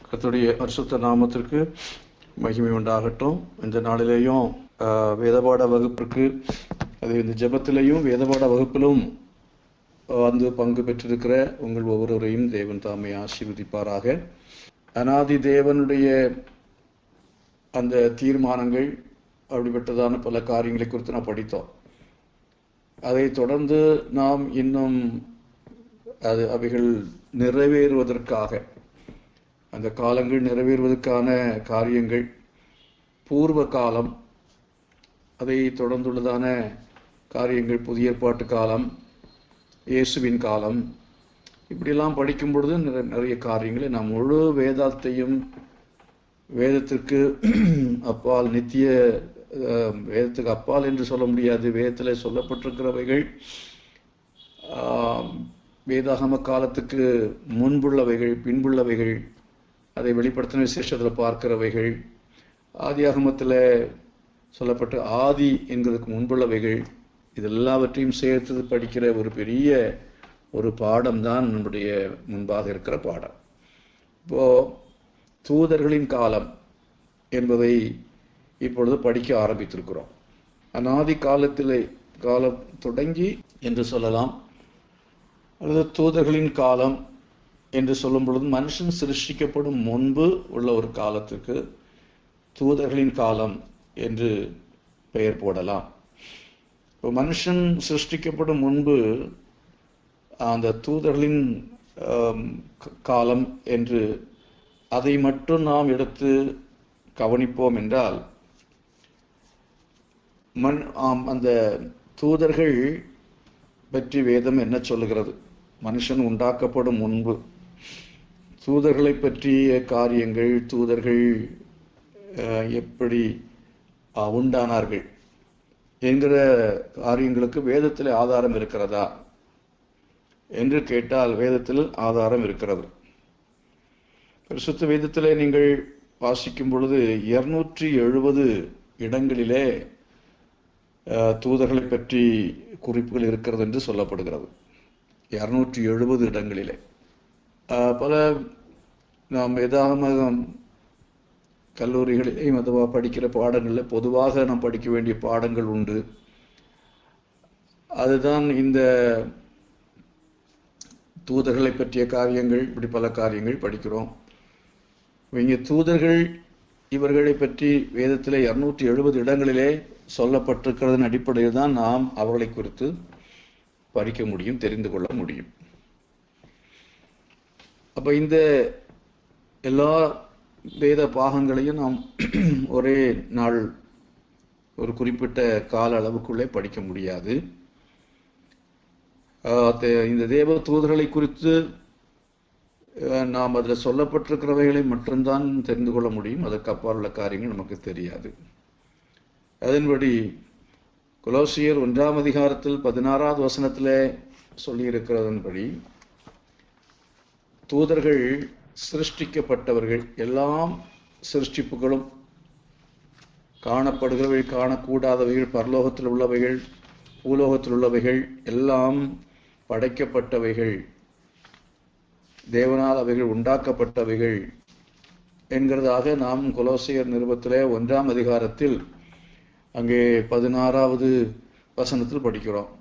கர்த்தருடைய பரிசுத்த நாமத்திற்கு மகிமை உண்டாகட்டும் இந்த நாளிலேயும் ஆஹ், வேதபாட வகுப்பிற்கு அது இந்த ஜெபத்திலேயும் வேதபாட வகுப்பிலும் வந்து பங்கு பெற்றிருக்கிற உங்கள் ஒவ்வொருவரையும் தேவன் தாமே ஆசீர்வதிப்பாராக அனாதி தேவனுடைய அந்த தீர்மானங்கள் அப்படிப்பட்டதான பல காரியங்களை குறித்து நான் படித்தோம் அதை தொடர்ந்து நாம் இன்னும் அது அவைகள் நிறைவேறுவதற்காக அந்த காலங்கள் நிறைவேறுவதற்கான காரியங்கள் பூர்வ காலம் அதை தொடர்ந்துள்ளதான காரியங்கள் புதிய ஏற்பாட்டு காலம் இயேசுவின் காலம் இப்படியெல்லாம் படிக்கும் பொழுது நிற- நிறைய காரியங்களை நாம் முழு வேதாத்தையும் வேதத்திற்கு அப்பால் நித்திய அஹ், வேதத்துக்கு அப்பால் என்று சொல்ல முடியாது வேதத்தில் சொல்லப்பட்டிருக்கிறவைகள் ஆம், வேதாகம காலத்துக்கு முன்புள்ளவைகள் பின்புள்ளவைகள் அதை வெளிப்படுத்தின விசேஷத்தில் பார்க்கிறவைகள் ஆதியாகமத்தில் சொல்லப்பட்ட ஆதி என்கிறதுக்கு முன்புள்ளவைகள் இது எல்லாவற்றையும் சேர்த்து படிக்கிற ஒரு பெரிய ஒரு பாடம் தான் நம்முடைய முன்பாக இருக்கிற பாடம் இப்போ தூதர்களின் காலம் என்பதை இப்பொழுது படிக்க ஆரம்பித்திருக்கிறோம் அநாதி காலத்திலே காலம் தொடங்கி என்று சொல்லலாம் அல்லது தூதர்களின் காலம் என்று சொல்லும் பொழுது மனுஷன் சிருஷ்டிக்கப்படும் முன்பு உள்ள ஒரு காலத்துக்கு தூதர்களின் காலம் என்று பெயர் போடலாம் இப்போ மனுஷன் சிருஷ்டிக்கப்படும் முன்பு அந்த தூதர்களின் ஆம், க- காலம் என்று அதை மட்டும் நாம் எடுத்து கவனிப்போம் என்றால் மண் ஆம் அந்த தூதர்கள் பற்றி வேதம் என்ன சொல்லுகிறது மனுஷன் உண்டாக்கப்படும் முன்பு தூதர்களை பற்றிய காரியங்கள் தூதர்கள் அஹ், எப்படி அஹ், உண்டானார்கள் என்கிற காரியங்களுக்கு வேதத்தில் ஆதாரம் இருக்கிறதா என்று கேட்டால் வேதத்தில் ஆதாரம் இருக்கிறது பரிசுத்த வேதத்திலே நீங்கள் வாசிக்கும் பொழுது இருநூற்றி எழுபது இடங்களிலே அஹ், தூதர்களை பற்றி குறிப்புகள் இருக்கிறது என்று சொல்லப்படுகிறது இருநூற்றி எழுபது இடங்களிலே அஹ், பல நாம் வேதாகம கல்லூரிகளிலேயும் அதுவா படிக்கிற பாடங்களில் பொதுவாக நாம் படிக்க வேண்டிய பாடங்கள் உண்டு அதுதான் இந்த தூதர்களை பற்றிய காரியங்கள் இப்படி பல காரியங்கள் படிக்கிறோம் இங்கே தூதர்கள் இவர்களை பற்றி வேதத்தில் இருநூற்றி எழுபது இடங்களிலே சொல்லப்பட்டிருக்கிறதன் அடிப்படையில் தான் நாம் அவர்களை குறித்து படிக்க முடியும் தெரிந்து கொள்ள முடியும் அப்ப இந்த எல்லா வேத பாகங்களையும் நாம் ஒரே நாள் ஒரு குறிப்பிட்ட கால அளவுக்குள்ளே படிக்க முடியாது ஆஹ் தே- இந்த தேவ தூதர்களை குறித்து அஹ், நாம் அதில் சொல்லப்பட்டிருக்கிறவைகளை மட்டும்தான் தெரிந்து கொள்ள முடியும் அதற்கு அப்பால் உள்ள காரியங்கள் நமக்கு தெரியாது அதன்படி கொலோசியர் ஒன்றாம் அதிகாரத்தில் பதினாறாவது வசனத்திலே சொல்லியிருக்கிறதன்படி தூதர்கள் சிருஷ்டிக்கப்பட்டவர்கள் எல்லாம் சிருஷ்டிப்புகளும் காணப்படுகிறவைகள் காணக்கூடாதவைகள் பரலோகத்தில் உள்ளவைகள் பூலோகத்தில் உள்ளவைகள் எல்லாம் படைக்கப்பட்டவைகள் தேவனால் அவைகள் உண்டாக்கப்பட்டவைகள் என்கிறதாக நாம் கொலோசியர் நிருபத்திலே ஒன்றாம் அதிகாரத்தில் அங்கே பதினாறாவது வசனத்தில் படிக்கிறோம்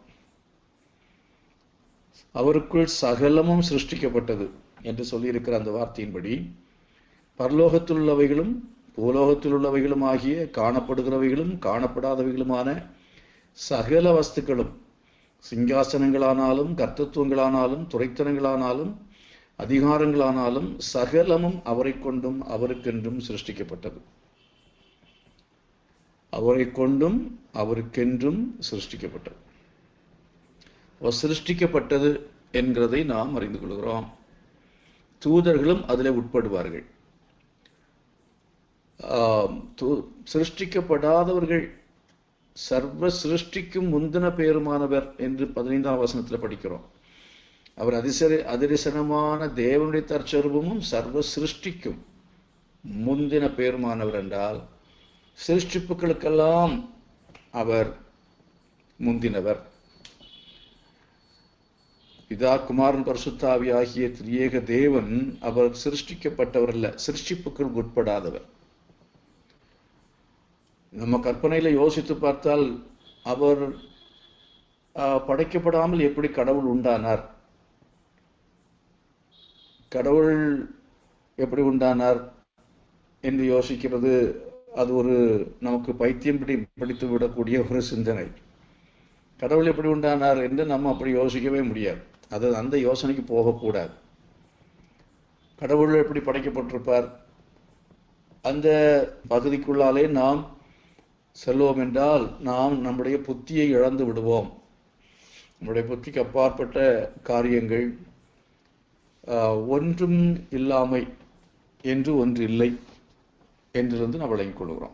அவருக்குள் சகலமும் சிருஷ்டிக்கப்பட்டது என்று சொல்லியிருக்கிற அந்த வார்த்தையின்படி பரலோகத்தில் உள்ளவைகளும் பூலோகத்தில் உள்ளவைகளும் ஆகிய காணப்படுகிறவைகளும் காணப்படாதவைகளுமான சகல வஸ்துக்களும் சிங்காசனங்களானாலும் கர்த்தத்துவங்களானாலும் துறைத்தனங்களானாலும் அதிகாரங்களானாலும் சகலமும் அவரை கொண்டும் அவருக்கென்றும் சிருஷ்டிக்கப்பட்டது அவரை கொண்டும் அவருக்கென்றும் சிருஷ்டிக்கப்பட்டது அவர் சிருஷ்டிக்கப்பட்டது என்கிறதை நாம் அறிந்து கொள்கிறோம் தூதர்களும் அதில் உட்படுவார்கள் ஆம், து- சிருஷ்டிக்கப்படாதவர்கள் சர்வ சிருஷ்டிக்கும் முந்தின பேருமானவர் என்று பதினைந்தாம் வசனத்தில் படிக்கிறோம் அவர் அதிசர அதிரசனமான தேவனுடைய தற்சர்வமும் சர்வ சிருஷ்டிக்கும் முந்தின பேருமானவர் என்றால் சிருஷ்டிப்புகளுக்கெல்லாம் அவர் முந்தினவர் பிதா குமாரன் பரிசுத்தாவி ஆகிய திரியேக தேவன் அவர் சிருஷ்டிக்கப்பட்டவர் அல்ல சிருஷ்டிப்புக்குள் உட்படாதவர் நம்ம கற்பனையில யோசித்து பார்த்தால் அவர் ஆஹ், படைக்கப்படாமல் எப்படி கடவுள் உண்டானார் கடவுள் எப்படி உண்டானார் என்று யோசிக்கிறது அது ஒரு நமக்கு பைத்தியம் பிடி பிடித்து விடக்கூடிய ஒரு சிந்தனை கடவுள் எப்படி உண்டானார் என்று நம்ம அப்படி யோசிக்கவே முடியாது அது அந்த யோசனைக்கு போகக்கூடாது கடவுள் எப்படி படைக்கப்பட்டிருப்பார் அந்த பகுதிக்குள்ளாலே நாம் செல்வோம் என்றால் நாம் நம்முடைய புத்தியை இழந்து விடுவோம் நம்முடைய புத்திக்கு அப்பாற்பட்ட காரியங்கள் ஆஹ், ஒன்றும் இல்லாமை என்று ஒன்று இல்லை என்றிருந்து நாம் விளங்கிக் கொள்கிறோம்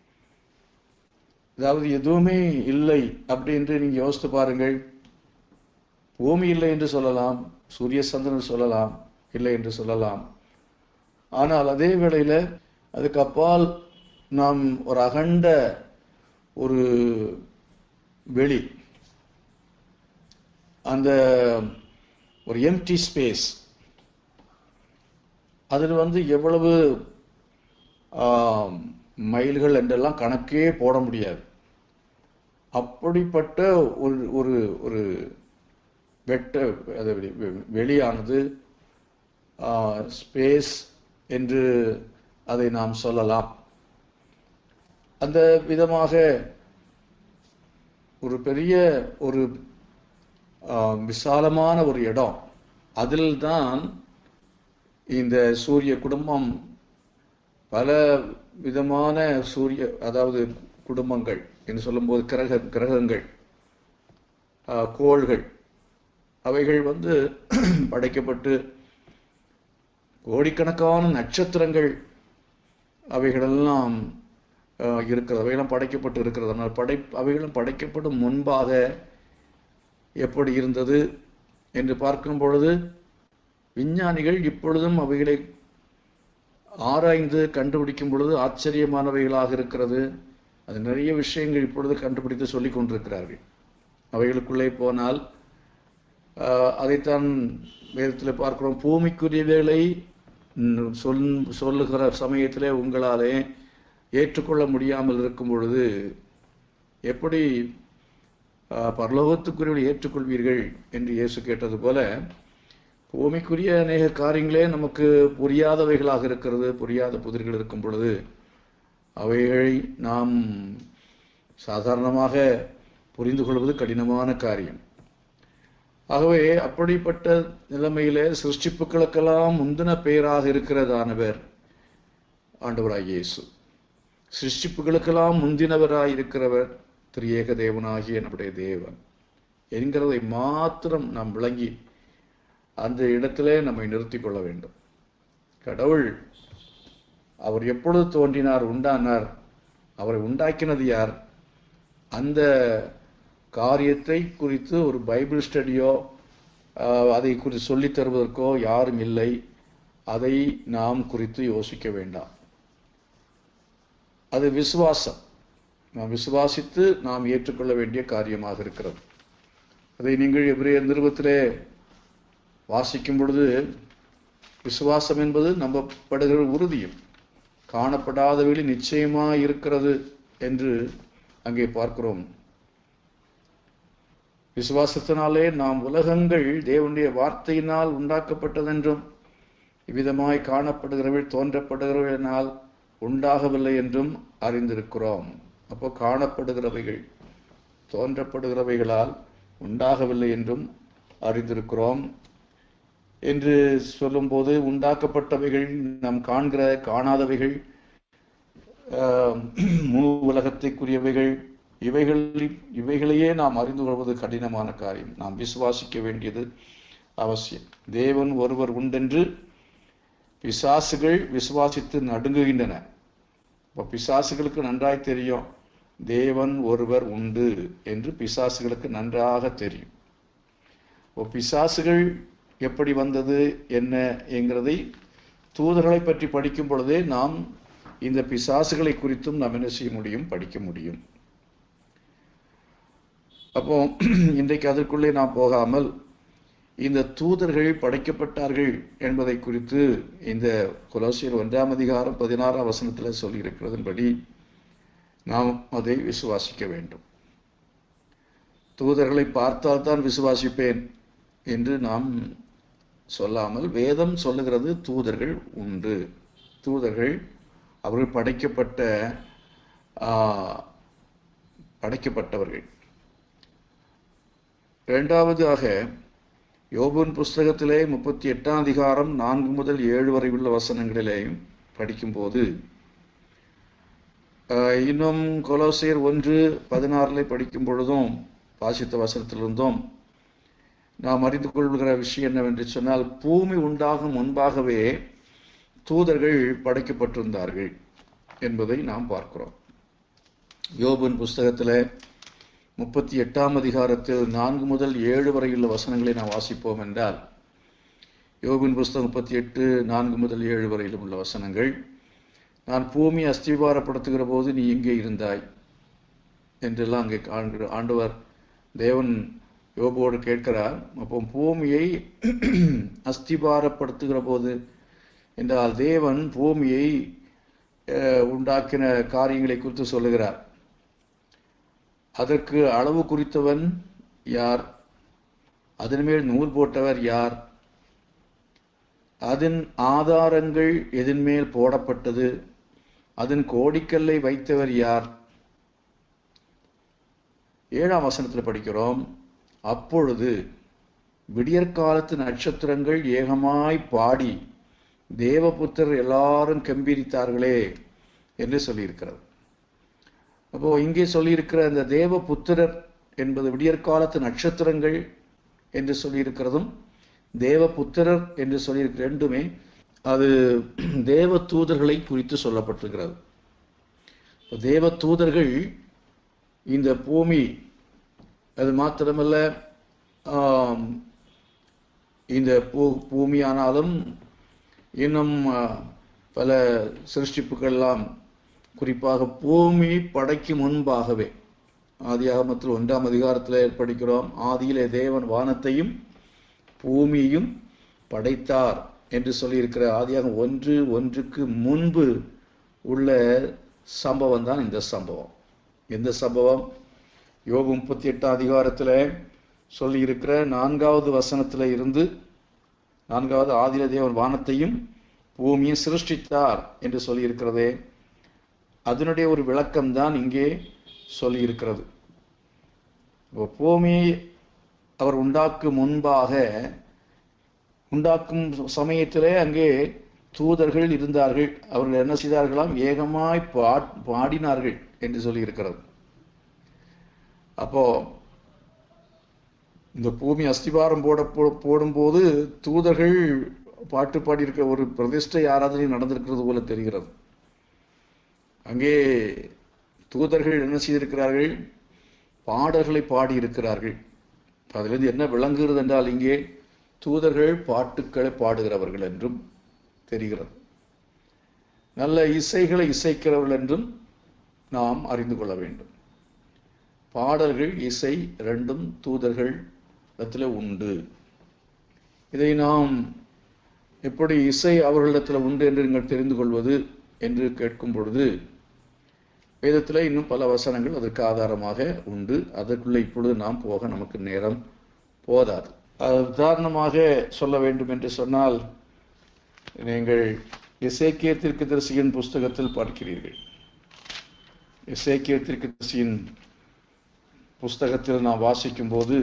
அதாவது எதுவுமே இல்லை அப்படி என்று நீங்க யோசித்து பாருங்கள் பூமி இல்லை என்று சொல்லலாம் சூரிய சந்திரன் சொல்லலாம் இல்லை என்று சொல்லலாம் ஆனால் அதே வேளையில அதுக்கு அப்பால் நாம் ஒரு அகண்ட ஒரு வெளி அந்த ஒரு எம்டி ஸ்பேஸ் அதில் வந்து எவ்வளவு ஆம், மைல்கள் என்றெல்லாம் கணக்கே போட முடியாது அப்படிப்பட்ட ஒரு ஒரு ஒரு வெட்ட அது வெளி- வெ- வெளியானது ஸ்பேஸ் என்று அதை நாம் சொல்லலாம் அந்த விதமாக ஒரு பெரிய ஒரு ஆஹ், விசாலமான ஒரு இடம் அதில்தான் இந்த சூரிய குடும்பம் பல விதமான சூரிய அதாவது குடும்பங்கள் என்று சொல்லும்போது கிரக கிரகங்கள் ஆஹ், கோள்கள் அவைகள் வந்து படைக்கப்பட்டு கோடிக்கணக்கான நட்சத்திரங்கள் அவைகளெல்லாம் ஆஹ், இருக்கிறது அவைகளும் படைக்கப்பட்டு இருக்கிறது ஆனால் படை அவைகளும் படைக்கப்படும் முன்பாக எப்படி இருந்தது என்று பார்க்கும் பொழுது விஞ்ஞானிகள் இப்பொழுதும் அவைகளை ஆராய்ந்து கண்டுபிடிக்கும் பொழுது ஆச்சரியமானவைகளாக இருக்கிறது அது நிறைய விஷயங்கள் இப்பொழுது கண்டுபிடித்து சொல்லிக் கொண்டிருக்கிறார்கள் அவைகளுக்குள்ளே போனால் ஆஹ், அதைத்தான் வேதத்தில் பார்க்கிறோம் பூமிக்குரியவைகளை ம், சொல் சொல்லுகிற சமயத்திலே உங்களாலே ஏற்றுக்கொள்ள முடியாமல் இருக்கும் பொழுது எப்படி ஆஹ், பரலோகத்துக்குரியவர்களை ஏற்றுக்கொள்வீர்கள் என்று இயேசு கேட்டது போல பூமிக்குரிய அநேக காரியங்களே நமக்கு புரியாதவைகளாக இருக்கிறது புரியாத புதிர்கள் இருக்கும் பொழுது அவைகளை நாம் சாதாரணமாக புரிந்து கொள்வது கடினமான காரியம் ஆகவே அப்படிப்பட்ட நிலைமையிலே சிருஷ்டிப்புகளுக்கெல்லாம் முந்தின பெயராக இருக்கிறதானவர் ஆண்டவராய் இயேசு சிருஷ்டிப்புகளுக்கெல்லாம் முந்தினவராய் இருக்கிறவர் திரியேக தேவனாகிய நம்முடைய தேவன் என்கிறதை மாத்திரம் நாம் விளங்கி அந்த இடத்திலே நம்மை நிறுத்திக் கொள்ள வேண்டும் கடவுள் அவர் எப்பொழுது தோன்றினார் உண்டானார் அவரை உண்டாக்கினது யார் அந்த காரியத்தை குறித்து ஒரு பைபிள் ஸ்டடியோ ஆஹ், அதை குறித்து சொல்லித் தருவதற்கோ யாரும் இல்லை அதை நாம் குறித்து யோசிக்க வேண்டாம் அது விசுவாசம் நாம் விசுவாசித்து நாம் ஏற்றுக்கொள்ள வேண்டிய காரியமாக இருக்கிறது அதை நீங்கள் எபிரேயர் நிறுவத்திலே வாசிக்கும் பொழுது விசுவாசம் என்பது நம்பப்படுகிற உறுதியும் காணப்படாதவழி நிச்சயமா இருக்கிறது என்று அங்கே பார்க்கிறோம் விசுவாசத்தினாலே நாம் உலகங்கள் தேவனுடைய வார்த்தையினால் உண்டாக்கப்பட்டதென்றும் இவ்விதமாய் காணப்படுகிறவள் தோன்றப்படுகிறவனால் உண்டாகவில்லை என்றும் அறிந்திருக்கிறோம் அப்போ காணப்படுகிறவைகள் தோன்றப்படுகிறவைகளால் உண்டாகவில்லை என்றும் அறிந்திருக்கிறோம் என்று சொல்லும்போது உண்டாக்கப்பட்டவைகள் நாம் காண்கிற காணாதவைகள் ஆஹ், முழு உலகத்தைக்குரியவைகள் இவைகள் இவைகளையே நாம் அறிந்து கொள்வது கடினமான காரியம் நாம் விசுவாசிக்க வேண்டியது அவசியம் தேவன் ஒருவர் உண்டென்று பிசாசுகள் விசுவாசித்து நடுங்குகின்றன இப்போ பிசாசுகளுக்கு நன்றாய் தெரியும் தேவன் ஒருவர் உண்டு என்று பிசாசுகளுக்கு நன்றாக தெரியும் இப்போ பிசாசுகள் எப்படி வந்தது என்ன என்கிறதை தூதர்களை பற்றி படிக்கும் பொழுதே நாம் இந்த பிசாசுகளை குறித்தும் நாம் என்ன செய்ய முடியும் படிக்க முடியும் அப்போ இன்றைக்கு அதற்குள்ளே நாம் போகாமல் இந்த தூதர்கள் படைக்கப்பட்டார்கள் என்பதை குறித்து இந்த கொலோசியர் ஒன்றாம் அதிகாரம் பதினாறாம் வசனத்தில் சொல்லியிருக்கிறதன்படி நாம் அதை விசுவாசிக்க வேண்டும் தூதர்களை பார்த்தால்தான் விசுவாசிப்பேன் என்று நாம் சொல்லாமல் வேதம் சொல்லுகிறது தூதர்கள் உண்டு தூதர்கள் அவர்கள் படைக்கப்பட்ட படைக்கப்பட்டவர்கள் இரண்டாவதாக யோபுன் புஸ்தகத்திலே முப்பத்தி எட்டாம் அதிகாரம் நான்கு முதல் ஏழு வரை உள்ள வசனங்களிலேயும் படிக்கும்போது இன்னும் கொலோசியர் ஒன்று பதினாறில் படிக்கும் பொழுதும் வாசித்த வசனத்திலிருந்தும் நாம் அறிந்து கொள்கிற விஷயம் என்னவென்று சொன்னால் பூமி உண்டாகும் முன்பாகவே தூதர்கள் படைக்கப்பட்டிருந்தார்கள் என்பதை நாம் பார்க்கிறோம் யோபுன் புஸ்தகத்தில் முப்பத்தி எட்டாம் அதிகாரத்தில் நான்கு முதல் ஏழு வரையுள்ள வசனங்களை நாம் வாசிப்போம் என்றால் யோபின் புஸ்தகம் முப்பத்தி எட்டு நான்கு முதல் ஏழு வரையிலும் உள்ள வசனங்கள் நான் பூமி அஸ்திவாரப்படுத்துகிற போது நீ எங்கே இருந்தாய் என்றெல்லாம் அங்கே காண்கிற ஆண்டவர் தேவன் யோபோடு கேட்கிறார் அப்போ பூமியை அஸ்திபாரப்படுத்துகிற போது என்றால் தேவன் பூமியை உண்டாக்கின காரியங்களை குறித்து சொல்லுகிறார் அதற்கு அளவு குறித்தவன் யார் அதன் மேல் நூல் போட்டவர் யார் அதன் ஆதாரங்கள் எதன் மேல் போடப்பட்டது அதன் கோடிக்கல்லை வைத்தவர் யார் ஏழாம் வசனத்தில் படிக்கிறோம் அப்பொழுது விடியற்காலத்து நட்சத்திரங்கள் ஏகமாய் பாடி தேவபுத்தர் எல்லாரும் கம்பீரித்தார்களே என்று சொல்லியிருக்கிறது அப்போ இங்கே சொல்லியிருக்கிற அந்த தேவ புத்திரர் என்பது விடியற்காலத்து நட்சத்திரங்கள் என்று சொல்லியிருக்கிறதும் தேவ புத்திரர் என்று சொல்லியிருக்கிற ரெண்டுமே அது தேவ தூதர்களை குறித்து சொல்லப்பட்டிருக்கிறது தேவ தூதர்கள் இந்த பூமி அது மாத்திரமல்ல இந்த பூ பூமியானாலும் இன்னும் பல சிருஷ்டிப்புகள்லாம் குறிப்பாக பூமி படைக்கு முன்பாகவே ஆதியாகமத்தில் ஒன்றாம் அதிகாரத்தில் படிக்கிறோம் ஆதியிலே தேவன் வானத்தையும் பூமியையும் படைத்தார் என்று சொல்லியிருக்கிற ஆதியாகம் ஒன்று ஒன்றுக்கு முன்பு உள்ள சம்பவம் தான் இந்த சம்பவம் எந்த சம்பவம் யோகு முப்பத்தி எட்டாம் அதிகாரத்தில் சொல்லியிருக்கிற நான்காவது வசனத்தில் இருந்து நான்காவது ஆதில தேவன் வானத்தையும் பூமியும் சிருஷ்டித்தார் என்று சொல்லியிருக்கிறதே அதனுடைய ஒரு விளக்கம் தான் இங்கே சொல்லியிருக்கிறது பூமி அவர் உண்டாக்கும் முன்பாக உண்டாக்கும் சமயத்திலே அங்கே தூதர்கள் இருந்தார்கள் அவர்கள் என்ன செய்தார்களாம் ஏகமாய் பா பாடினார்கள் என்று சொல்லியிருக்கிறது அப்போ இந்த பூமி அஸ்திபாரம் போட போடும்போது தூதர்கள் பாட்டு பாடியிருக்க ஒரு பிரதிஷ்டை ஆராதனை நடந்திருக்கிறது போல தெரிகிறது அங்கே தூதர்கள் என்ன செய்திருக்கிறார்கள் பாடல்களை பாடியிருக்கிறார்கள் அதிலிருந்து என்ன விளங்குகிறது என்றால் இங்கே தூதர்கள் பாட்டுக்களை பாடுகிறவர்கள் என்றும் தெரிகிறது நல்ல இசைகளை இசைக்கிறவர்கள் என்றும் நாம் அறிந்து கொள்ள வேண்டும் பாடல்கள் இசை ரெண்டும் தூதர்கள் இடத்துல உண்டு இதை நாம் எப்படி இசை அவர்களிடத்தில் உண்டு என்று நீங்கள் தெரிந்து கொள்வது என்று கேட்கும் பொழுது வேதத்தில் இன்னும் பல வசனங்கள் அதற்கு ஆதாரமாக உண்டு அதற்குள்ள இப்பொழுது நாம் போக நமக்கு நேரம் போதாது உதாரணமாக சொல்ல வேண்டும் என்று சொன்னால் நீங்கள் இசைக்கிய தரிசியின் புஸ்தகத்தில் பார்க்கிறீர்கள் இசைக்கிய தரிசியின் புஸ்தகத்தில் நாம் வாசிக்கும் போது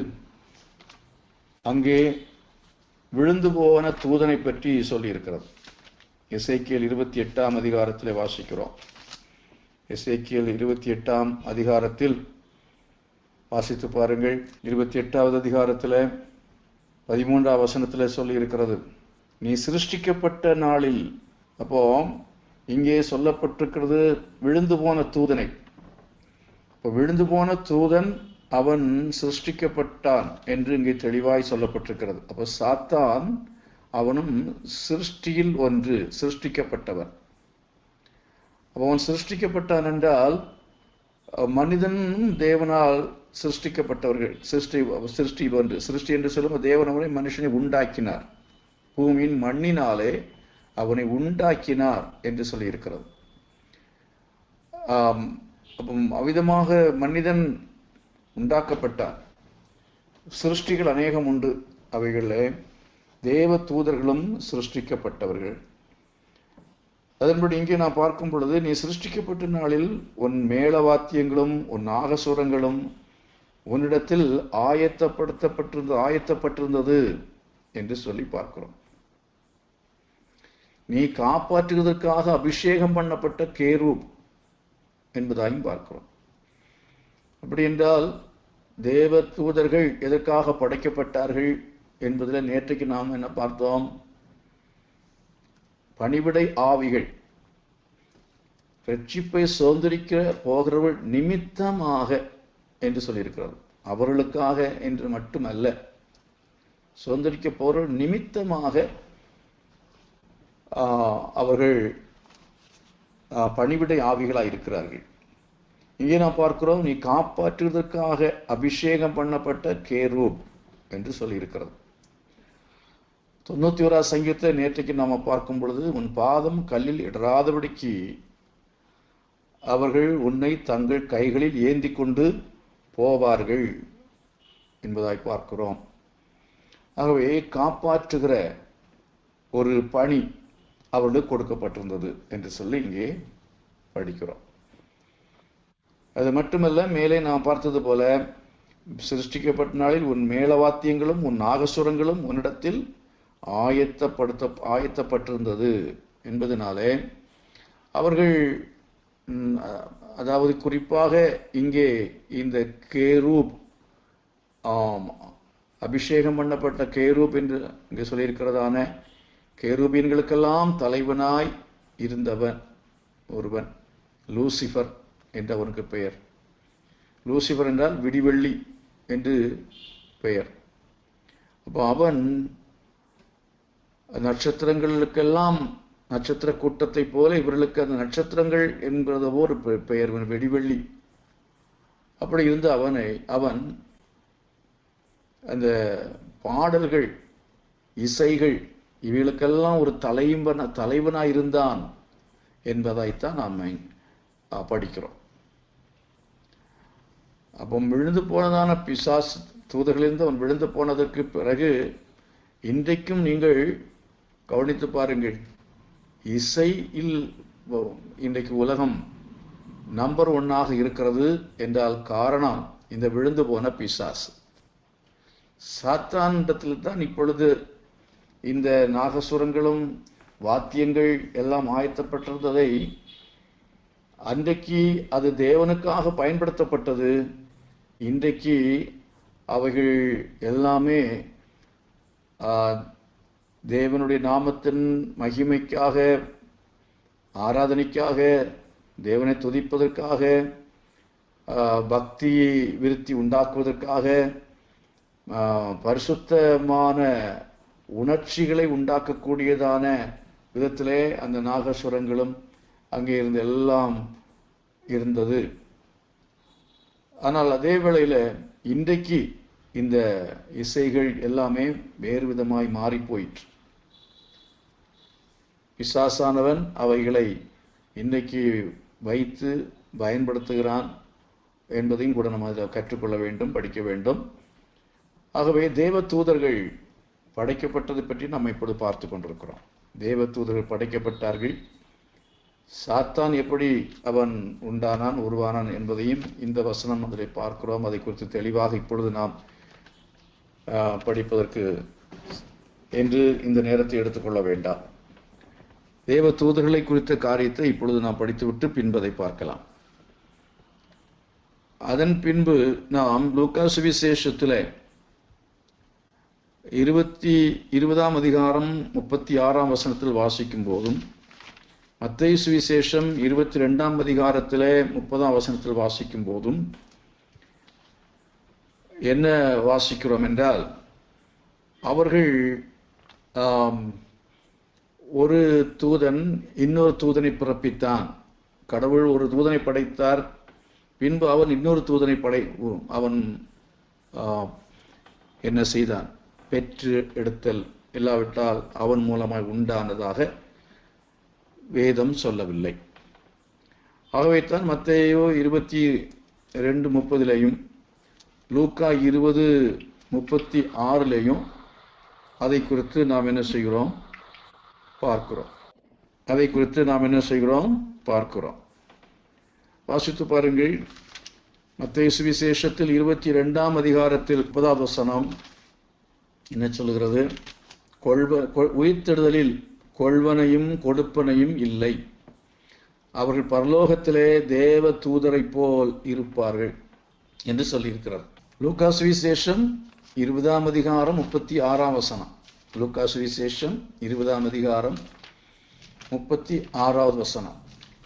அங்கே விழுந்து போன தூதனை பற்றி சொல்லியிருக்கிறது இசைக்கியல் இருபத்தி எட்டாம் அதிகாரத்தில் வாசிக்கிறோம் இசைக்கியல் இருபத்தி எட்டாம் அதிகாரத்தில் வாசித்து பாருங்கள் இருபத்தி எட்டாவது அதிகாரத்தில் பதிமூன்றாம் வசனத்தில் சொல்லி இருக்கிறது நீ சிருஷ்டிக்கப்பட்ட நாளில் அப்போ இங்கே சொல்லப்பட்டிருக்கிறது விழுந்து போன தூதனை இப்போ விழுந்து போன தூதன் அவன் சிருஷ்டிக்கப்பட்டான் என்று இங்கே தெளிவாய் சொல்லப்பட்டிருக்கிறது அப்போ சாத்தான் அவனும் சிருஷ்டியில் ஒன்று சிருஷ்டிக்கப்பட்டவன் அப்போ அவன் சிருஷ்டிக்கப்பட்டான் என்றால் அஹ், மனிதனும் தேவனால் சிருஷ்டிக்கப்பட்டவர்கள் சிருஷ்டி சிருஷ்டி என்று சிருஷ்டி என்று சொல்லும் தேவன் அவனை மனுஷனை உண்டாக்கினார் பூமியின் மண்ணினாலே அவனை உண்டாக்கினார் என்று சொல்லியிருக்கிறது ஆம், அப்பம் அவ்விதமாக மனிதன் உண்டாக்கப்பட்டார் சிருஷ்டிகள் அநேகம் உண்டு அவைகளில் தேவ தூதர்களும் சிருஷ்டிக்கப்பட்டவர்கள் அதன்படி இங்கே நான் பார்க்கும் பொழுது நீ சிருஷ்டிக்கப்பட்ட நாளில் உன் மேளவாத்தியங்களும் உன் நாகசுரங்களும் உன்னிடத்தில் ஆயத்தப்படுத்தப்பட்டிருந்த ஆயத்தப்பட்டிருந்தது என்று சொல்லி பார்க்கிறோம் நீ காப்பாற்றுவதற்காக அபிஷேகம் பண்ணப்பட்ட கேரூப் என்பதாயும் பார்க்கிறோம் அப்படி என்றால் தேவ தூதர்கள் எதற்காக படைக்கப்பட்டார்கள் என்பதில் நேற்றைக்கு நாம் என்ன பார்த்தோம் பணிவிடை ஆவிகள் ரட்சிப்பை சுதந்திரிக்க போகிறவர்கள் நிமித்தமாக என்று சொல்லியிருக்கிறது அவர்களுக்காக என்று மட்டுமல்ல சுதந்திரிக்க போகிறவர்கள் நிமித்தமாக ஆஹ், அவர்கள் ஆஹ், பணிவிடை ஆவிகளாக இருக்கிறார்கள் இங்கே நாம் பார்க்கிறோம் நீ காப்பாற்றுவதற்காக அபிஷேகம் பண்ணப்பட்ட கேரூப் என்று சொல்லியிருக்கிறது தொண்ணூத்தி ஓரா சங்கீதத்தை நேற்றைக்கு நாம பார்க்கும் பொழுது உன் பாதம் கல்லில் இடராதபடிக்கு அவர்கள் உன்னை தங்கள் கைகளில் ஏந்தி கொண்டு போவார்கள் என்பதாய் பார்க்கிறோம் ஆகவே காப்பாற்றுகிற ஒரு பணி அவர்களுக்கு கொடுக்கப்பட்டிருந்தது என்று சொல்லி இங்கே படிக்கிறோம் அது மட்டுமல்ல மேலே நாம் பார்த்தது போல சிருஷ்டிக்கப்பட்ட நாளில் உன் மேளவாத்தியங்களும் உன் நாகசுரங்களும் உன்னிடத்தில் ஆயத்தப்படுத்த ஆயத்தப்பட்டிருந்தது என்பதனாலே அவர்கள் ம், அ- அதாவது குறிப்பாக இங்கே இந்த கேரூப் ஆம் அபிஷேகம் பண்ணப்பட்ட கேரூப் என்று இங்கே சொல்லியிருக்கிறதான கேரூபீன்களுக்கெல்லாம் தலைவனாய் இருந்தவன் ஒருவன் லூசிஃபர் என்று அவனுக்கு பெயர் லூசிஃபர் என்றால் விடிவெள்ளி என்று பெயர் அப்போ அவன் நட்சத்திரங்களுக்கெல்லாம் நட்சத்திர கூட்டத்தை போல இவர்களுக்கு அந்த நட்சத்திரங்கள் என்கிறத ஒரு பெ- பெயர் வெடிவெள்ளி அப்படி இருந்த அவனை அவன் அந்த பாடல்கள் இசைகள் இவைகளுக்கெல்லாம் ஒரு தலைவன தலைவனாய் இருந்தான் என்பதைத்தான் நாம் அஹ், படிக்கிறோம் அப்போ விழுந்து போனதான பிசாஸ் தூதர்களிலிருந்து அவன் விழுந்து போனதற்கு பிறகு இன்றைக்கும் நீங்கள் கவனித்து பாருங்கள் இசையில் வ- இன்றைக்கு உலகம் நம்பர் ஒன்னாக இருக்கிறது என்றால் காரணம் இந்த விழுந்து போன பிசாஸ் சாத்தானிடத்தில் தான் இப்பொழுது இந்த நாகசுரங்களும் வாத்தியங்கள் எல்லாம் ஆயத்தப்பட்டிருந்ததை அன்றைக்கு அது தேவனுக்காக பயன்படுத்தப்பட்டது இன்றைக்கு அவைகள் எல்லாமே ஆ, தேவனுடைய நாமத்தின் மகிமைக்காக ஆராதனைக்காக தேவனை துதிப்பதற்காக ஆ, பக்தி விருத்தி உண்டாக்குவதற்காக ஆ, பரிசுத்தமான உணர்ச்சிகளை உண்டாக்கக்கூடியதான விதத்திலே அந்த நாகசுரங்களும் அங்கே இருந்த எல்லாம் இருந்தது ஆனால் அதே வேளையில இன்றைக்கு இந்த இசைகள் எல்லாமே வேறு விதமாய் மாறி போயிற்று பிசாசானவன் அவைகளை இன்றைக்கு வைத்து பயன்படுத்துகிறான் என்பதையும் கூட நம்ம அதில் கற்றுக்கொள்ள வேண்டும் படிக்க வேண்டும் ஆகவே தேவ தூதர்கள் படைக்கப்பட்டதை பற்றி நம்ம இப்பொழுது பார்த்து கொண்டிருக்கிறோம் தேவ தூதர்கள் படைக்கப்பட்டார்கள் சாத்தான் எப்படி அவன் உண்டானான் உருவானான் என்பதையும் இந்த வசனம் அதில் பார்க்கிறோம் அதை குறித்து தெளிவாக இப்பொழுது நாம் ஆஹ், படிப்பதற்கு என்று இந்த நேரத்தை எடுத்துக்கொள்ள வேண்டாம் தேவ தூதர்களை குறித்த காரியத்தை இப்பொழுது நாம் படித்துவிட்டு பின்பதை பார்க்கலாம் அதன் பின்பு நாம் லூக்கா சுவிசேஷத்தில் இருபத்தி இருபதாம் அதிகாரம் முப்பத்தி ஆறாம் வசனத்தில் வாசிக்கும் போதும் மத்தேயு சுவிசேஷம் இருபத்தி ரெண்டாம் அதிகாரத்திலே முப்பதாம் வசனத்தில் வாசிக்கும் போதும் என்ன வாசிக்கிறோம் என்றால் அவர்கள் ஆம், ஒரு தூதன் இன்னொரு தூதனை பிறப்பித்தான் கடவுள் ஒரு தூதனை படைத்தார் பின்பு அவன் இன்னொரு தூதனை படை உ- அவன் ஆ, என்ன செய்தான் பெற்று எடுத்தல் இல்லாவிட்டால் அவன் மூலமாய் உண்டானதாக வேதம் சொல்லவில்லை ஆகவே தான் மத்தேயோ இருபத்தி ரெண்டு முப்பதிலையும் லூக்கா இருபது முப்பத்தி ஆறுலையும் அதை குறித்து நாம் என்ன செய்கிறோம் பார்க்கிறோம் அதை குறித்து நாம் என்ன செய்கிறோம் பார்க்கிறோம் வாசித்து பாருங்கள் மத்திய சுவிசேஷத்தில் இருபத்தி ரெண்டாம் அதிகாரத்தில் முப்பதாவது வசனம் என்ன சொல்கிறது கொள்வ கொ- உயிர்த்தெழுதலில் கொள்வனையும் கொடுப்பனையும் இல்லை அவர்கள் பரலோகத்திலே தேவ தூதரைப் போல் இருப்பார்கள் என்று சொல்லியிருக்கிறார் லூக்கா சுவிசேஷம் இருபதாம் அதிகாரம் முப்பத்தி ஆறாம் வசனம் லூக்கா சுவிசேஷம் இருபதாம் அதிகாரம் முப்பத்தி ஆறாவது வசனம்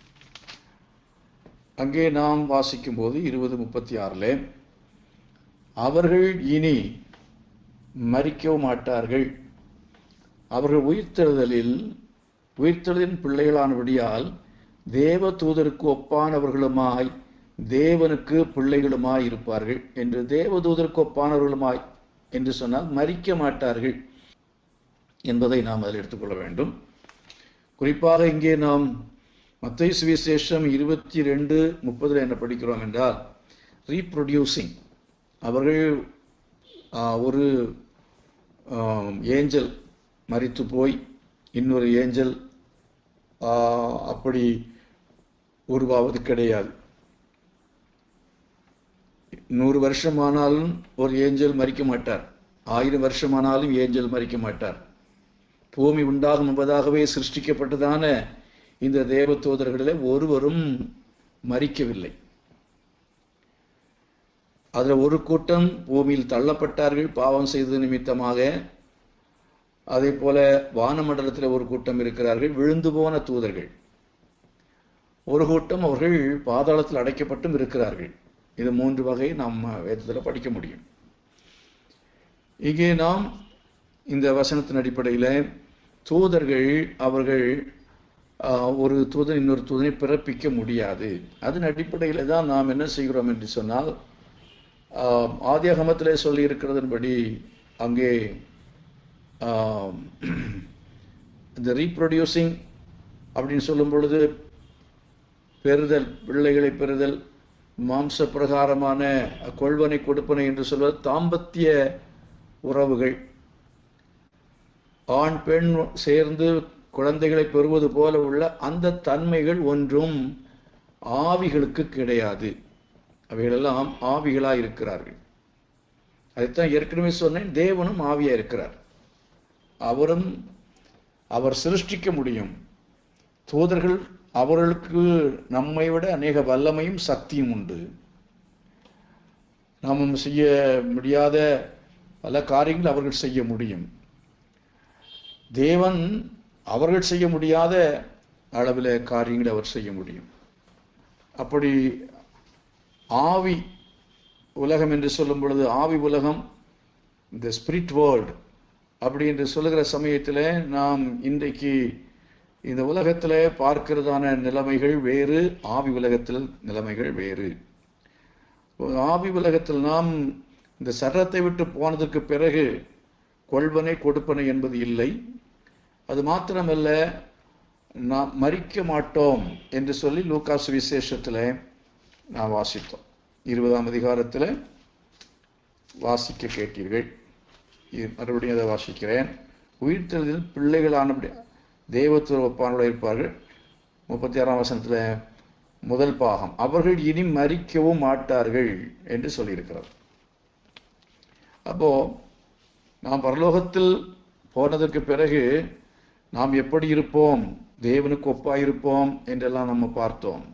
அங்கே நாம் வாசிக்கும்போது இருபது முப்பத்தி ஆறில் அவர்கள் இனி மறிக்கவும் மாட்டார்கள் அவர்கள் உயிர்த்தெழுதலில் உயிர்த்தெழுதின் பிள்ளைகளானபடியால் தேவ தூதருக்கு ஒப்பானவர்களுமாய் தேவனுக்கு பிள்ளைகளுமாய் இருப்பார்கள் என்று தேவ தூதருக்கு ஒப்பானவர்களுமாய் என்று சொன்னால் மறிக்க மாட்டார்கள் என்பதை நாம் அதில் எடுத்துக்கொள்ள வேண்டும் குறிப்பாக இங்கே நாம் மத்திய சுவிசேஷம் இருபத்தி ரெண்டு முப்பதில் என்ன படிக்கிறோம் என்றால் ரீப்ரொடியூசிங் அவர்கள் ஆ, ஒரு ஏஞ்சல் மரித்து போய் இன்னொரு ஏஞ்சல் அப்படி உருவாவது கிடையாது நூறு வருஷமானாலும் ஒரு ஏஞ்சல் மறிக்க மாட்டார் ஆயிரம் வருஷமானாலும் ஏஞ்சல் மறிக்க மாட்டார் பூமி உண்டாகும் என்பதாகவே சிருஷ்டிக்கப்பட்டதான இந்த தேவ தூதர்களிலே ஒருவரும் மறிக்கவில்லை அதில் ஒரு கூட்டம் பூமியில் தள்ளப்பட்டார்கள் பாவம் செய்தது நிமித்தமாக அதே போல வானமண்டலத்தில் ஒரு கூட்டம் இருக்கிறார்கள் விழுந்து போன தூதர்கள் ஒரு கூட்டம் அவர்கள் பாதாளத்தில் அடைக்கப்பட்டும் இருக்கிறார்கள் இது மூன்று வகை நாம் வேதத்தில் படிக்க முடியும் இங்கே நாம் இந்த வசனத்தின் அடிப்படையில் தூதர்கள் அவர்கள் ஆஹ், ஒரு தூதன் இன்னொரு தூதனை பிறப்பிக்க முடியாது அதன் அடிப்படையில் தான் நாம் என்ன செய்கிறோம் என்று சொன்னால் ஆஹ், ஆதியாகமத்திலே சொல்லி இருக்கிறதன்படி அங்கே ஆஹ், இந்த ரீப்ரொடியூசிங் அப்படின்னு சொல்லும் பொழுது பெறுதல் பிள்ளைகளை பெறுதல் மாம்ச பிரகாரமான கொள்வனை கொடுப்பனை என்று சொல்வது தாம்பத்திய உறவுகள் ஆண் பெண் சேர்ந்து குழந்தைகளை பெறுவது போல உள்ள அந்த தன்மைகள் ஒன்றும் ஆவிகளுக்கு கிடையாது அவைகளெல்லாம் ஆவிகளாய் இருக்கிறார்கள் அதைத்தான் ஏற்கனவே சொன்னேன் தேவனும் ஆவியா இருக்கிறார் அவரும் அவர் சிருஷ்டிக்க முடியும் தூதர்கள் அவர்களுக்கு நம்மை விட அநேக வல்லமையும் சக்தியும் உண்டு நாம் செய்ய முடியாத பல காரியங்கள் அவர்கள் செய்ய முடியும் தேவன் அவர்கள் செய்ய முடியாத அளவில் காரியங்களை அவர் செய்ய முடியும் அப்படி ஆவி உலகம் என்று சொல்லும் பொழுது ஆவி உலகம் இந்த ஸ்பிரிட் வேர்ல்டு அப்படி என்று சொல்லுகிற சமயத்தில் நாம் இன்றைக்கு இந்த உலகத்தில் பார்க்கிறதான நிலைமைகள் வேறு ஆவி உலகத்தில் நிலைமைகள் வேறு ஆவி உலகத்தில் நாம் இந்த சரத்தை விட்டு போனதற்கு பிறகு கொள்வனை கொடுப்பனை என்பது இல்லை அது மாத்திரமல்ல நாம் மறிக்க மாட்டோம் என்று சொல்லி லூகாஸ் விசேஷத்தில் நான் வாசித்தோம் இருபதாம் அதிகாரத்தில் வாசிக்க கேட்டீர்கள் இ- மறுபடியும் அதை வாசிக்கிறேன் உயிர்த்தெழுதில் பிள்ளைகளானபடி தெய்வத்துவ ஒப்பானோடு இருப்பார்கள் முப்பத்தி ஆறாம் வசனத்தில் முதல் பாகம் அவர்கள் இனி மறிக்கவும் மாட்டார்கள் என்று சொல்லியிருக்கிறார் அப்போ நாம் பரலோகத்தில் போனதற்கு பிறகு நாம் எப்படி இருப்போம் தேவனுக்கு ஒப்பாயிருப்போம் என்றெல்லாம் நம்ம பார்த்தோம்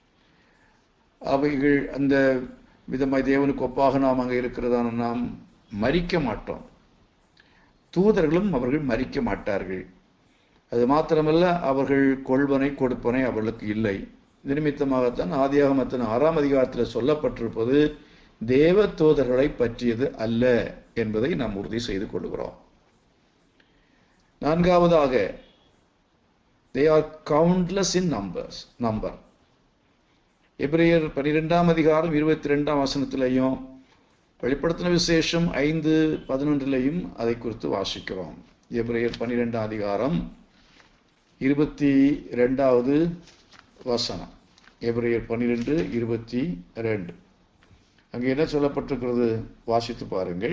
அவைகள் அந்த விதமாய் தேவனுக்கு ஒப்பாக நாம் அங்கே இருக்கிறதான நாம் மறிக்க மாட்டோம் தூதர்களும் அவர்கள் மறிக்க மாட்டார்கள் அது மாத்திரமல்ல அவர்கள் கொள்வனை கொடுப்பனை அவர்களுக்கு இல்லை இது நிமித்தமாகத்தான் ஆதியாகமத்தின் ஆறாம் அதிகாரத்தில் சொல்லப்பட்டிருப்பது தேவ தூதர்களை பற்றியது அல்ல என்பதை நாம் உறுதி செய்து கொள்கிறோம் நான்காவதாக they are countless in numbers number எபிரேயர் பனிரெண்டாம் அதிகாரம் இருபத்தி ரெண்டாம் வசனத்திலையும் வெளிப்படுத்தின விசேஷம் ஐந்து பதினொன்றிலையும் அதை குறித்து வாசிக்கிறோம் எபிரேயர் பனிரெண்டாம் அதிகாரம் இருபத்தி ரெண்டாவது வசனம் எபிரேயர் பன்னிரெண்டு இருபத்தி ரெண்டு அங்கே என்ன சொல்லப்பட்டிருக்கிறது வாசித்து பாருங்கள்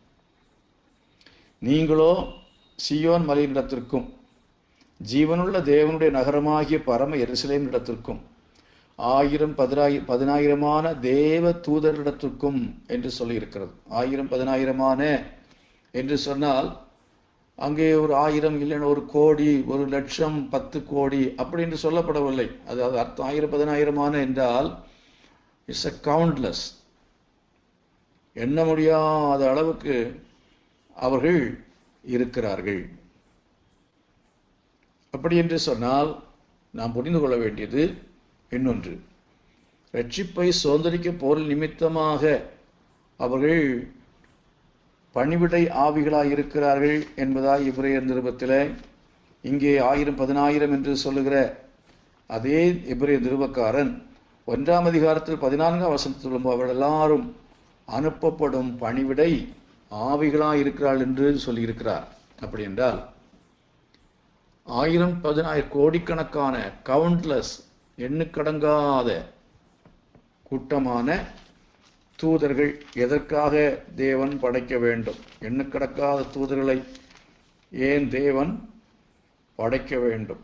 நீங்களோ சியோன் மலையினிடத்திற்கும் ஜீவனுள்ள தேவனுடைய நகரமாகிய பரம எருசலேம் இடத்திற்கும் ஆயிரம் பதினாயி பதினாயிரமான தேவ தூதரிடத்திற்கும் என்று சொல்லியிருக்கிறது ஆயிரம் பதினாயிரமான என்று சொன்னால் அங்கே ஒரு ஆயிரம் இல்லைன்னா ஒரு கோடி ஒரு லட்சம் பத்து கோடி அப்படி என்று சொல்லப்படவில்லை அதாவது அர்த்தம் ஆயிரம் பதினாயிரமான என்றால் இட்ஸ் அ கவுண்ட்லெஸ் எண்ண முடியாத அளவுக்கு அவர்கள் இருக்கிறார்கள் அப்படி என்று சொன்னால் நாம் புரிந்து கொள்ள வேண்டியது இன்னொன்று ரட்சிப்பை சுதந்திரிக்க போரில் நிமித்தமாக அவர்கள் பணிவிடை ஆவிகளாய் இருக்கிறார்கள் என்பதாய் இப்ரேயர் நிருபத்தில் இங்கே ஆயிரம் பதினாயிரம் என்று சொல்லுகிற அதே இப்ரேயர் நிருபக்காரன் ஒன்றாம் அதிகாரத்தில் பதினான்காம் வசனத்தில் அவர்கள் எல்லாரும் அனுப்பப்படும் பணிவிடை ஆவிகளாய் இருக்கிறாள் என்று சொல்லியிருக்கிறார் அப்படி என்றால் ஆயிரம் பதினாயிரம் கோடிக்கணக்கான கவுண்ட்லெஸ் எண்ணுக்கடங்காத கூட்டமான தூதர்கள் எதற்காக தேவன் படைக்க வேண்டும் எண்ணுக்கடக்காத தூதர்களை ஏன் தேவன் படைக்க வேண்டும்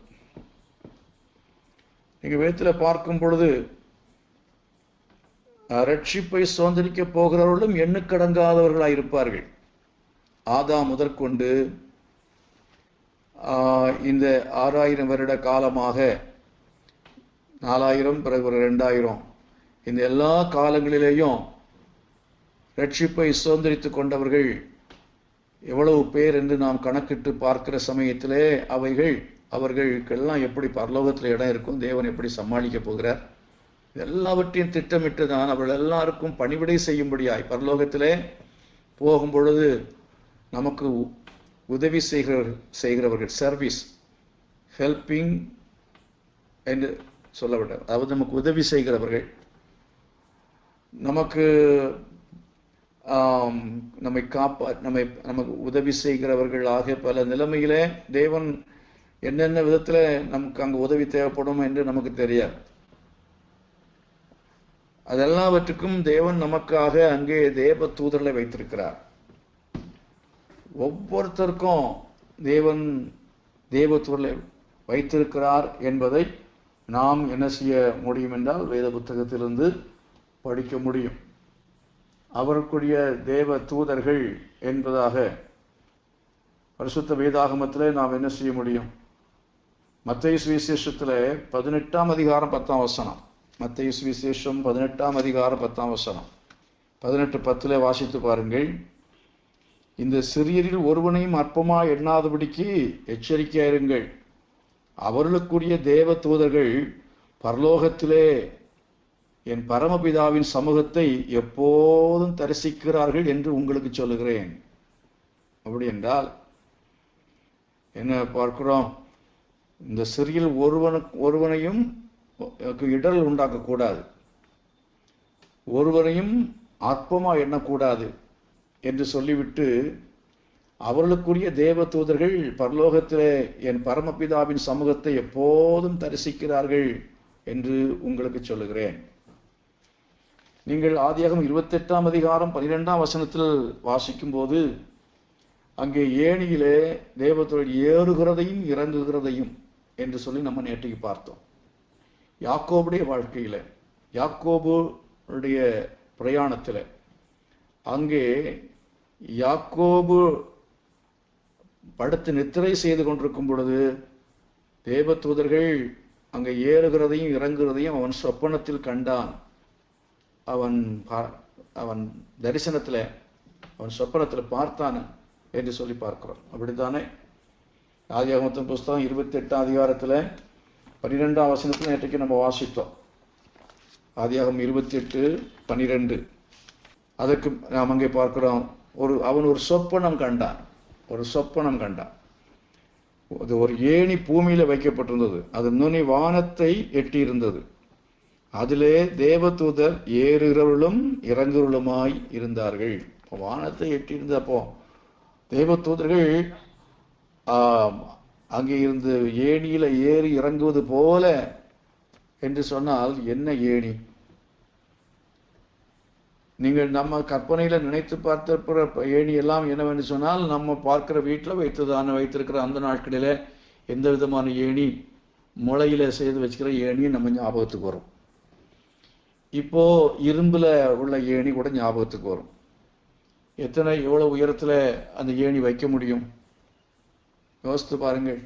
நீங்க வேதத்தில் பார்க்கும் பொழுது ரட்சிப்பை சுதந்திரிக்க போகிறவர்களும் எண்ணுக்கடங்காதவர்களாய் இருப்பார்கள் ஆதா முதற்கொண்டு இந்த ஆறாயிரம் வருட காலமாக நாலாயிரம் பிறகு ஒரு ரெண்டாயிரம் இந்த எல்லா காலங்களிலேயும் ரட்சிப்பை சுதந்திரித்து கொண்டவர்கள் எவ்வளவு பேர் என்று நாம் கணக்கிட்டு பார்க்கிற சமயத்திலே அவைகள் அவர்களுக்கெல்லாம் எப்படி பரலோகத்தில் இடம் இருக்கும் தேவன் எப்படி சமாளிக்க போகிறார் எல்லாவற்றையும் திட்டமிட்டு தான் அவர்கள் எல்லாருக்கும் பணிவிடை செய்யும்படியாய் பரலோகத்திலே போகும் பொழுது நமக்கு உதவி செய்கிற செய்கிறவர்கள் சர்வீஸ் ஹெல்பிங் என்று சொல்லப்பட்ட அதாவது நமக்கு உதவி செய்கிறவர்கள் நமக்கு நம்மை காப்பா நம்மை நமக்கு உதவி செய்கிறவர்கள் ஆகிய பல நிலைமையிலே தேவன் என்னென்ன விதத்தில் நமக்கு அங்கே உதவி தேவைப்படும் என்று நமக்கு தெரியாது அதெல்லாவற்றுக்கும் தேவன் நமக்காக அங்கே தேவ தூதர்களை வைத்திருக்கிறார் ஒவ்வொருத்தருக்கும் தேவன் தேவ தூதர்களை வைத்திருக்கிறார் என்பதை நாம் என்ன செய்ய முடியும் என்றால் வேத புத்தகத்திலிருந்து படிக்க முடியும் அவருக்குரிய தேவ தூதர்கள் என்பதாக பரிசுத்த வேதாகமத்தில் நாம் என்ன செய்ய முடியும் மத்திய சுவிசேஷத்தில் பதினெட்டாம் அதிகாரம் பத்தாம் வசனம் மத்திய சுவிசேஷம் பதினெட்டாம் அதிகாரம் பத்தாம் வசனம் பதினெட்டு பத்தில் வாசித்து பாருங்கள் இந்த சிறியரில் ஒருவனையும் அற்பமா எண்ணாதபடிக்கு எச்சரிக்கையாயிருங்கள் அவர்களுக்குரிய தேவ தூதர்கள் பரலோகத்திலே என் பரமபிதாவின் சமூகத்தை எப்போதும் தரிசிக்கிறார்கள் என்று உங்களுக்கு சொல்லுகிறேன் அப்படி என்றால் என்ன பார்க்கிறோம் இந்த சிறியில் ஒருவனுக்கு ஒருவனையும் இடரல் உண்டாக்கக்கூடாது ஒருவரையும் அற்பமா எண்ணக்கூடாது என்று சொல்லிவிட்டு அவர்களுக்குரிய தேவ தூதர்கள் பரலோகத்திலே என் பரமபிதாவின் சமூகத்தை எப்போதும் தரிசிக்கிறார்கள் என்று உங்களுக்கு சொல்லுகிறேன் நீங்கள் ஆதியாகம் இருபத்தெட்டாம் அதிகாரம் பனிரெண்டாம் வசனத்தில் வாசிக்கும் போது அங்கே ஏணியிலே தேவத்தொழில் ஏறுகிறதையும் இறங்குகிறதையும் என்று சொல்லி நம்ம நேற்றைக்கு பார்த்தோம் யாக்கோபுடைய வாழ்க்கையில யாக்கோபுடைய பிரயாணத்தில் அங்கே யாக்கோபு படுத்து நித்திரை செய்து கொண்டிருக்கும் பொழுது தேவ தூதர்கள் அங்கே ஏறுகிறதையும் இறங்குகிறதையும் அவன் சொப்பனத்தில் கண்டான் அவன் அவன் தரிசனத்தில் அவன் சொப்பனத்தில் பார்த்தான் என்று சொல்லி பார்க்கிறோம் அப்படித்தானே ஆதியாகமத்தின் புஸ்தகம் இருபத்தி எட்டாம் அதிகாரத்தில் பன்னிரெண்டாம் வசனத்தில் நேற்றைக்கு நம்ம வாசித்தோம் ஆதியாகம் இருபத்தி எட்டு பன்னிரெண்டு அதற்கு நாம் அங்கே பார்க்கிறோம் ஒரு அவன் ஒரு சொப்பனம் கண்டான் ஒரு சொப்பனம் கண்டான் அது ஒரு ஏணி பூமியில வைக்கப்பட்டிருந்தது அது நுனி வானத்தை எட்டி இருந்தது அதிலே தேவதூதர் ஏறுகிறவர்களும் இறங்குறவளுமாய் இருந்தார்கள் இப்போ வானத்தை எட்டியிருந்தப்போ தேவதூதர்கள் ஆம், அங்கே இருந்து ஏணியில ஏறி இறங்குவது போல என்று சொன்னால் என்ன ஏணி நீங்கள் நம்ம கற்பனையில நினைத்து பார்த்த ஏணி எல்லாம் என்னவென்று சொன்னால் நம்ம பார்க்கிற வீட்டில் வைத்ததான வைத்திருக்கிற அந்த நாட்களில எந்த விதமான ஏணி முளையில செய்து வச்சுக்கிற ஏணி நம்ம ஞாபகத்துக்கு வரும் இப்போ இரும்புல உள்ள ஏணி கூட ஞாபகத்துக்கு வரும் எத்தனை எவ்வளவு உயரத்துல அந்த ஏணி வைக்க முடியும் யோசித்து பாருங்கள்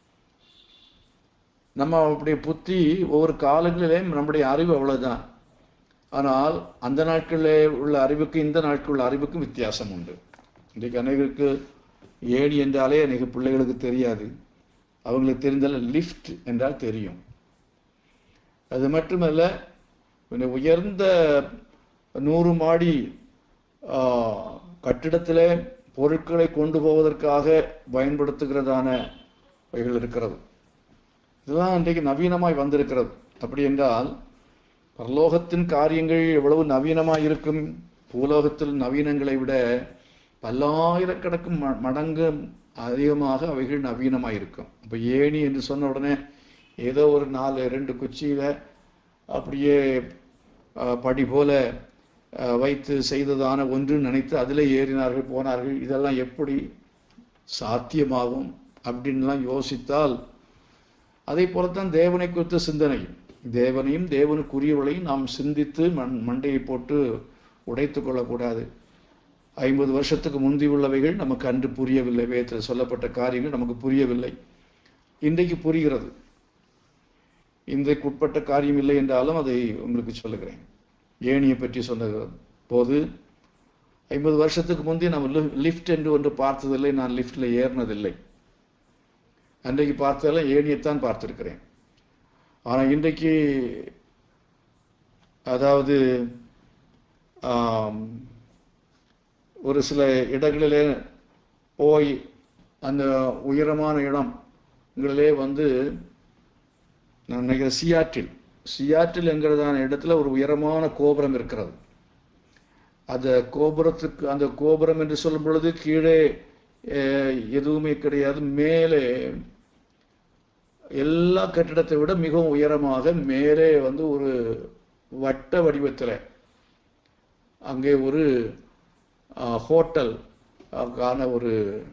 நம்ம அப்படியே புத்தி ஒவ்வொரு காலங்களிலேயும் நம்முடைய அறிவு அவ்வளவுதான் ஆனால் அந்த நாட்களிலே உள்ள அறிவுக்கு இந்த நாட்கள் உள்ள அறிவுக்கும் வித்தியாசம் உண்டு இன்றைக்கு அநேகருக்கு ஏணி என்றாலே அநேக பிள்ளைகளுக்கு தெரியாது அவங்களுக்கு தெரிந்தால லிஃப்ட் என்றால் தெரியும் அது மட்டுமல்ல இந்த உயர்ந்த நூறு மாடி ஆ, கட்டிடத்திலே பொருட்களை கொண்டு போவதற்காக பயன்படுத்துகிறதான வகைகள் இருக்கிறது இதெல்லாம் இன்றைக்கு நவீனமாய் வந்திருக்கிறது அப்படி என்றால் பரலோகத்தின் காரியங்கள் எவ்வளவு நவீனமாய் இருக்கும் பூலோகத்தில் நவீனங்களை விட பல்லாயிரக்கணக்கு ம- மடங்கு அதிகமாக அவைகள் நவீனமாய் இருக்கும் அப்ப ஏணி என்று சொன்ன உடனே ஏதோ ஒரு நாலு ரெண்டு குச்சியில அப்படியே அஹ், படி போல அஹ், வைத்து செய்ததான ஒன்று நினைத்து அதிலே ஏறினார்கள் போனார்கள் இதெல்லாம் எப்படி சாத்தியமாகும் அப்படின்லாம் யோசித்தால் அதே போலத்தான் தேவனை குறித்த சிந்தனை தேவனையும் தேவனுக்குரியவளையும் நாம் சிந்தித்து மண் மண்டையை போட்டு உடைத்துக் கொள்ளக்கூடாது ஐம்பது வருஷத்துக்கு முந்தி உள்ளவைகள் நமக்கு அன்று புரியவில்லை வேதத்தில் சொல்லப்பட்ட காரியங்கள் நமக்கு புரியவில்லை இன்றைக்கு புரிகிறது இன்றைக்கு உட்பட்ட காரியம் இல்லை என்றாலும் அதை உங்களுக்கு சொல்லுகிறேன் ஏணியை பற்றி சொன்ன போது ஐம்பது வருஷத்துக்கு முந்தி நம்ம லிஃப்ட் என்று ஒன்று பார்த்ததில்லை நான் லிஃப்ட்ல ஏறினதில்லை அன்றைக்கு பார்த்ததெல்லாம் ஏணியைத்தான் பார்த்திருக்கிறேன் ஆனா இன்றைக்கு அதாவது ஆம், ஒரு சில இடங்களிலே போய் அந்த உயரமான இடங்களிலே வந்து நான் நினைக்கிறேன் சியாட்டில் சியாட்டில் என்கிறதான இடத்துல ஒரு உயரமான கோபுரம் இருக்கிறது அந்த கோபுரத்துக்கு அந்த கோபுரம் என்று சொல்லும் பொழுது கீழே அஹ், எதுவுமே கிடையாது மேலே எல்லா கட்டிடத்தை விட மிகவும் உயரமாக மேலே வந்து ஒரு வட்ட வடிவத்தில் அங்கே ஒரு அஹ், ஹோட்டல் அஹ், கான ஒரு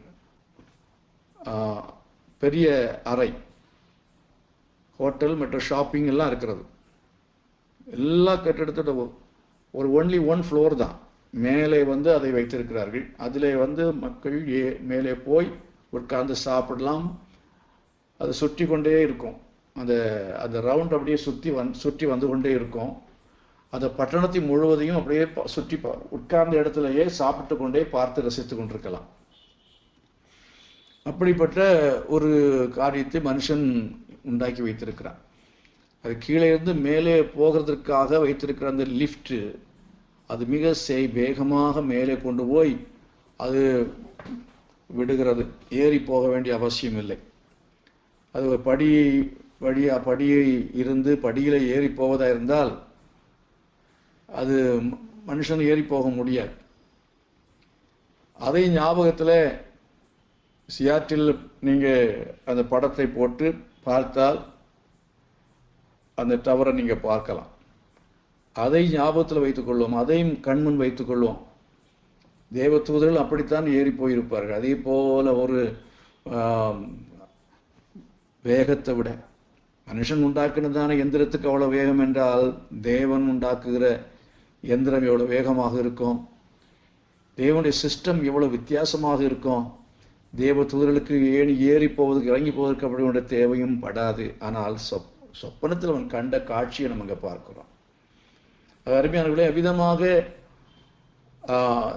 அஹ், பெரிய அறை ஹோட்டல் மற்றும் ஷாப்பிங் எல்லாம் இருக்கிறது எல்லா கட்டிடத்தோட ஒ- ஒரு ஒன்லி ஒன் ஃப்ளோர் தான் மேலே வந்து அதை வைத்திருக்கிறார்கள் அதிலே வந்து மக்கள் ஏ மேலே போய் உட்கார்ந்து சாப்பிடலாம் அது சுற்றி கொண்டே இருக்கும் அந்த அந்த ரவுண்ட் அப்படியே சுற்றி வந் சுற்றி வந்து கொண்டே இருக்கும் அந்த பட்டணத்தை முழுவதையும் அப்படியே ப- சுற்றி பா- உட்கார்ந்த இடத்திலேயே சாப்பிட்டு கொண்டே பார்த்து ரசித்து கொண்டிருக்கலாம் அப்படிப்பட்ட ஒரு காரியத்தை மனுஷன் உண்டாக்கி வைத்திருக்கிறான் அது கீழே இருந்து மேலே போகிறதற்காக வைத்திருக்கிற அந்த லிஃப்ட் அது மிக செய் வேகமாக மேலே கொண்டு போய் அது விடுகிறது ஏறி போக வேண்டிய அவசியம் இல்லை அது ஒரு படி வழியா படியை இருந்து படியில ஏறி போவதா இருந்தால் அது ம- மனுஷன் ஏறி போக முடியாது அதை ஞாபகத்துல சியாட்டில் நீங்க அந்த படத்தை போட்டு பார்த்தால் அந்த டவரை நீங்க பார்க்கலாம் அதை ஞாபகத்தில் வைத்துக் கொள்வோம் அதையும் கண்முன் வைத்துக் கொள்வோம் தேவதூதர்கள் அப்படித்தான் ஏறி போயிருப்பார்கள் அதே போல ஒரு ஆம், வேகத்தை விட மனுஷன் உண்டாக்குனதான எந்திரத்துக்கு அவ்வளவு வேகம் என்றால் தேவன் உண்டாக்குகிற எந்திரம் எவ்வளவு வேகமாக இருக்கும் தேவனுடைய சிஸ்டம் எவ்வளவு வித்தியாசமாக இருக்கும் தேவ தூதர்களுக்கு ஏறி ஏறி போவதற்கு இறங்கி போவதற்கு அப்படி ஒன்ற தேவையும் படாது ஆனால் சொப் சொப்பனத்தில் அவன் கண்ட காட்சியை நம்ம இங்க பார்க்கிறோம் அது அருமையானவர்களே அவ்விதமாக ஆஹ்,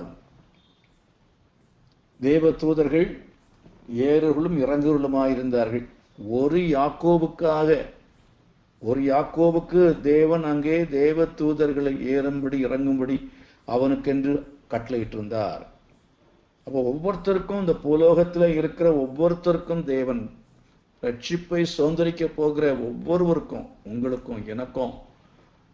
தேவ தூதர்கள் ஏறுகளும் இறங்குகளுமாய் இருந்தார்கள் ஒரு யாக்கோபுக்காக ஒரு யாக்கோபுக்கு தேவன் அங்கே தேவ தூதர்களை ஏறும்படி இறங்கும்படி அவனுக்கென்று கட்டளையிட்டிருந்தார் அப்போ ஒவ்வொருத்தருக்கும் இந்த பூலோகத்துல இருக்கிற ஒவ்வொருத்தருக்கும் தேவன் ரட்சிப்பை சுதந்திரிக்க போகிற ஒவ்வொருவருக்கும் உங்களுக்கும் எனக்கும்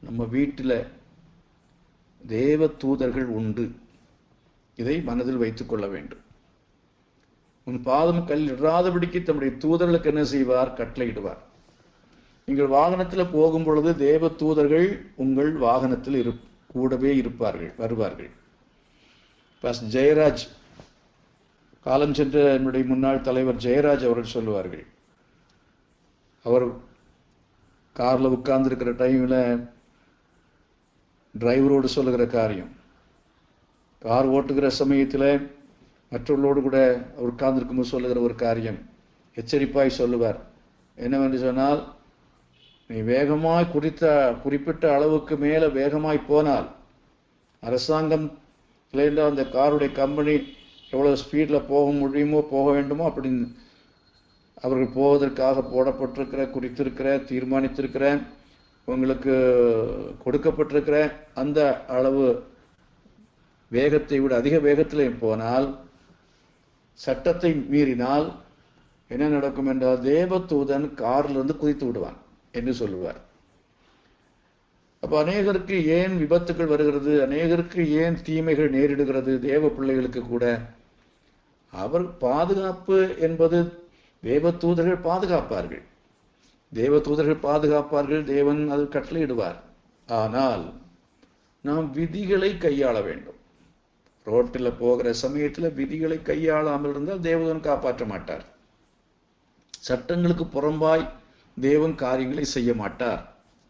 நம்ம வீட்டில் தேவ தூதர்கள் உண்டு இதை மனதில் வைத்துக் கொள்ள வேண்டும் உன் பாதம் கல் இடாதபடிக்கு தம்முடைய தூதர்களுக்கு என்ன செய்வார் கட்டளையிடுவார் நீங்கள் வாகனத்தில் போகும் பொழுது தேவ தூதர்கள் உங்கள் வாகனத்தில் இரு கூடவே இருப்பார்கள் வருவார்கள் பாஸ் ஜெயராஜ் காலம் சென்ற என்னுடைய முன்னாள் தலைவர் ஜெயராஜ் அவர்கள் சொல்லுவார்கள் அவர் காரில் உட்கார்ந்துருக்கிற டைமில் டிரைவரோடு சொல்லுகிற காரியம் கார் ஓட்டுகிற சமயத்தில் மற்றவர்களோடு கூட அவர் உட்கார்ந்துருக்கும்போது சொல்லுகிற ஒரு காரியம் எச்சரிப்பாய் சொல்லுவார் என்னவென்று சொன்னால் நீ வேகமாய் குறித்த குறிப்பிட்ட அளவுக்கு மேலே வேகமாய் போனால் அரசாங்கம் இல்லைன்னா அந்த காருடைய கம்பெனி எவ்வளோ ஸ்பீடில் போக முடியுமோ போக வேண்டுமோ அப்படின்னு அவர்கள் போவதற்காக போடப்பட்டிருக்கிற குறித்திருக்கிற தீர்மானித்திருக்கிற உங்களுக்கு கொடுக்கப்பட்டிருக்கிற அந்த அளவு வேகத்தை விட அதிக வேகத்தில் போனால் சட்டத்தை மீறினால் என்ன நடக்கும் என்றால் தேவதூதன் காரிலிருந்து குதித்து விடுவான் என்று சொல்லுவார் அப்போ அநேகருக்கு ஏன் விபத்துகள் வருகிறது அநேகருக்கு ஏன் தீமைகள் நேரிடுகிறது தேவ பிள்ளைகளுக்கு கூட அவர் பாதுகாப்பு என்பது தேவ தூதர்கள் பாதுகாப்பார்கள் தேவ தூதர்கள் பாதுகாப்பார்கள் தேவன் அது கட்டளையிடுவார் ஆனால் நாம் விதிகளை கையாள வேண்டும் ரோட்டில் போகிற சமயத்தில் விதிகளை கையாளாமல் இருந்தால் தேவதன் காப்பாற்ற மாட்டார் சட்டங்களுக்கு புறம்பாய் தேவன் காரியங்களை செய்ய மாட்டார்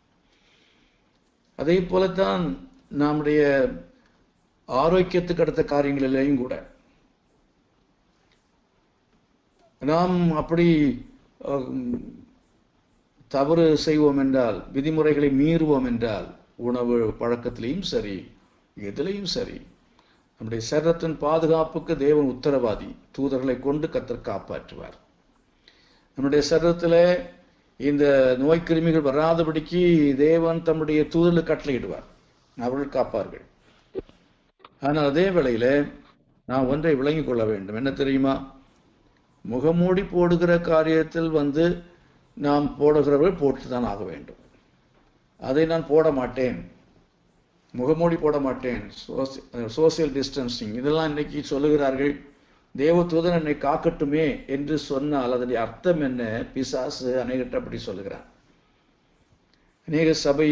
அதே போலத்தான் நம்முடைய ஆரோக்கியத்துக்கு அடுத்த காரியங்களிலேயும் கூட நாம் அப்படி தவறு செய்வோம் என்றால் விதிமுறைகளை மீறுவோம் என்றால் உணவு பழக்கத்திலையும் சரி எதிலையும் சரி நம்முடைய சரீரத்தின் பாதுகாப்புக்கு தேவன் உத்தரவாதி தூதர்களை கொண்டு கத்தர் காப்பாற்றுவார் நம்முடைய சரீரத்தில் இந்த நோய் கிருமிகள் வராதபடிக்கு தேவன் தம்முடைய தூதர்களுக்கு கட்டளையிடுவார் அவர்கள் காப்பார்கள் ஆனால் அதே வேளையில நான் ஒன்றை விளங்கிக் கொள்ள வேண்டும் என்ன தெரியுமா முகமூடி போடுகிற காரியத்தில் வந்து நாம் போடுகிறவர்கள் போட்டுதான் ஆக வேண்டும் அதை நான் போட மாட்டேன் முகமூடி போட மாட்டேன் சோசியல் டிஸ்டன்சிங் இதெல்லாம் இன்னைக்கு சொல்லுகிறார்கள் தேவதூதன் என்னை காக்கட்டுமே என்று சொன்னால் அதனுடைய அர்த்தம் என்ன பிசாசு அநேகட்ட அப்படி சொல்லுகிறான் அநேக சபை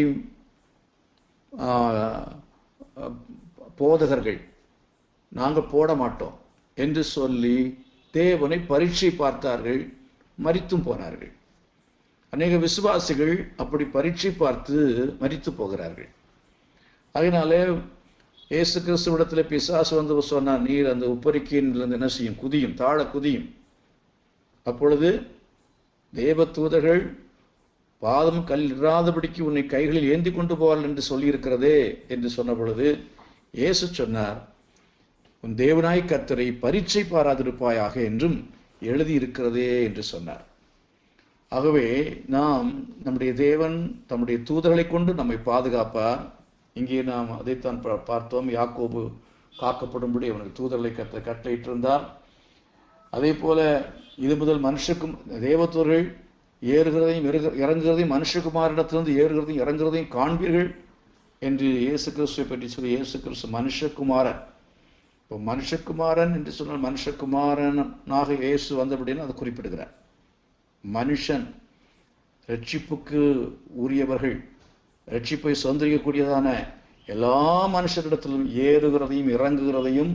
போதகர்கள் நாங்கள் போட மாட்டோம் என்று சொல்லி தேவனை பரீட்சை பார்த்தார்கள் மறித்தும் போனார்கள் அநேக விசுவாசிகள் அப்படி பரீட்சை பார்த்து மறித்து போகிறார்கள் அதனாலே இயேசு கிறிஸ்துவிடத்தில் பிசாசு வந்து சொன்னார் நீர் அந்த உப்பரிக்கையிலிருந்து என்ன செய்யும் குதியும் தாழ குதியும் அப்பொழுது தேவ தூதர்கள் பாதம் கல் இராதபடிக்கு உன்னை கைகளில் ஏந்தி கொண்டு போவார்கள் என்று சொல்லியிருக்கிறதே என்று சொன்ன பொழுது இயேசு சொன்னார் உன் தேவனாய் கத்தரை பரீட்சை பாராதிருப்பாயாக என்றும் எழுதியிருக்கிறதே என்று சொன்னார் ஆகவே நாம் நம்முடைய தேவன் தம்முடைய தூதர்களை கொண்டு நம்மை பாதுகாப்பார் இங்கே நாம் அதைத்தான் பார்த்தோம் யாக்கோபு காக்கப்படும்படி அவனுக்கு தூதர்களை கத்த கட்டளையிட்டிருந்தார் அதே போல இது முதல் மனுஷக்கும் தேவத்தூர்கள் ஏறுகிறதையும் இறங்குகிறதையும் மனுஷகுமாரிடத்திலிருந்து ஏறுகிறதையும் இறங்குறதையும் காண்பீர்கள் என்று இயேசு கிறிஸ்துவை பற்றி சொல்லி இயேசு கிறிஸ்து மனுஷகுமாரன் இப்போ மனுஷகுமாரன் என்று சொன்னால் மனுஷகுமாரனாக இயேசு வந்தபடின்னு அதை குறிப்பிடுகிறார் மனுஷன் ரட்சிப்புக்கு உரியவர்கள் ரட்சிப்பை சுதந்திரிக்கக்கூடியதான எல்லா மனுஷரிடத்திலும் ஏறுகிறதையும் இறங்குகிறதையும்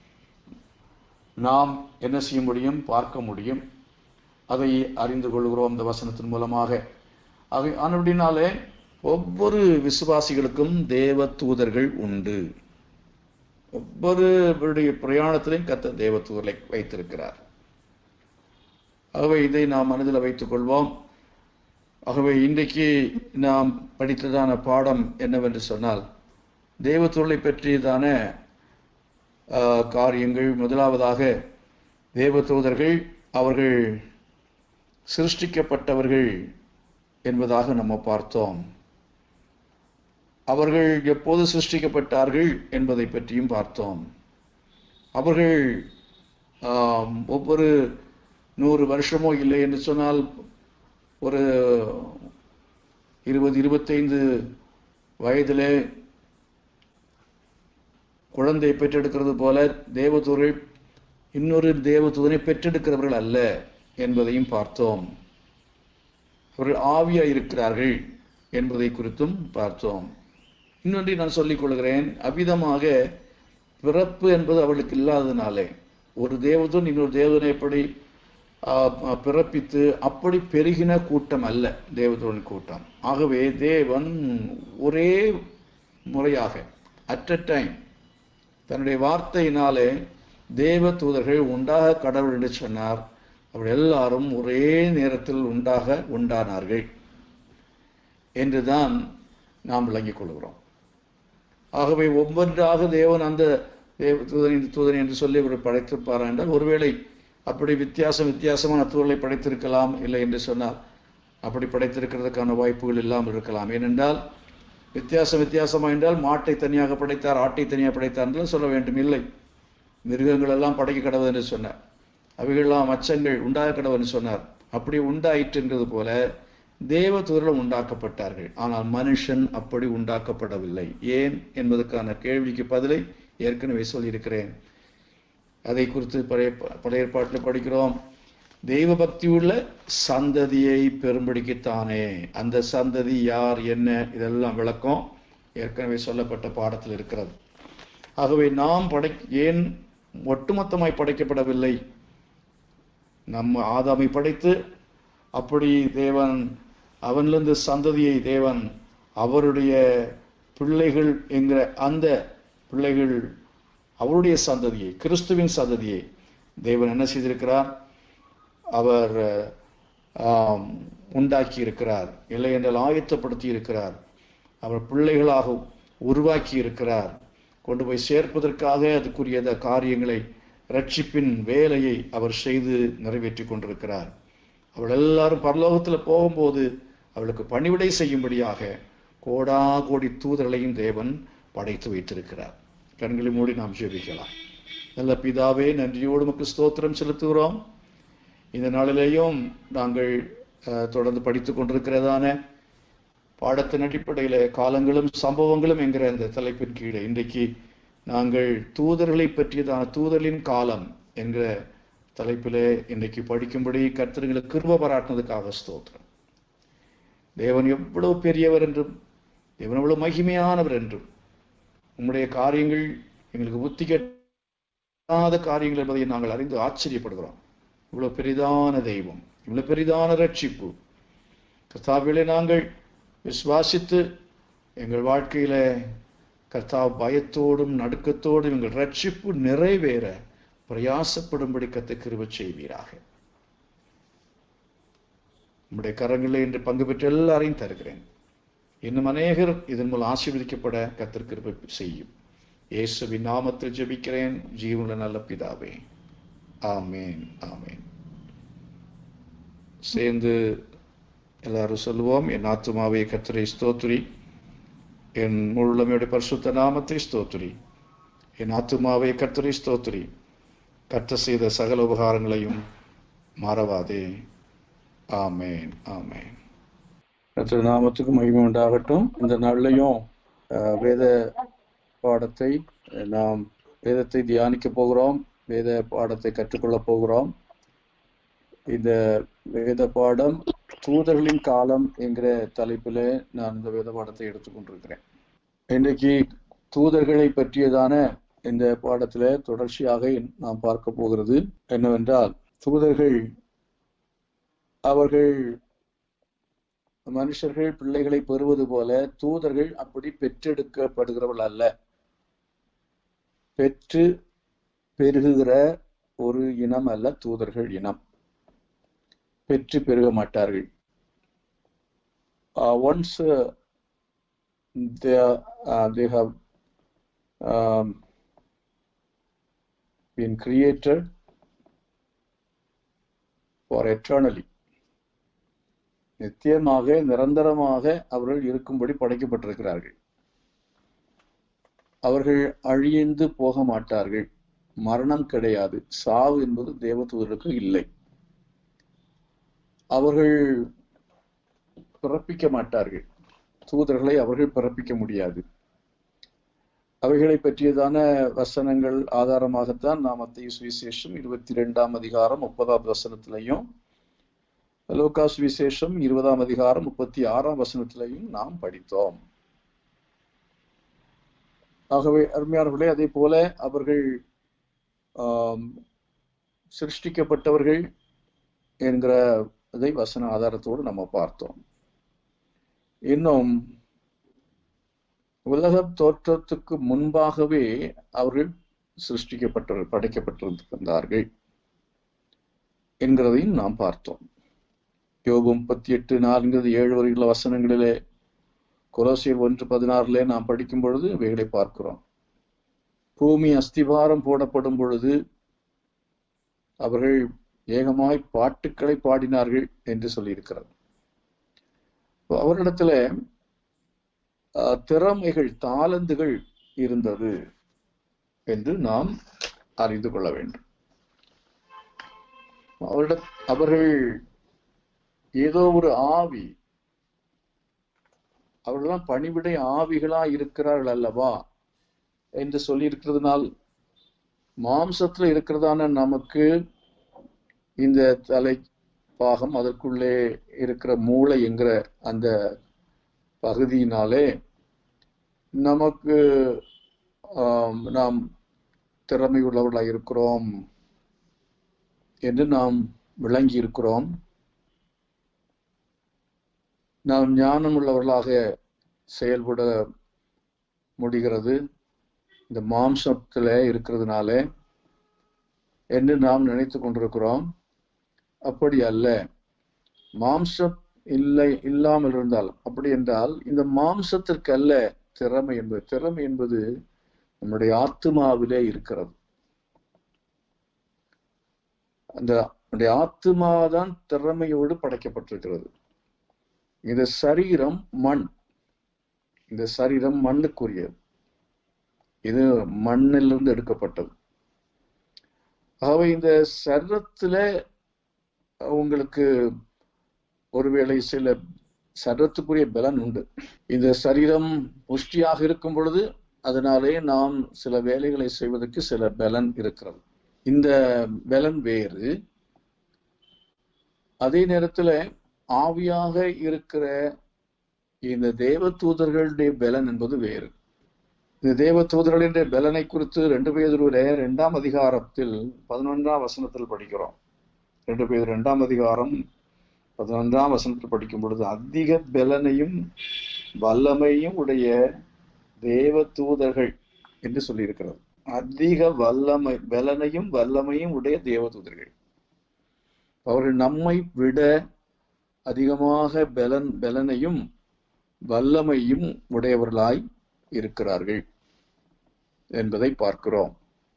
நாம் என்ன செய்ய முடியும் பார்க்க முடியும் அதை அறிந்து கொள்கிறோம் இந்த வசனத்தின் மூலமாக ஆக அப்படின்னாலே ஒவ்வொரு விசுவாசிகளுக்கும் தேவ தூதர்கள் உண்டு ஒவ்வொருவருடைய பிரயாணத்திலையும் கத்த தேவ தூதரை வைத்திருக்கிறார் ஆகவே இதை நாம் மனதில் வைத்துக் கொள்வோம் ஆகவே இன்றைக்கு நாம் படித்ததான பாடம் என்னவென்று சொன்னால் தேவத்தொழிலை பற்றியதான காரியங்கள் முதலாவதாக தேவதூதர்கள் அவர்கள் சிருஷ்டிக்கப்பட்டவர்கள் என்பதாக நம்ம பார்த்தோம் அவர்கள் எப்போது சிருஷ்டிக்கப்பட்டார்கள் என்பதை பற்றியும் பார்த்தோம் அவர்கள் ஒவ்வொரு நூறு வருஷமோ இல்லை என்று சொன்னால் ஒரு இருபது இருபத்தைந்து வயதிலே குழந்தை பெற்றெடுக்கிறது போல தேவதூர்கள் இன்னொரு தேவதூதனை பெற்றெடுக்கிறவர்கள் அல்ல என்பதையும் பார்த்தோம் அவர்கள் ஆவியா இருக்கிறார்கள் என்பதை குறித்தும் பார்த்தோம் இன்னொன்றை நான் சொல்லிக் கொள்கிறேன் அவ்விதமாக பிறப்பு என்பது அவளுக்கு இல்லாததினாலே ஒரு தேவதூன் இன்னொரு தேவதனை எப்படி பிறப்பித்து அப்படி பெருகின கூட்டம் அல்ல தேவதூன் கூட்டம் ஆகவே தேவன் ஒரே முறையாக அட் அ டைம் தன்னுடைய வார்த்தையினாலே தேவ தூதர்கள் உண்டாக கடவுள் என்று சொன்னார் அவர் எல்லாரும் ஒரே நேரத்தில் உண்டாக உண்டானார்கள் என்றுதான் நாம் விளங்கிக் கொள்கிறோம் ஆகவே ஒவ்வொன்றாக தேவன் அந்த தேவ தூதன் இந்த தூதன் என்று சொல்லி இவர் படைத்திருப்பாரா என்றால் ஒருவேளை அப்படி வித்தியாசம் வித்தியாசமான தூதர்களை படைத்திருக்கலாம் இல்லை என்று சொன்னால் அப்படி படைத்திருக்கிறதுக்கான வாய்ப்புகள் இல்லாமல் இருக்கலாம் ஏனென்றால் வித்தியாசம் வித்தியாசமா என்றால் மாட்டை தனியாக படைத்தார் ஆட்டை தனியாக படைத்தார் என்று சொல்ல வேண்டும் இல்லை மிருகங்கள் எல்லாம் படைக்க கடவுள் என்று சொன்னார் அவைகள்லாம் அச்சங்கள் உண்டாக கடவுள் சொன்னார் அப்படி உண்டாயிற்றுங்கிறது போல தேவ தூதர்களும் உண்டாக்கப்பட்டார்கள் ஆனால் மனுஷன் அப்படி உண்டாக்கப்படவில்லை ஏன் என்பதற்கான கேள்விக்கு பதிலை ஏற்கனவே சொல்லியிருக்கிறேன் அதை குறித்து பழைய பழைய ஏற்பாட்டில் படிக்கிறோம் தெய்வ பக்தியுள்ள சந்ததியை பெரும்படிக்குத்தானே அந்த சந்ததி யார் என்ன இதெல்லாம் விளக்கம் ஏற்கனவே சொல்லப்பட்ட பாடத்தில் இருக்கிறது ஆகவே நாம் படை ஏன் ஒட்டுமொத்தமாய் படைக்கப்படவில்லை நம்ம ஆதாமை படைத்து அப்படி தேவன் அவனிலிருந்து சந்ததியை தேவன் அவருடைய பிள்ளைகள் என்கிற அந்த பிள்ளைகள் அவருடைய சந்ததியை கிறிஸ்துவின் சந்ததியை தேவன் என்ன செய்திருக்கிறார் அவர் உண்டாக்கி இருக்கிறார் இல்லை என்றால் ஆயத்தப்படுத்தி இருக்கிறார் அவர் பிள்ளைகளாக உருவாக்கி இருக்கிறார் கொண்டு போய் சேர்ப்பதற்காக அதுக்குரிய அந்த காரியங்களை ரட்சிப்பின் வேலையை அவர் செய்து நிறைவேற்றி கொண்டிருக்கிறார் அவள் எல்லாரும் பரலோகத்தில் போகும்போது அவளுக்கு பணிவிடை செய்யும்படியாக கோடா கோடி தூதர்களையும் தேவன் படைத்து வைத்திருக்கிறார் கண்களை மூடி நாம் ஜெபிக்கலாம் நல்ல பிதாவே நன்றியோடு நமக்கு ஸ்தோத்திரம் செலுத்துகிறோம் இந்த நாளிலேயும் நாங்கள் தொடர்ந்து படித்து கொண்டிருக்கிறதான பாடத்தின் அடிப்படையில் காலங்களும் சம்பவங்களும் என்கிற அந்த தலைப்பின் கீழே இன்றைக்கு நாங்கள் தூதர்களை பற்றியதான தூதர்களின் காலம் என்கிற தலைப்பிலே இன்றைக்கு படிக்கும்படி கர்த்தர்களை கிருப பாராட்டினதுக்காக ஸ்தோத்திரம் தேவன் எவ்வளவு பெரியவர் என்றும் தேவன் எவ்வளவு மகிமையானவர் என்றும் உம்முடைய காரியங்கள் எங்களுக்கு புத்தி கெட்டாத காரியங்கள் என்பதை நாங்கள் அறிந்து ஆச்சரியப்படுகிறோம் இவ்வளவு பெரிதான தெய்வம் இவ்வளவு பெரிதான ரட்சிப்பு கர்த்தாவிலே நாங்கள் விசுவாசித்து எங்கள் வாழ்க்கையில கர்த்தா பயத்தோடும் நடுக்கத்தோடும் எங்கள் ரட்சிப்பு நிறைவேற பிரயாசப்படும்படி கத்து கிருப செய்வீராக நம்முடைய கரங்களில் இன்று பங்கு பெற்ற எல்லாரையும் தருகிறேன் இன்னும் அநேகர் இதன் மூலம் ஆசீர்வதிக்கப்பட கத்தர் கிருபை செய்யும் இயேசுவின் நாமத்தில் ஜெபிக்கிறேன் ஜீவனுள்ள நல்ல பிதாவே ஆமேன் ஆமேன் சேர்ந்து எல்லாரும் சொல்லுவோம் என் ஆத்துமாவை கத்தரை ஸ்தோத்ரி என் முழுமையுடைய பரிசுத்த நாமத்தை ஸ்தோத்ரி என் ஆத்துமாவை கத்தரை ஸ்தோத்ரி கற்ற செய்த சகல உபகாரங்களையும் மறவாதே ஆமேன் ஆமேன் கத்திர நாமத்துக்கு மகிமை உண்டாகட்டும் இந்த நாள்லையும் வேத பாடத்தை நாம் வேதத்தை தியானிக்க போகிறோம் வேத பாடத்தை கற்றுக்கொள்ள போகிறோம் இந்த வேத பாடம் தூதர்களின் காலம் என்கிற தலைப்பில் நான் இந்த வேத பாடத்தை எடுத்துக்கொண்டிருக்கிறேன் இன்றைக்கு தூதர்களை பற்றியதான இந்த பாடத்துல தொடர்ச்சியாக நாம் பார்க்க போகிறது என்னவென்றால் தூதர்கள் அவர்கள் மனுஷர்கள் பிள்ளைகளை பெறுவது போல தூதர்கள் அப்படி பெற்றெடுக்கப்படுகிறவர்கள் அல்ல பெற்று பெருகுகிற ஒரு இனம் அல்ல தூதர்கள் இனம் பெற்று பெருக மாட்டார்கள் once they have um, been created for eternally நித்தியமாக நிரந்தரமாக அவர்கள் இருக்கும்படி படைக்கப்பட்டிருக்கிறார்கள் அவர்கள் அழிந்து போக மாட்டார்கள் மரணம் கிடையாது சாவு என்பது தேவதூதருக்கு இல்லை அவர்கள் பிறப்பிக்க மாட்டார்கள் தூதர்களை அவர்கள் பிறப்பிக்க முடியாது அவைகளை பற்றியதான வசனங்கள் ஆதாரமாகத்தான் நாம் மத்திய சுவிசேஷம் இருபத்தி ரெண்டாம் அதிகாரம் முப்பதாம் வசனத்திலையும் லோகா சுவிசேஷம் இருபதாம் அதிகாரம் முப்பத்தி ஆறாம் வசனத்திலையும் நாம் படித்தோம் ஆகவே அருமையானவர்களே அதே போல அவர்கள் ஆம், சிருஷ்டிக்கப்பட்டவர்கள் என்கிற அதை வசன ஆதாரத்தோடு நம்ம பார்த்தோம் இன்னும் உலக தோற்றத்துக்கு முன்பாகவே அவர்கள் சிருஷ்டிக்கப்பட்ட படைக்கப்பட்டிருந்தார்கள் என்கிறதையும் நாம் பார்த்தோம் யோபு முப்பத்தி எட்டு நான்கு ஏழு வரையுள்ள வசனங்களிலே கொலோசியர் ஒன்று பதினாறுல நாம் படிக்கும் பொழுது இவைகளை பார்க்கிறோம் பூமி அஸ்திவாரம் போடப்படும் பொழுது அவர்கள் ஏகமாய் பாட்டுக்களை பாடினார்கள் என்று சொல்லியிருக்கிறது அவரிடத்துல அஹ், திறமைகள் தாளந்துகள் இருந்தது என்று நாம் அறிந்து கொள்ள வேண்டும் அவரிட அவர்கள் ஏதோ ஒரு ஆவி அவர்களெல்லாம் பணிவிடை ஆவிகளா இருக்கிறார்கள் அல்லவா என்று சொல்லி இருக்கிறதுனால் மாம்சத்துல இருக்கிறதான நமக்கு இந்த தலை பாகம் அதற்குள்ளே இருக்கிற மூளை என்கிற அந்த பகுதியினாலே நமக்கு ஆம், நாம் திறமை உள்ளவர்களாக இருக்கிறோம் என்று நாம் விளங்கி இருக்கிறோம் நாம் ஞானம் உள்ளவர்களாக செயல்பட முடிகிறது இந்த மாம்சத்துல இருக்கிறதுனால என்று நாம் நினைத்து கொண்டிருக்கிறோம் அப்படி அல்ல மாம்சம் இல்லை இல்லாமல் இருந்தால் அப்படி என்றால் இந்த மாம்சத்திற்கு அல்ல திறமை என்பது திறமை என்பது நம்முடைய ஆத்மாவிலே இருக்கிறது அந்த நம்முடைய ஆத்மாதான் திறமையோடு படைக்கப்பட்டிருக்கிறது இந்த சரீரம் மண் இந்த சரீரம் மண்ணுக்குரியது இது மண்ணிலிருந்து எடுக்கப்பட்டது ஆகவே இந்த சரீரத்துல உங்களுக்கு ஒருவேளை சில சரீரத்துக்குரிய பலன் உண்டு இந்த சரீரம் புஷ்டியாக இருக்கும் பொழுது அதனாலே நாம் சில வேலைகளை செய்வதற்கு சில பலன் இருக்கிறது இந்த பலன் வேறு அதே நேரத்துல ஆவியாக இருக்கிற இந்த தேவ தூதர்களுடைய பலன் என்பது வேறு இந்த தேவ தூதர்களின் பலனை குறித்து ரெண்டு பேருடைய இரண்டாம் அதிகாரத்தில் பதினொன்றாம் வசனத்தில் படிக்கிறோம் ரெண்டு பேர் இரண்டாம் அதிகாரம் பதினொன்றாம் வசனத்தில் படிக்கும் பொழுது அதிக பலனையும் வல்லமையும் உடைய தேவ தூதர்கள் என்று சொல்லியிருக்கிறது அதிக வல்லமை பலனையும் வல்லமையும் உடைய தேவ தூதர்கள் அவர்கள் நம்மை விட அதிகமாக பலன் பலனையும் வல்லமையும் உடையவர்களாய் இருக்கிறார்கள் என்பதை பார்க்கிறோம்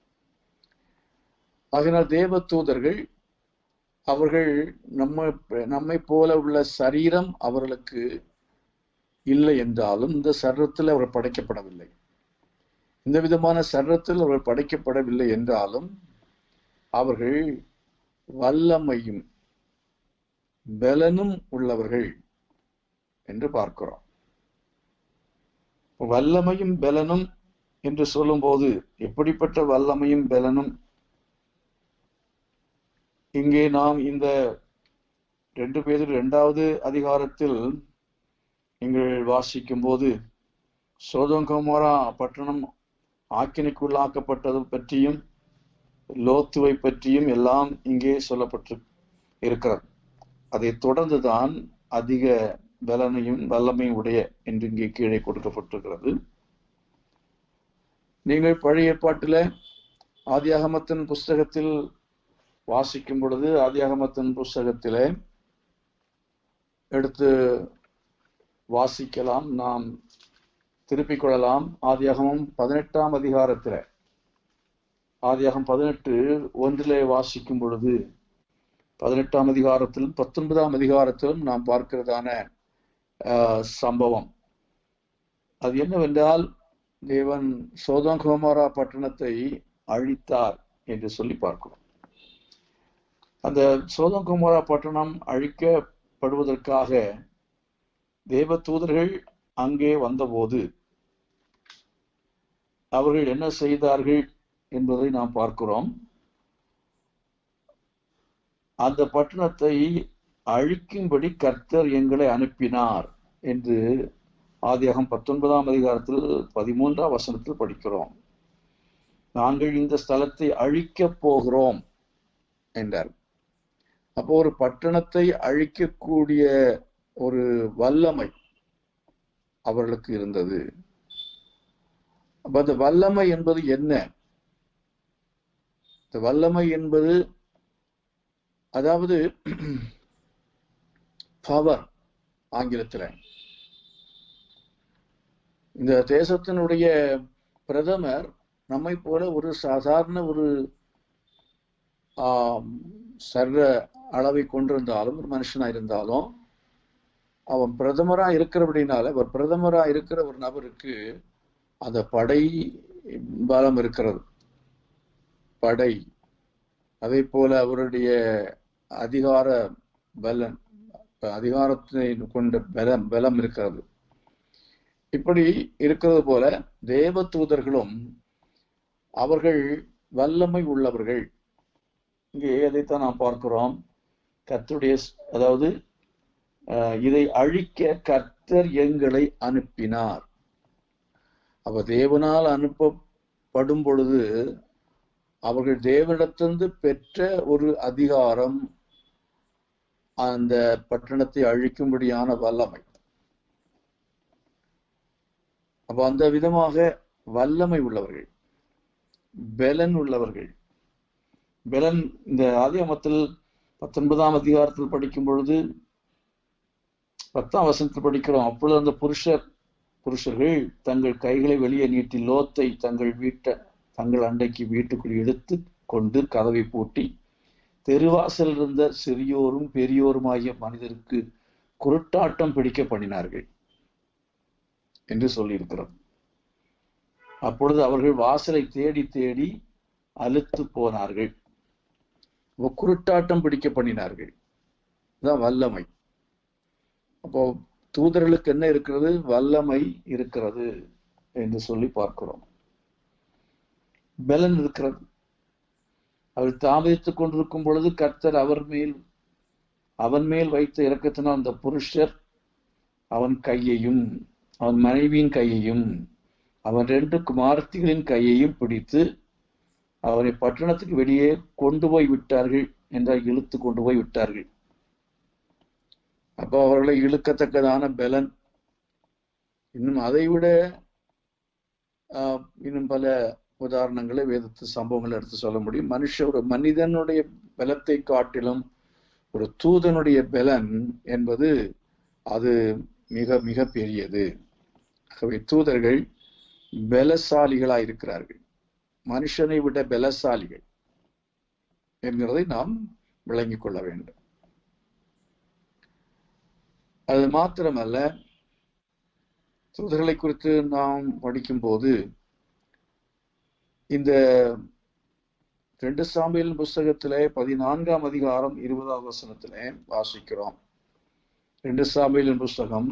ஆகினால் தேவ தூதர்கள் அவர்கள் நம்ம நம்மை போல உள்ள சரீரம் அவர்களுக்கு இல்லை என்றாலும் இந்த சரீரத்தில் அவர் படைக்கப்படவில்லை இந்த விதமான சரீரத்தில் அவர் படைக்கப்படவில்லை என்றாலும் அவர்கள் வல்லமையும் பலனும் உள்ளவர்கள் என்று பார்க்கிறோம் வல்லமையும் பலனும் என்று சொல்லும்போது எப்படிப்பட்ட வல்லமையும் பலனும் இங்கே நாம் இந்த ரெண்டு பேர் இரண்டாவது அதிகாரத்தில் நீங்கள் வாசிக்கும் போது சோதங்கோமரா பட்டணம் ஆக்கினைக்குள்ளாக்கப்பட்டது பற்றியும் லோத்துவை பற்றியும் எல்லாம் இங்கே சொல்லப்பட்டு இருக்கிறது அதை தொடர்ந்துதான் அதிக பலனையும் வல்லமையும் உடைய என்று இங்கே கீழே கொடுக்கப்பட்டிருக்கிறது நீங்கள் பழைய ஏற்பாட்டில ஆதியாகமத்தின் புஸ்தகத்தில் வாசிக்கும் பொழுது ஆதியாகமத்தின் புஸ்தகத்திலே எடுத்து வாசிக்கலாம் நாம் திருப்பிக் கொள்ளலாம் ஆதியாகமம் பதினெட்டாம் அதிகாரத்தில ஆதியாகம் பதினெட்டு ஒன்றிலே வாசிக்கும் பொழுது பதினெட்டாம் அதிகாரத்திலும் பத்தொன்பதாம் அதிகாரத்திலும் நாம் பார்க்கிறதான ஆஹ், சம்பவம் அது என்னவென்றால் தேவன் சோதங்கோமாரா பட்டணத்தை அழித்தார் என்று சொல்லி பார்க்கிறோம் அந்த சோதங்குமாரா பட்டணம் அழிக்கப்படுவதற்காக தேவ தூதர்கள் அங்கே வந்தபோது அவர்கள் என்ன செய்தார்கள் என்பதை நாம் பார்க்கிறோம் அந்த பட்டணத்தை அழிக்கும்படி கர்த்தர் எங்களை அனுப்பினார் என்று ஆதியாகம் பத்தொன்பதாம் அதிகாரத்தில் பதிமூன்றாம் வசனத்தில் படிக்கிறோம் நாங்கள் இந்த ஸ்தலத்தை அழிக்கப் போகிறோம் என்றார் அப்போ ஒரு பட்டணத்தை அழிக்கக்கூடிய ஒரு வல்லமை அவர்களுக்கு இருந்தது அப்ப அந்த வல்லமை என்பது என்ன இந்த வல்லமை என்பது அதாவது பவர் ஆங்கிலத்தில் இந்த தேசத்தினுடைய பிரதமர் நம்மை போல ஒரு சாதாரண ஒரு சர்வ அளவை கொண்டிருந்தாலும் ஒரு மனுஷனா இருந்தாலும் அவன் பிரதமரா இருக்கிறபடினால ஒரு பிரதமரா இருக்கிற ஒரு நபருக்கு அந்த படை பலம் இருக்கிறது படை அதே போல அவருடைய அதிகார பலன் அதிகாரத்தை கொண்ட பலம் பலம் இருக்கிறது இப்படி இருக்கிறது போல தேவ தூதர்களும் அவர்கள் வல்லமை உள்ளவர்கள் இங்கே எதைத்தான் நாம் பார்க்கிறோம் கர்த்தருடைய அதாவது இதை அழிக்க கர்த்தர் எங்களை அனுப்பினார் அப்ப தேவனால் அனுப்பப்படும் பொழுது அவர்கள் தேவனிடத்திலிருந்து பெற்ற ஒரு அதிகாரம் அந்த பட்டணத்தை அழிக்கும்படியான வல்லமை அப்ப அந்த விதமாக வல்லமை உள்ளவர்கள் பெலன் உள்ளவர்கள் பெலன் இந்த ஆதியாமத்தில் பத்தொன்பதாம் அதிகாரத்தில் படிக்கும் பொழுது பத்தாம் வசனத்தில் படிக்கிறோம் அப்பொழுது அந்த புருஷர் புருஷர்கள் தங்கள் கைகளை வெளியே நீட்டி லோத்தை தங்கள் வீட்டை தங்கள் அண்டைக்கு வீட்டுக்குள் எடுத்து கொண்டு கதவை பூட்டி தெருவாசல் இருந்த சிறியோரும் பெரியோருமாகிய மனிதருக்கு குருட்டாட்டம் பிடிக்க பண்ணினார்கள் என்று சொல்லியிருக்கிறோம் அப்பொழுது அவர்கள் வாசலை தேடி தேடி அழுத்து போனார்கள் குருட்டாட்டம் பிடிக்க பண்ணினார்கள் இதுதான் வல்லமை அப்போ தூதர்களுக்கு என்ன இருக்கிறது வல்லமை இருக்கிறது என்று சொல்லி பார்க்கிறோம் பலன் இருக்கிறது அவர் தாமதித்துக் கொண்டிருக்கும் பொழுது கர்த்தர் அவர் மேல் அவன் மேல் வைத்த இறக்கத்தினால் அந்த புருஷர் அவன் கையையும் அவன் மனைவியின் கையையும் அவன் ரெண்டு குமார்த்திகளின் கையையும் பிடித்து அவரை பட்டணத்துக்கு வெளியே கொண்டு போய் விட்டார்கள் என்றால் இழுத்து கொண்டு போய் விட்டார்கள் அப்போ அவர்களை இழுக்கத்தக்கதான பலன் இன்னும் அதை விட இன்னும் பல உதாரணங்களை வேதத்து சம்பவங்களை எடுத்து சொல்ல முடியும் மனுஷ ஒரு மனிதனுடைய பலத்தை காட்டிலும் ஒரு தூதனுடைய பலன் என்பது அது மிக மிக பெரியது ஆகவே தூதர்கள் பலசாலிகளாய் இருக்கிறார்கள் மனுஷனை விட பலசாலிகள் என்கிறதை நாம் விளங்கிக் கொள்ள வேண்டும் அது மாத்திரமல்ல தூதர்களை குறித்து நாம் படிக்கும் போது இந்த ரெண்டு சாமியல் புஸ்தகத்திலே பதினான்காம் அதிகாரம் இருபதாவது வசனத்திலே வாசிக்கிறோம் ரெண்டு சாமியலின் புஸ்தகம்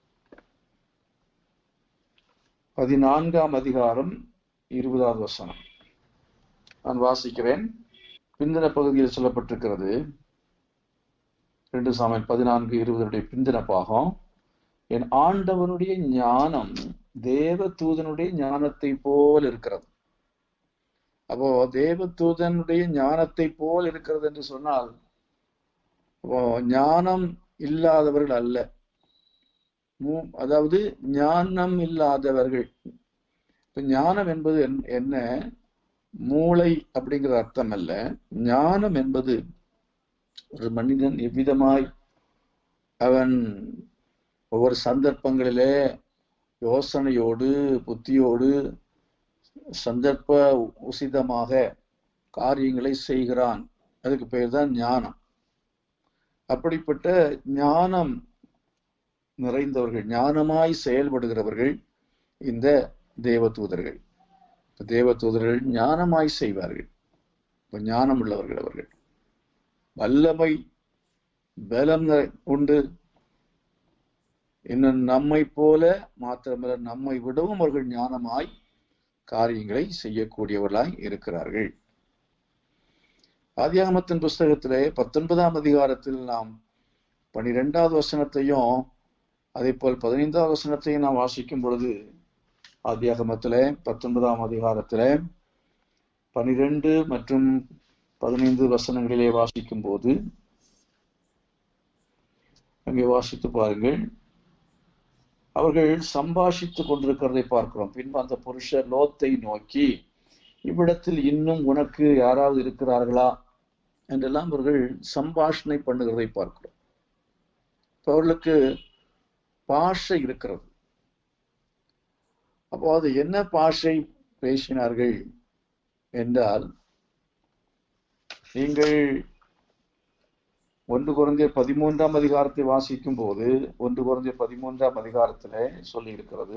பதினான்காம் அதிகாரம் இருபதாவது வசனம் நான் வாசிக்கிறேன் பிந்தின பகுதியில் சொல்லப்பட்டிருக்கிறது ரெண்டு சாமியல் பதினான்கு இருபதுடைய பிந்தின பாகம் என் ஆண்டவனுடைய ஞானம் தேவ தூதனுடைய ஞானத்தை போல் இருக்கிறது அப்போ தேவ தூதனுடைய ஞானத்தை போல் இருக்கிறது என்று சொன்னால் அப்போ ஞானம் இல்லாதவர்கள் அல்ல அதாவது ஞானம் இல்லாதவர்கள் இப்ப ஞானம் என்பது என்ன மூளை அப்படிங்கிற அர்த்தம் அல்ல ஞானம் என்பது ஒரு மனிதன் எவ்விதமாய் அவன் ஒவ்வொரு சந்தர்ப்பங்களிலே யோசனையோடு புத்தியோடு சந்தர்ப்ப உசிதமாக காரியங்களை செய்கிறான் அதுக்கு பெயர் தான் ஞானம் அப்படிப்பட்ட ஞானம் நிறைந்தவர்கள் ஞானமாய் செயல்படுகிறவர்கள் இந்த தேவதூதர்கள் தேவதூதர்கள் ஞானமாய் செய்வார்கள் இப்ப ஞானம் உள்ளவர்கள் அவர்கள் வல்லமை பலம் உண்டு இன்னும் நம்மை போல மாத்திரமல்ல நம்மை விடவும் அவர்கள் ஞானமாய் காரியங்களை செய்யக்கூடியவர்களாய் இருக்கிறார்கள் ஆதியாகமத்தின் புஸ்தகத்திலே பத்தொன்பதாம் அதிகாரத்தில் நாம் பனிரெண்டாவது வசனத்தையும் அதே போல் பதினைந்தாவது வசனத்தையும் நாம் வாசிக்கும் பொழுது ஆதியாகமத்திலே பத்தொன்பதாம் அதிகாரத்திலே பனிரெண்டு மற்றும் பதினைந்து வசனங்களிலே வாசிக்கும் போது அங்கே வாசித்து பாருங்கள் அவர்கள் சம்பாஷித்துக் கொண்டிருக்கிறதை பார்க்கிறோம் பின்பு அந்த புருஷர் லோத்தை நோக்கி இவ்விடத்தில் இன்னும் உனக்கு யாராவது இருக்கிறார்களா என்றெல்லாம் அவர்கள் சம்பாஷணை பண்ணுகிறதை பார்க்கிறோம் அவர்களுக்கு பாஷை இருக்கிறது அப்போ அது என்ன பாஷை பேசினார்கள் என்றால் நீங்கள் ஒன்று குறைந்த பதிமூன்றாம் அதிகாரத்தை வாசிக்கும் போது ஒன்று குறைந்த பதிமூன்றாம் அதிகாரத்திலே சொல்லி இருக்கிறது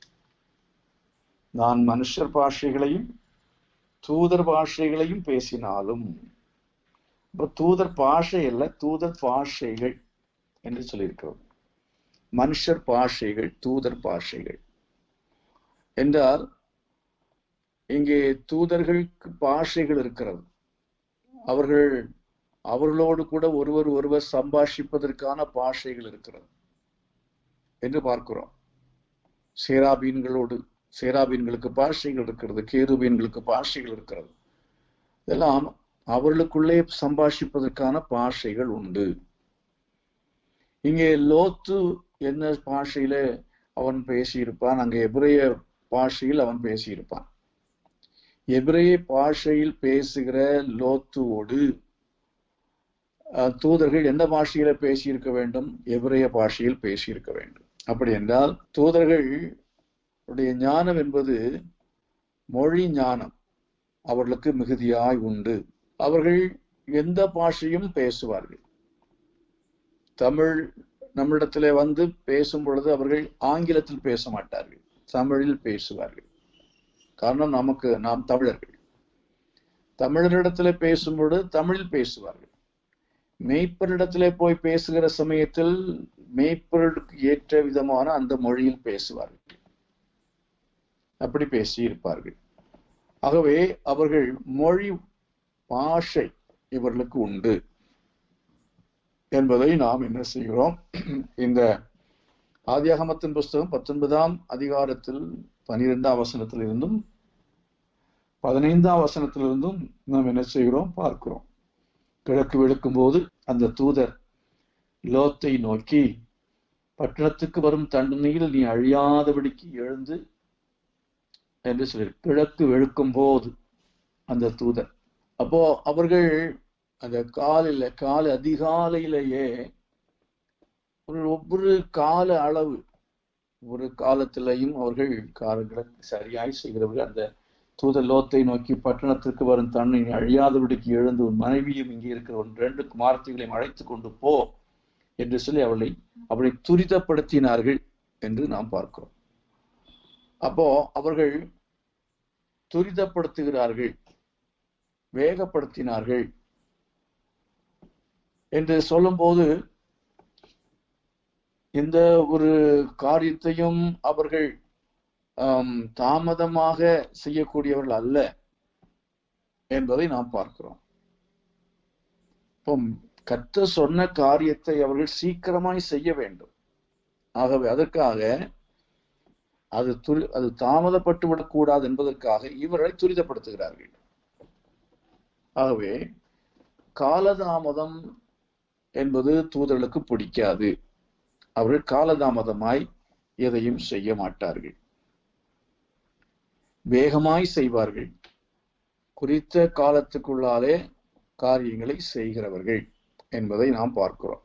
நான் மனுஷர் பாஷைகளையும் தூதர் பாஷைகளையும் பேசினாலும் இப்ப தூதர் பாஷை அல்ல தூதர் பாஷைகள் என்று சொல்லியிருக்கிறது மனுஷர் பாஷைகள் தூதர் பாஷைகள் என்றால் இங்கே தூதர்களுக்கு பாஷைகள் இருக்கிறது அவர்கள் அவர்களோடு கூட ஒருவர் ஒருவர் சம்பாஷிப்பதற்கான பாஷைகள் இருக்கிறது என்று பார்க்கிறோம் சேராபீன்களோடு சேராபீன்களுக்கு பாஷைகள் இருக்கிறது கேருபீன்களுக்கு பாஷைகள் இருக்கிறது இதெல்லாம் அவர்களுக்குள்ளே சம்பாஷிப்பதற்கான பாஷைகள் உண்டு இங்கே லோத்து என்ன பாஷையில அவன் பேசியிருப்பான் அங்கே எபிரேய பாஷையில் அவன் பேசியிருப்பான் எபிரேய பாஷையில் பேசுகிற லோத்துவோடு தூதர்கள் எந்த பாஷையில பேசியிருக்க வேண்டும் எபிரேய பாஷையில் பேசியிருக்க வேண்டும் அப்படி என்றால் தூதர்கள் உடைய ஞானம் என்பது மொழி ஞானம் அவர்களுக்கு மிகுதியாய் உண்டு அவர்கள் எந்த பாஷையும் பேசுவார்கள் தமிழ் நம்மிடத்திலே வந்து பேசும் பொழுது அவர்கள் ஆங்கிலத்தில் பேச மாட்டார்கள் தமிழில் பேசுவார்கள் காரணம் நமக்கு நாம் தமிழர்கள் தமிழரிடத்துல பேசும்பொழுது தமிழில் பேசுவார்கள் மெய்ப்பரிடத்திலே போய் பேசுகிற சமயத்தில் மெய்ப்பொருளுக்கு ஏற்ற விதமான அந்த மொழியில் பேசுவார்கள் அப்படி பேசி இருப்பார்கள் ஆகவே அவர்கள் மொழி பாஷை இவர்களுக்கு உண்டு என்பதை நாம் என்ன செய்கிறோம் இந்த ஆதியாகமத்தின் புஸ்தகம் பத்தொன்பதாம் அதிகாரத்தில் பனிரெண்டாம் வசனத்திலிருந்தும் பதினைந்தாம் வசனத்திலிருந்தும் நாம் என்ன செய்கிறோம் பார்க்கிறோம் கிழக்கு வெளுக்கும் போது அந்த தூதர் லோத்தை நோக்கி பட்டணத்துக்கு வரும் தண்டனையில் நீ அழியாதபடிக்கு எழுந்து என்று சொல்லி கிழக்கு வெளுக்கும் போது அந்த தூதர் அப்போ அவர்கள் அந்த காலையில காலை அதிகாலையிலேயே ஒரு ஒவ்வொரு கால அளவு ஒரு காலத்திலையும் அவர்கள் காலங்களை சரியாய் செய்கிறவர்கள் அந்த தூத லோத்தை நோக்கி பட்டணத்திற்கு வரும் தன்னை அழியாதபடிக்கு எழுந்து உன் மனைவியும் இங்கே இருக்கிற உன் ரெண்டு குமார்த்திகளையும் அழைத்து கொண்டு போ என்று சொல்லி அவளை அவளை துரிதப்படுத்தினார்கள் என்று நாம் பார்க்கிறோம் அப்போ அவர்கள் துரிதப்படுத்துகிறார்கள் வேகப்படுத்தினார்கள் என்று சொல்லும்போது இந்த ஒரு காரியத்தையும் அவர்கள் தாமதமாக செய்யக்கூடியவர்கள் அல்ல என்பதை நாம் பார்க்கிறோம் இப்போ கத்த சொன்ன காரியத்தை அவர்கள் சீக்கிரமாய் செய்ய வேண்டும் ஆகவே அதற்காக அது துரி அது தாமதப்பட்டு விடக்கூடாது என்பதற்காக இவர்களை துரிதப்படுத்துகிறார்கள் ஆகவே காலதாமதம் என்பது தூதர்களுக்கு பிடிக்காது அவர்கள் காலதாமதமாய் எதையும் செய்ய மாட்டார்கள் வேகமாய் செய்வார்கள் குறித்த காலத்துக்குள்ளாலே காரியங்களை செய்கிறவர்கள் என்பதை நாம் பார்க்கிறோம்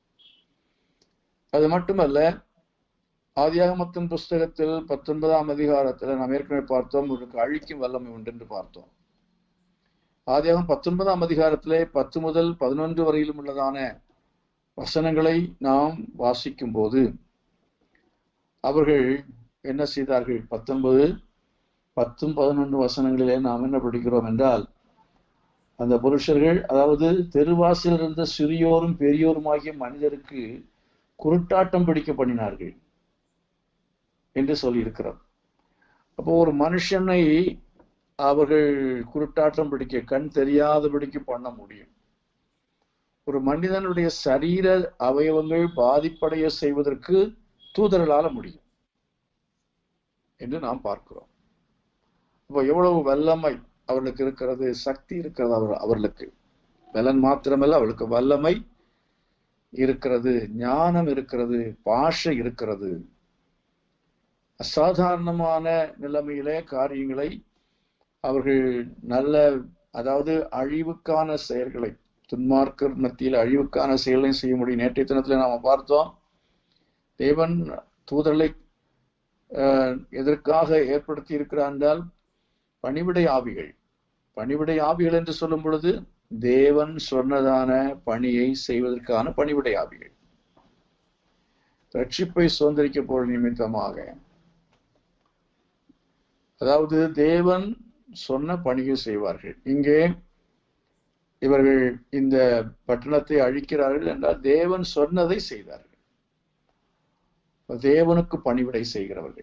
அது மட்டுமல்ல ஆதியாகமத்தின் புஸ்தகத்தில் பத்தொன்பதாம் அதிகாரத்தில் நாம் ஏற்கனவே பார்த்தோம் ஒரு அழிக்கும் வல்லமை உண்டு என்று பார்த்தோம் ஆதியாகம் பத்தொன்பதாம் அதிகாரத்திலே பத்து முதல் பதினொன்று வரையிலும் உள்ளதான வசனங்களை நாம் வாசிக்கும் போது அவர்கள் என்ன செய்தார்கள் பத்தொன்பது பத்தும் பதினொன்று வசனங்களிலே நாம் என்ன படிக்கிறோம் என்றால் அந்த புருஷர்கள் அதாவது தெருவாசில் இருந்த சிறியோரும் பெரியோருமாகிய மனிதருக்கு குருட்டாட்டம் பிடிக்க பண்ணினார்கள் என்று சொல்லியிருக்கிறார் அப்போ ஒரு மனுஷனை அவர்கள் குருட்டாட்டம் பிடிக்க கண் தெரியாதபடிக்கு பண்ண முடியும் ஒரு மனிதனுடைய சரீர அவயவங்கள் பாதிப்படைய செய்வதற்கு தூதர்களால முடியும் என்று நாம் பார்க்கிறோம் இப்போ எவ்வளவு வல்லமை அவர்களுக்கு இருக்கிறது சக்தி இருக்கிறது அவர் அவர்களுக்கு பலன் மாத்திரமல்ல அவளுக்கு வல்லமை இருக்கிறது ஞானம் இருக்கிறது பாஷை இருக்கிறது அசாதாரணமான நிலைமையிலே காரியங்களை அவர்கள் நல்ல அதாவது அழிவுக்கான செயல்களை துன்மார்க்கர் மத்தியில் அழிவுக்கான செயலையும் செய்ய முடியும் நேற்றைய தினத்துல நாம பார்த்தோம் தேவன் தூதர்களை எதற்காக ஏற்படுத்தி இருக்கிறார் என்றால் பணிவிடை ஆவிகள் பணிவிடை ஆவிகள் என்று சொல்லும் பொழுது தேவன் சொன்னதான பணியை செய்வதற்கான பணிவிடை ஆவிகள் ரட்சிப்பை சுதந்திரிக்க போற நிமித்தமாக அதாவது தேவன் சொன்ன பணியை செய்வார்கள் இங்கே இவர்கள் இந்த பட்டணத்தை அழிக்கிறார்கள் என்றால் தேவன் சொன்னதை செய்தார்கள் தேவனுக்கு பணிவிடை செய்கிறவர்கள்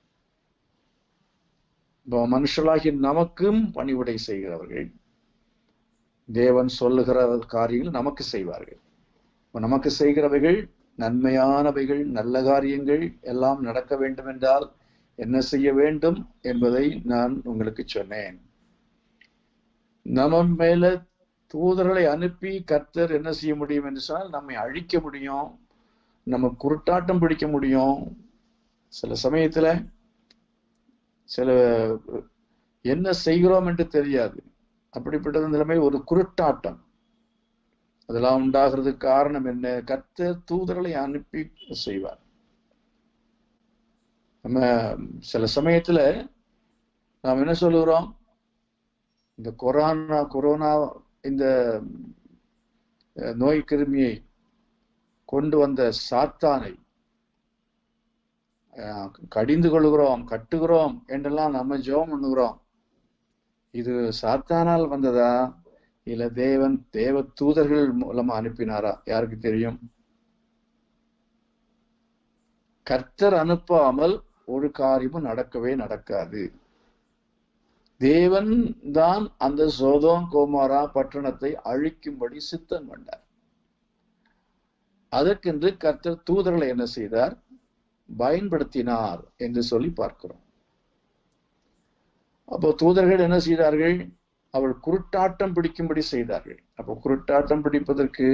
மனுஷலாகி நமக்கும் பணிவிடை செய்கிறவர்கள் தேவன் சொல்லுகிற காரியங்கள் நமக்கு செய்வார்கள் நமக்கு செய்கிறவைகள் நன்மையானவைகள் நல்ல காரியங்கள் எல்லாம் நடக்க வேண்டும் என்றால் என்ன செய்ய வேண்டும் என்பதை நான் உங்களுக்கு சொன்னேன் நம்ம மேல தூதர்களை அனுப்பி கர்த்தர் என்ன செய்ய முடியும் என்று சொன்னால் நம்மை அழிக்க முடியும் நம்ம குருட்டாட்டம் பிடிக்க முடியும் சில சமயத்துல சில என்ன செய்கிறோம் என்று தெரியாது அப்படிப்பட்ட நிலைமை ஒரு குருட்டாட்டம் அதெல்லாம் உண்டாகிறதுக்கு காரணம் என்ன கர்த்தர் தூதர்களை அனுப்பி செய்வார் நம்ம சில சமயத்துல நாம் என்ன சொல்லுகிறோம் இந்த கொரோனா கொரோனா இந்த நோய் கிருமியை கொண்டு வந்த சாத்தானை கடிந்து கொள்கிறோம் கட்டுகிறோம் என்றெல்லாம் நம்ம ஜெபம் பண்ணுகிறோம் இது சாத்தானால் வந்ததா இல்ல தேவன் தேவ தூதர்கள் மூலமா அனுப்பினாரா யாருக்கு தெரியும் கர்த்தர் அனுப்பாமல் ஒரு காரியமும் நடக்கவே நடக்காது தேவன் தான் அந்த சோதோம் கோமாரா பட்டணத்தை அழிக்கும்படி சித்தம் கொண்டார் அதற்கென்று கர்த்தர் தூதர்களை என்ன செய்தார் பயன்படுத்தினார் என்று சொல்லி பார்க்கிறோம் அப்போ தூதர்கள் என்ன செய்தார்கள் அவள் குருட்டாட்டம் பிடிக்கும்படி செய்தார்கள் அப்போ குருட்டாட்டம் பிடிப்பதற்கு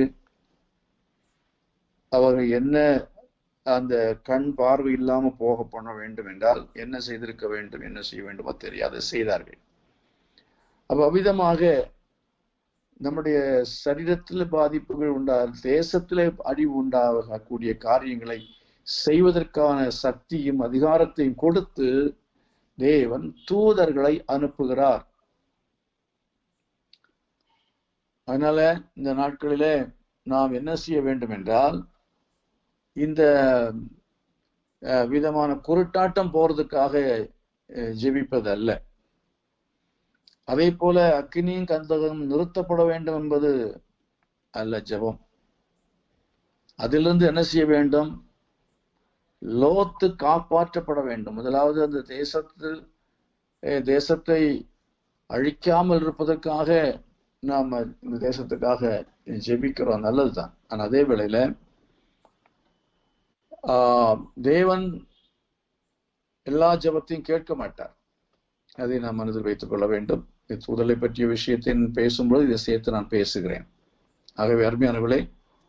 அவர்கள் என்ன அந்த கண் பார்வை இல்லாம போக பண்ண வேண்டும் என்றால் என்ன செய்திருக்க வேண்டும் என்ன செய்ய வேண்டுமோ தெரியாது செய்தார்கள் அப்ப அவ்விதமாக நம்முடைய சரீரத்தில் பாதிப்புகள் உண்டா தேசத்திலே அழிவு உண்டாகக்கூடிய காரியங்களை செய்வதற்கான சக்தியும் அதிகாரத்தையும் கொடுத்து தேவன் தூதர்களை அனுப்புகிறார் அதனால இந்த நாட்களிலே நாம் என்ன செய்ய வேண்டும் என்றால் இந்த விதமான குருட்டாட்டம் போறதுக்காக ஜெபிப்பது அல்ல அதே போல அக்னியும் கந்தகம் நிறுத்தப்பட வேண்டும் என்பது அல்ல ஜெபம் அதிலிருந்து என்ன செய்ய வேண்டும் லோத்து காப்பாற்றப்பட வேண்டும் முதலாவது அந்த தேசத்தில் தேசத்தை அழிக்காமல் இருப்பதற்காக நாம் இந்த தேசத்துக்காக ஜெபிக்கிறோம் நல்லதுதான் ஆனா அதே வேளையில ஆஹ் தேவன் எல்லா ஜபத்தையும் கேட்க மாட்டார் அதை நாம் மனதில் வைத்துக் கொள்ள வேண்டும் தூதலை பற்றிய விஷயத்தை பேசும்போது இதை சேர்த்து நான் பேசுகிறேன் ஆகவே அருமையானவர்களே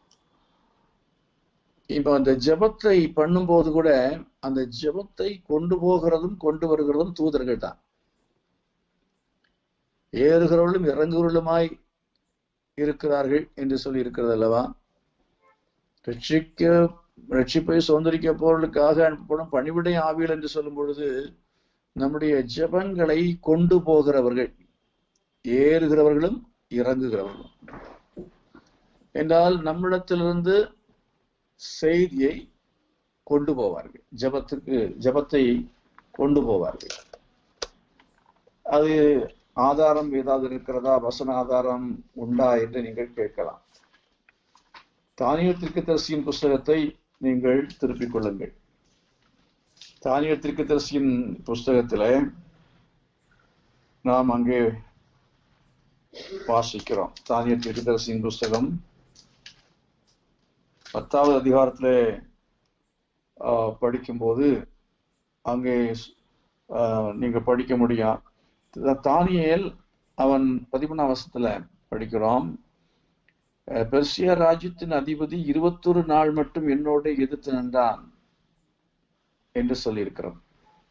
இப்ப அந்த ஜபத்தை பண்ணும்போது கூட அந்த ஜபத்தை கொண்டு போகிறதும் கொண்டு வருகிறதும் தூதர்கள் தான் ஏறுகிறவர்களும் இறங்குகிறவர்களுமாய் இருக்கிறார்கள் என்று சொல்லி இருக்கிறது அல்லவா ரட்சிக்க ரட்சிப்பை சுதந்திரிக்க போறதுக்காக அனுப்பப்படும் பணிவிடை ஆவியல் என்று சொல்லும் பொழுது நம்முடைய ஜபங்களை கொண்டு போகிறவர்கள் ஏறுகிறவர்களும் இறங்குகிறவர்களும் என்றால் நம்மிடத்திலிருந்து செய்தியை கொண்டு போவார்கள் ஜபத்துக்கு ஜபத்தை கொண்டு போவார்கள் அது ஆதாரம் ஏதாவது இருக்கிறதா வசன ஆதாரம் உண்டா என்று நீங்கள் கேட்கலாம் தானியத்திற்கு தரிசியின் புஸ்தகத்தை நீங்கள் திருப்பிக் கொள்ளுங்கள் தானியல் தீர்க்கதரிசியின் புஸ்தகத்திலே நாம் அங்கே வாசிக்கிறோம் தானியல் தீர்க்கதரிசியின் புஸ்தகம் பத்தாவது அதிகாரத்திலே ஆஹ், படிக்கும்போது அங்கே ஆஹ், நீங்க படிக்க முடியும் த- தானியேல் அவன் பதிமூணாம் வருஷத்துல படிக்கிறோம் அஹ், பெர்சியா ராஜ்யத்தின் அதிபதி இருபத்தொரு நாள் மட்டும் என்னோட எதிர்த்து நின்றான் என்று சொல்லியிருக்கிறோம்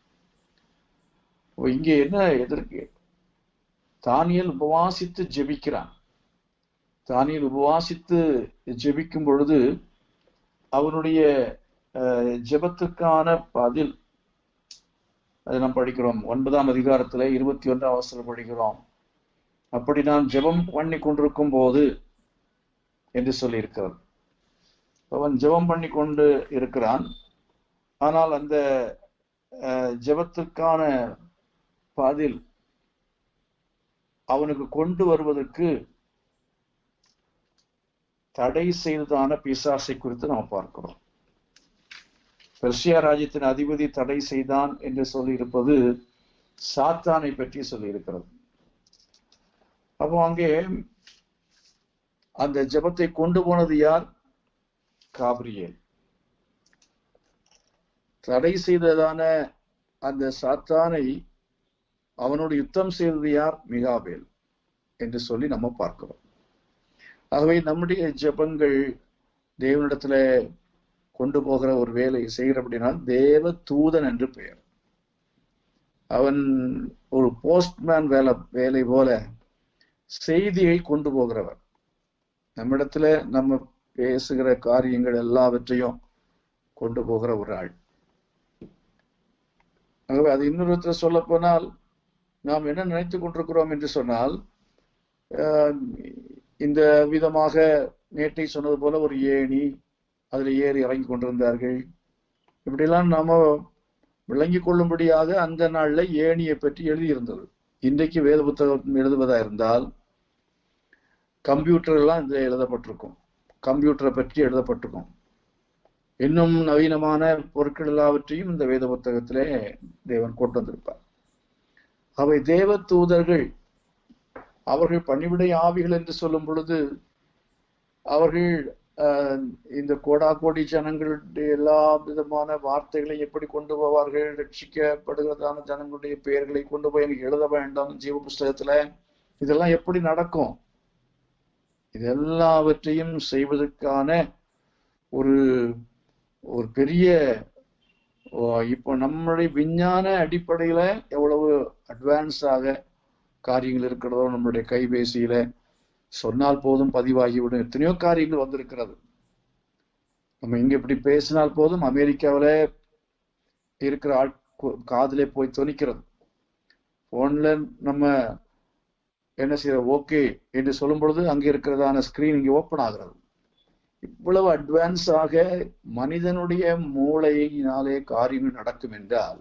அப்ப இங்கே என்ன எதற்கு தானியல் உபவாசித்து ஜெபிக்கிறான் தானியல் உபவாசித்து ஜெபிக்கும் பொழுது அவனுடைய அஹ், ஜெபத்துக்கான பதில் அதை நாம் படிக்கிறோம் ஒன்பதாம் அதிகாரத்துல இருபத்தி ஒன்றாம் அவசரம் படிக்கிறோம் அப்படி நான் ஜெபம் பண்ணி கொண்டிருக்கும் போது என்று சொல்லி இருக்கிறார் அவன் ஜெபம் பண்ணி கொண்டு இருக்கிறான் ஆனால் அந்த அஹ், ஜெபத்திற்கான பதில் அவனுக்கு கொண்டு வருவதற்கு தடை செய்ததான பிசாசை குறித்து நாம் பார்க்கிறோம் பெர்சியா ராஜ்யத்தின் அதிபதி தடை செய்தான் என்று சொல்லி இருப்பது சாத்தானை பற்றி சொல்லி இருக்கிறது அப்போ அங்கே அந்த ஜெபத்தை கொண்டு போனது யார் காபிரியேல் தடை செய்ததான அந்த சாத்தானை அவனோடு யுத்தம் செய்தது யார் மிகாபேல் என்று சொல்லி நம்ம பார்க்கிறோம் ஆகவே நம்முடைய ஜெபங்கள் தேவனிடத்துல கொண்டு போகிற ஒரு வேலை செய்கிற அப்படின்னா தேவ தூதன் என்று பெயர் அவன் ஒரு போஸ்ட்மேன் வேலை வேலை போல செய்தியை கொண்டு போகிறவர் நம்மிடத்துல நம்ம பேசுகிற காரியங்கள் எல்லாவற்றையும் கொண்டு போகிற ஒரு ஆள் ஆகவே அது இன்னொரு விதத்துல சொல்ல போனால் நாம் என்ன நினைத்துக் கொண்டிருக்கிறோம் என்று சொன்னால் ஆஹ், இந்த விதமாக நேற்றை சொன்னது போல ஒரு ஏணி அதில் ஏறி இறங்கி கொண்டிருந்தார்கள் இப்படியெல்லாம் நாம விளங்கிக் கொள்ளும்படியாக அந்த நாள்ல ஏணியை பற்றி எழுதியிருந்தது இன்றைக்கு வேத புத்தகம் எழுதுவதா இருந்தால் கம்ப்யூட்டர் எல்லாம் இதில் எழுதப்பட்டிருக்கும் கம்ப்யூட்டரை பற்றி எழுதப்பட்டிருக்கும் இன்னும் நவீனமான பொருட்கள் எல்லாவற்றையும் இந்த வேத புத்தகத்திலே தேவன் கொண்டு வந்திருப்பார் அவை தேவ தூதர்கள் அவர்கள் பணிவிடை ஆவிகள் என்று சொல்லும் பொழுது அவர்கள் ஆஹ், இந்த கோடா கோடி ஜனங்களுடைய எல்லா விதமான வார்த்தைகளை எப்படி கொண்டு போவார்கள் ரட்சிக்கப்படுகிறதான ஜனங்களுடைய பெயர்களை கொண்டு போய் எனக்கு எழுத வேண்டும் ஜீவ புஸ்தகத்துல இதெல்லாம் எப்படி நடக்கும் இது எல்லாவற்றையும் செய்வதற்கான ஒரு ஒரு பெரிய ஓ, இப்போ நம்மளுடைய விஞ்ஞான அடிப்படையில எவ்வளவு அட்வான்ஸாக காரியங்கள் இருக்கிறதோ நம்மளுடைய கைபேசியில சொன்னால் போதும் பதிவாகிவிடும் எத்தனையோ காரியங்கள் வந்திருக்கிறது நம்ம இங்க இப்படி பேசினால் போதும் அமெரிக்காவில இருக்கிற ஆள் கு- காதிலே போய் தொனிக்கிறது போன்ல நம்ம என்ன செய்யற ஓகே என்று சொல்லும் பொழுது அங்க இருக்கிறதான ஸ்கிரீன் இங்க ஓப்பன் ஆகிறது இவ்வளவு அட்வான்ஸாக மனிதனுடைய மூளையினாலே காரியங்கள் நடக்கும் என்றால்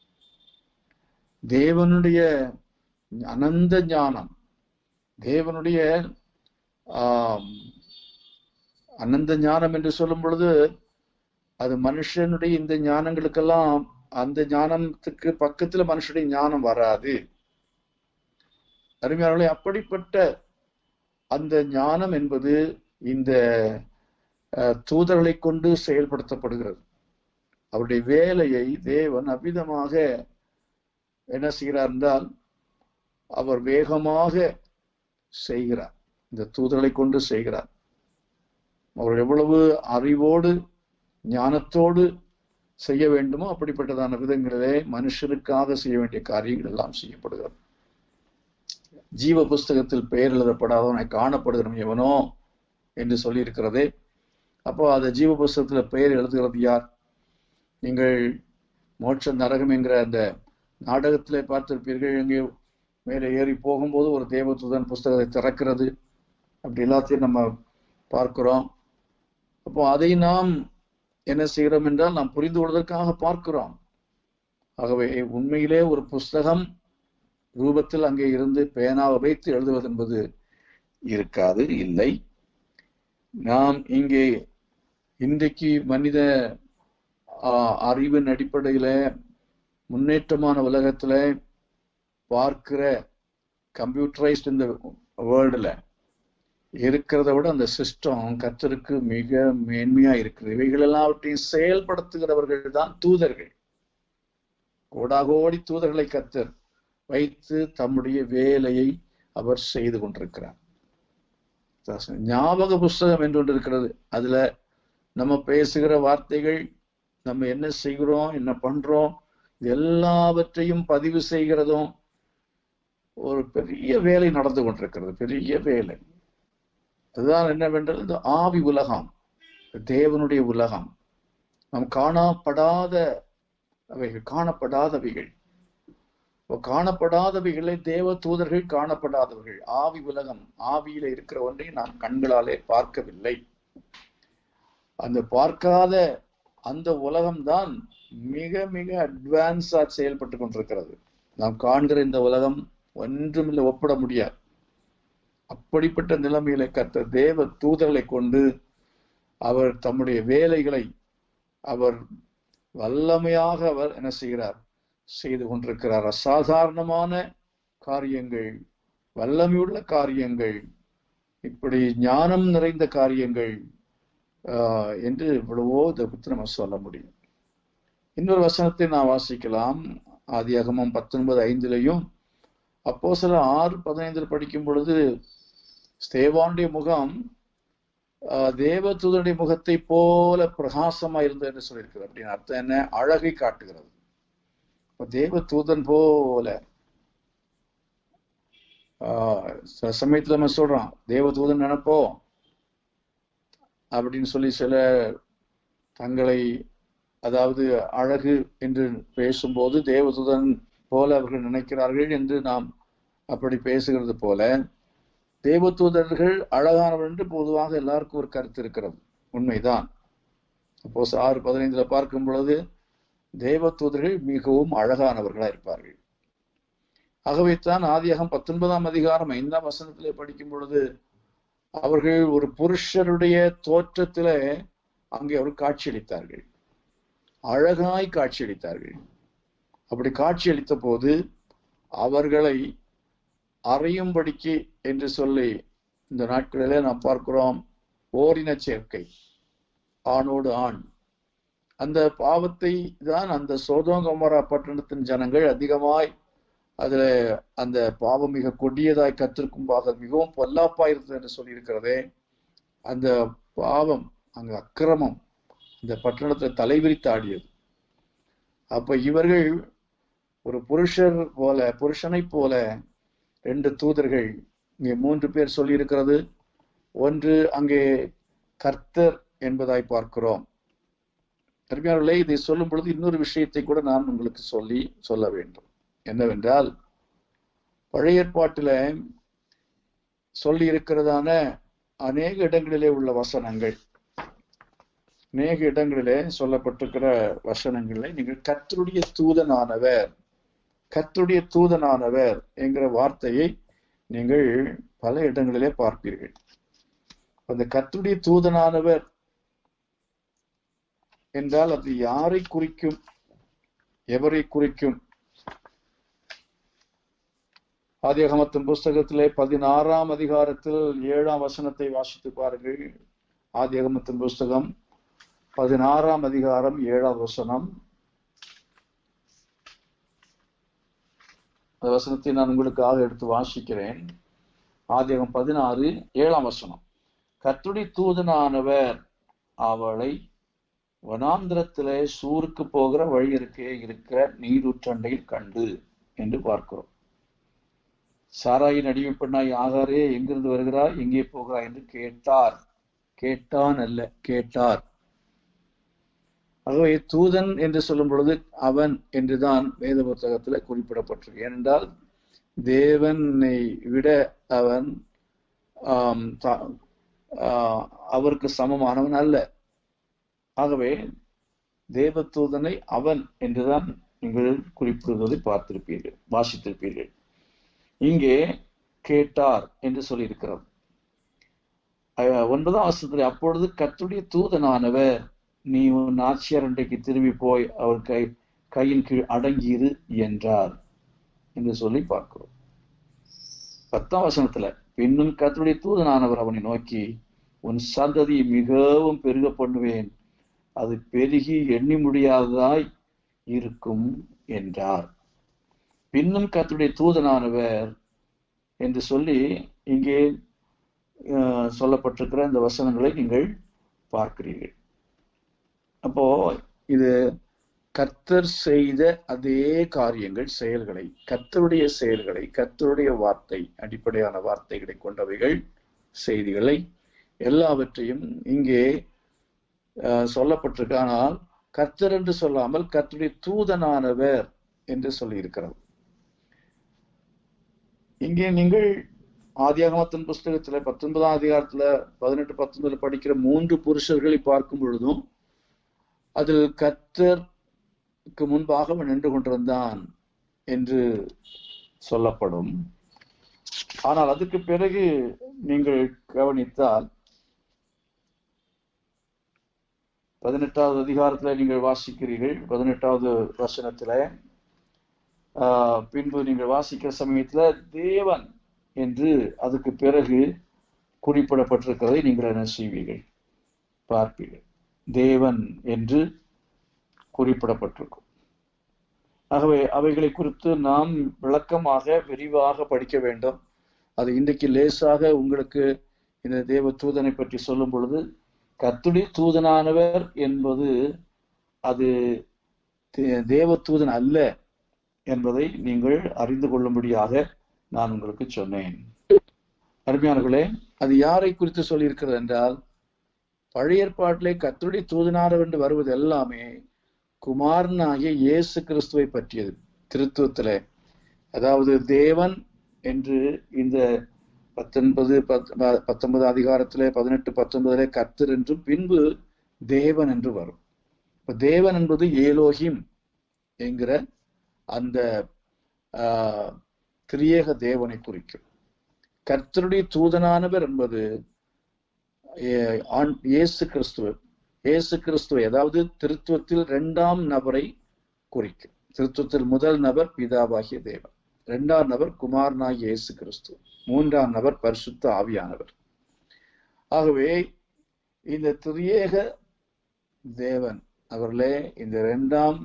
தேவனுடைய அனந்த ஞானம் தேவனுடைய ஆம், அனந்த ஞானம் என்று சொல்லும் பொழுது அது மனுஷனுடைய இந்த ஞானங்களுக்கெல்லாம் அந்த ஞானத்துக்கு பக்கத்துல மனுஷனுடைய ஞானம் வராது அருமையானவர்களே அப்படிப்பட்ட அந்த ஞானம் என்பது இந்த அஹ், தூதர்களை கொண்டு செயல்படுத்தப்படுகிறது அவருடைய வேலையை தேவன் அபிதமாக என்ன செய்கிறார் என்றால் அவர் வேகமாக செய்கிறார் இந்த தூதர்களை கொண்டு செய்கிறார் அவர் எவ்வளவு அறிவோடு ஞானத்தோடு செய்ய வேண்டுமோ அப்படிப்பட்டதான விதங்களிலே மனுஷனுக்காக செய்ய வேண்டிய காரியங்கள் எல்லாம் செய்யப்படுகிறது ஜீவ புஸ்தகத்தில் பெயர் எழுதப்படாதவனை காணப்படுகிறவன் எவனோ என்று சொல்லியிருக்கிறதே அப்போ அந்த ஜீவ புஸ்தகத்துல பெயர் எழுதுகிறது யார் நீங்கள் மோட்ச நரகம் என்கிற அந்த நாடகத்திலே பார்த்திருப்பீர்கள் எங்கே மேலே ஏறி போகும்போது ஒரு தேவதூதன் புஸ்தகத்தை திறக்கிறது அப்படி எல்லாத்தையும் நம்ம பார்க்கிறோம் அப்போ அதை நாம் என்ன செய்கிறோம் என்றால் நாம் புரிந்து கொள்வதற்காக பார்க்கிறோம் ஆகவே உண்மையிலே ஒரு புஸ்தகம் ரூபத்தில் அங்கே இருந்து பேனாவை வைத்து எழுதுவது என்பது இருக்காது இல்லை நாம் இங்கே இன்றைக்கு மனித ஆஹ், அறிவின் அடிப்படையில முன்னேற்றமான உலகத்துல பார்க்கிற கம்ப்யூட்டரைஸ்ட் இந்த வேர்ல்டுல இருக்கிறத விட அந்த சிஸ்டம் கர்த்தருக்கு மிக மேன்மையா இருக்குது இவைகள் எல்லாவற்றையும் செயல்படுத்துகிறவர்கள் தான் தூதர்கள் கோடாகோடி தூதர்களை கர்த்தர் வைத்து தம்முடைய வேலையை அவர் செய்து கொண்டிருக்கிறார் ஞாபக புஸ்தகம் என்று ஒன்று இருக்கிறது அதுல நம்ம பேசுகிற வார்த்தைகள் நம்ம என்ன செய்கிறோம் என்ன பண்றோம் இது எல்லாவற்றையும் பதிவு செய்கிறதும் ஒரு பெரிய வேலை நடந்து கொண்டிருக்கிறது பெரிய வேலை அதுதான் என்னவென்றால் இந்த ஆவி உலகம் தேவனுடைய உலகம் நாம் காணப்படாத அவைகள் காணப்படாதவைகள் இப்போ காணப்படாதவைகளை தேவ தூதர்கள் காணப்படாதவர்கள் ஆவி உலகம் ஆவியில இருக்கிற ஒன்றை நாம் கண்களாலே பார்க்கவில்லை அந்த பார்க்காத அந்த உலகம்தான் மிக மிக அட்வான்ஸா செயல்பட்டு கொண்டிருக்கிறது நாம் காண்கிற இந்த உலகம் ஒன்றுமில்லை ஒப்பிட முடியாது அப்படிப்பட்ட நிலைமையில கத்த தேவ தூதர்களை கொண்டு அவர் தம்முடைய வேலைகளை அவர் வல்லமையாக அவர் என்ன செய்கிறார் செய்து கொண்டிருக்கிறார் அசாதாரணமான காரியங்கள் வல்லமையுள்ள காரியங்கள் இப்படி ஞானம் நிறைந்த காரியங்கள் ஆஹ், என்று இவ்வளவோ இதை குறித்து நம்ம சொல்ல முடியும் இன்னொரு வசனத்தை நான் வாசிக்கலாம் ஆதியாகமம் பத்தொன்பது ஐந்துலையும் அப்போ சில ஆறு பதினைந்தில் படிக்கும் பொழுது ஸ்தேவானுடைய முகம் ஆஹ், தேவதூதனுடைய முகத்தை போல பிரகாசமா இருந்தது என்று சொல்லியிருக்கிறது அப்படின்னு அர்த்தம் என்ன அழகை காட்டுகிறது இப்ப தேவ தூதன் போல ஆஹ், சில சமயத்துல நம்ம சொல்றோம் தேவ தூதன் நினைப்போம் அப்படின்னு சொல்லி சில தங்களை அதாவது அழகு என்று பேசும்போது தேவதூதன் போல அவர்கள் நினைக்கிறார்கள் என்று நாம் அப்படி பேசுகிறது போல தேவதூதர்கள் அழகானவர் என்று பொதுவாக எல்லாருக்கும் ஒரு கருத்து இருக்கிறது உண்மைதான் அப்போ ஆறு பதினைந்துல பார்க்கும் பொழுது தேவதூதர்கள் மிகவும் அழகானவர்களா இருப்பார்கள் ஆகவே தான் ஆதியாகம் பத்தொன்பதாம் அதிகாரம் ஐந்தாம் வசனத்திலே படிக்கும் பொழுது அவர்கள் ஒரு புருஷருடைய தோற்றத்தில அங்கே அவர் காட்சியளித்தார்கள் அழகாய் காட்சியளித்தார்கள் அப்படி காட்சியளித்த போது அவர்களை அறையும்படிக்கு என்று சொல்லி இந்த நாட்களிலே நாம் பார்க்கிறோம் ஓரின சேர்க்கை ஆணோடு ஆண் அந்த பாவத்தை தான் அந்த சோதோங்கமரா பட்டணத்தின் ஜனங்கள் அதிகமாய் அதுல அந்த பாவம் மிக கொடியதாய் கத்திருக்கும்பாக மிகவும் பொல்லாப்பா இருந்தது என்று சொல்லியிருக்கிறதே அந்த பாவம் அங்க அக்கிரமம் இந்த பட்டணத்தை தலைவிரித்து ஆடியது அப்ப இவர்கள் ஒரு புருஷர் போல புருஷனை போல ரெண்டு தூதர்கள் இங்கே மூன்று பேர் சொல்லியிருக்கிறது ஒன்று அங்கே கர்த்தர் என்பதாய் பார்க்கிறோம் அருமையாளர்களே இதை சொல்லும் பொழுது இன்னொரு விஷயத்தை கூட நான் உங்களுக்கு சொல்லி சொல்ல வேண்டும் என்னவென்றால் பழைய ஏற்பாட்டில சொல்லி இருக்கிறதான அநேக இடங்களிலே உள்ள வசனங்கள் அநேக இடங்களிலே சொல்லப்பட்டிருக்கிற வசனங்களை நீங்கள் கர்த்தருடைய தூதனானவர் கர்த்தருடைய தூதனானவர் என்கிற வார்த்தையை நீங்கள் பல இடங்களிலே பார்ப்பீர்கள் அந்த கர்த்தருடைய தூதனானவர் என்றால் அது யாரை குறிக்கும் எவரை குறிக்கும் ஆதியகமத்தின் புஸ்தகத்திலே பதினாறாம் அதிகாரத்தில் ஏழாம் வசனத்தை வாசித்து பாருங்கள் ஆதியகமத்தின் புஸ்தகம் பதினாறாம் அதிகாரம் ஏழாம் வசனம் அந்த வசனத்தை நான் உங்களுக்காக எடுத்து வாசிக்கிறேன் ஆதியகம் பதினாறு ஏழாம் வசனம் கர்த்துடி தூதனானவர் அவளை வனாந்திரத்திலே சூருக்கு போகிற வழி இருக்கே இருக்கிற நீரூற்றண்டையில் கண்டு என்று பார்க்கிறோம் சாராயின் அடிமை பெண்ணாய் ஆகாரே எங்கிருந்து வருகிறாய் எங்கே போகிறாய் என்று கேட்டார் கேட்டான் அல்ல கேட்டார் ஆகவே தூதன் என்று சொல்லும் பொழுது அவன் என்றுதான் வேத புத்தகத்துல குறிப்பிடப்பட்டிருக்கு ஏனென்றால் தேவனை விட அவன் ஆம், தா- ஆஹ், அவருக்கு சமமானவன் அல்ல ஆகவே தேவதூதனை அவன் என்றுதான் நீங்கள் குறிப்பிடுவதை பார்த்திருப்பீர்கள் வாசித்திருப்பீர்கள் இங்கே கேட்டார் என்று சொல்லியிருக்கிறது அஹ், ஒன்பதாம் வருஷத்துல அப்பொழுது கர்த்தருடைய தூதனானவர் நீ உன் ஆட்சியார் இன்றைக்கு திரும்பி போய் அவர் கை கையின் கீழ் அடங்கியிரு என்றார் என்று சொல்லி பார்க்கிறோம் பத்தாம் வசனத்துல பின்னும் கர்த்தருடைய தூதனானவர் அவனை நோக்கி உன் சந்ததியை மிகவும் பெருக பண்ணுவேன் அது பெருகி எண்ணி முடியாததாய் இருக்கும் என்றார் பின்னும் கர்த்தருடைய தூதனானவர் என்று சொல்லி இங்கே அஹ், சொல்லப்பட்டிருக்கிற இந்த வசனங்களை நீங்கள் பார்க்கிறீர்கள் அப்போ இது கர்த்தர் செய்த அதே காரியங்கள் செயல்களை கர்த்தருடைய செயல்களை கர்த்தருடைய வார்த்தை அடிப்படையான வார்த்தைகளை கொண்டவைகள் செய்திகளை எல்லாவற்றையும் இங்கே அஹ், சொல்லப்பட்டிருக்கு ஆனால் கர்த்தர் என்று சொல்லாமல் கர்த்தருடைய தூதனானவர் என்று சொல்லியிருக்கிறது இங்கே நீங்கள் ஆதியாகமத்தின் புஸ்தகத்துல பத்தொன்பதாம் அதிகாரத்துல பதினெட்டு பத்தொன்பதுல படிக்கிற மூன்று புருஷர்களை பார்க்கும் பொழுதும் அதில் கர்த்தருக்கு முன்பாக அவன் நின்று கொண்டிருந்தான் என்று சொல்லப்படும் ஆனால் அதுக்கு பிறகு நீங்கள் கவனித்தால் பதினெட்டாவது அதிகாரத்துல நீங்கள் வாசிக்கிறீர்கள் பதினெட்டாவது வசனத்துல ஆஹ், பின்பு நீங்கள் வாசிக்கிற சமயத்துல தேவன் என்று அதுக்கு பிறகு குறிப்பிடப்பட்டிருக்கிறதை நீங்கள் என்ன செய்வீர்கள் பார்ப்பீர்கள் தேவன் என்று குறிப்பிடப்பட்டிருக்கும் ஆகவே அவைகளை குறித்து நாம் விளக்கமாக விரிவாக படிக்க வேண்டும் அது இன்றைக்கு லேசாக உங்களுக்கு இந்த தேவ தூதனை பற்றி சொல்லும் பொழுது கர்த்தருடைய தூதனானவர் என்பது அது தே- தேவ தூதன் அல்ல என்பதை நீங்கள் அறிந்து கொள்ளும்படியாக நான் உங்களுக்கு சொன்னேன் அருமையானவர்களே அது யாரை குறித்து சொல்லியிருக்கிறது என்றால் பழைய ஏற்பாட்டிலே கர்த்தருடைய தூதனானவர் என்று வருவது எல்லாமே குமாரனாகிய இயேசு கிறிஸ்துவை பற்றியது திருத்துவத்திலே அதாவது தேவன் என்று இந்த பத்தொன்பது பத் ப- பத்தொன்பது அதிகாரத்திலே பதினெட்டு பத்தொன்பதிலே கர்த்தர் என்றும் பின்பு தேவன் என்று வரும் இப்ப தேவன் என்பது ஏலோகிம் என்கிற அந்த ஆஹ், திரியேக தேவனை குறிக்கும் கர்த்தருடைய தூதனானவர் என்பது ஏ- ஆண்- இயேசு கிறிஸ்துவ இயேசு கிறிஸ்துவை அதாவது திருத்துவத்தில் இரண்டாம் நபரை குறிக்கும் திருத்துவத்தில் முதல் நபர் பிதாவாகிய தேவன் இரண்டாம் நபர் குமாரனாகிய இயேசு கிறிஸ்து மூன்றாம் நபர் பரிசுத்த ஆவியானவர் ஆகவே இந்த திரியேக தேவன் அவர்களே இந்த இரண்டாம்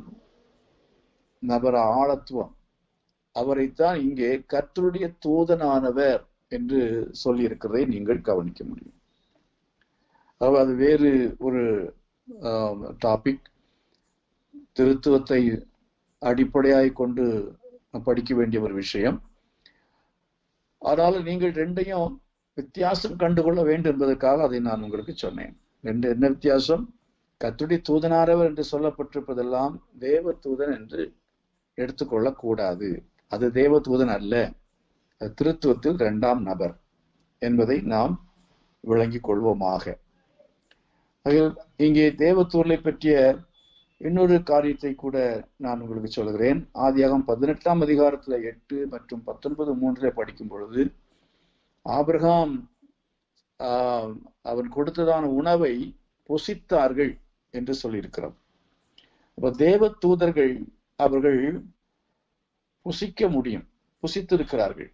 நபர் ஆழத்துவம் அவரைத்தான் இங்கே கர்த்தருடைய தூதனானவர் என்று சொல்லியிருக்கிறதை நீங்கள் கவனிக்க முடியும் அதாவது அது வேறு ஒரு டாபிக் திருத்துவத்தை அடிப்படையாய் கொண்டு படிக்க வேண்டிய ஒரு விஷயம் ஆனாலும் நீங்கள் ரெண்டையும் வித்தியாசம் கண்டுகொள்ள வேண்டும் என்பதற்காக அதை நான் உங்களுக்கு சொன்னேன் ரெண்டு என்ன வித்தியாசம் கத்துடைய தூதனாரவர் என்று சொல்லப்பட்டிருப்பதெல்லாம் தேவ தூதன் என்று எடுத்துக்கொள்ளக் கூடாது அது தேவ தூதன் அல்ல அது திருத்துவத்தில் இரண்டாம் நபர் என்பதை நாம் விளங்கிக் கொள்வோமாக ஆகையால் இங்கே தேவத்தூர்லை பற்றிய இன்னொரு காரியத்தை கூட நான் உங்களுக்கு சொல்கிறேன் ஆதியாகம் பதினெட்டாம் அதிகாரத்துல எட்டு மற்றும் பத்தொன்பது மூன்றில் படிக்கும் பொழுது ஆபிரகாம் ஆஹ், அவன் கொடுத்ததான உணவை புசித்தார்கள் என்று சொல்லியிருக்கிறோம் அப்ப தேவ தூதர்கள் அவர்கள் புசிக்க முடியும் புசித்திருக்கிறார்கள்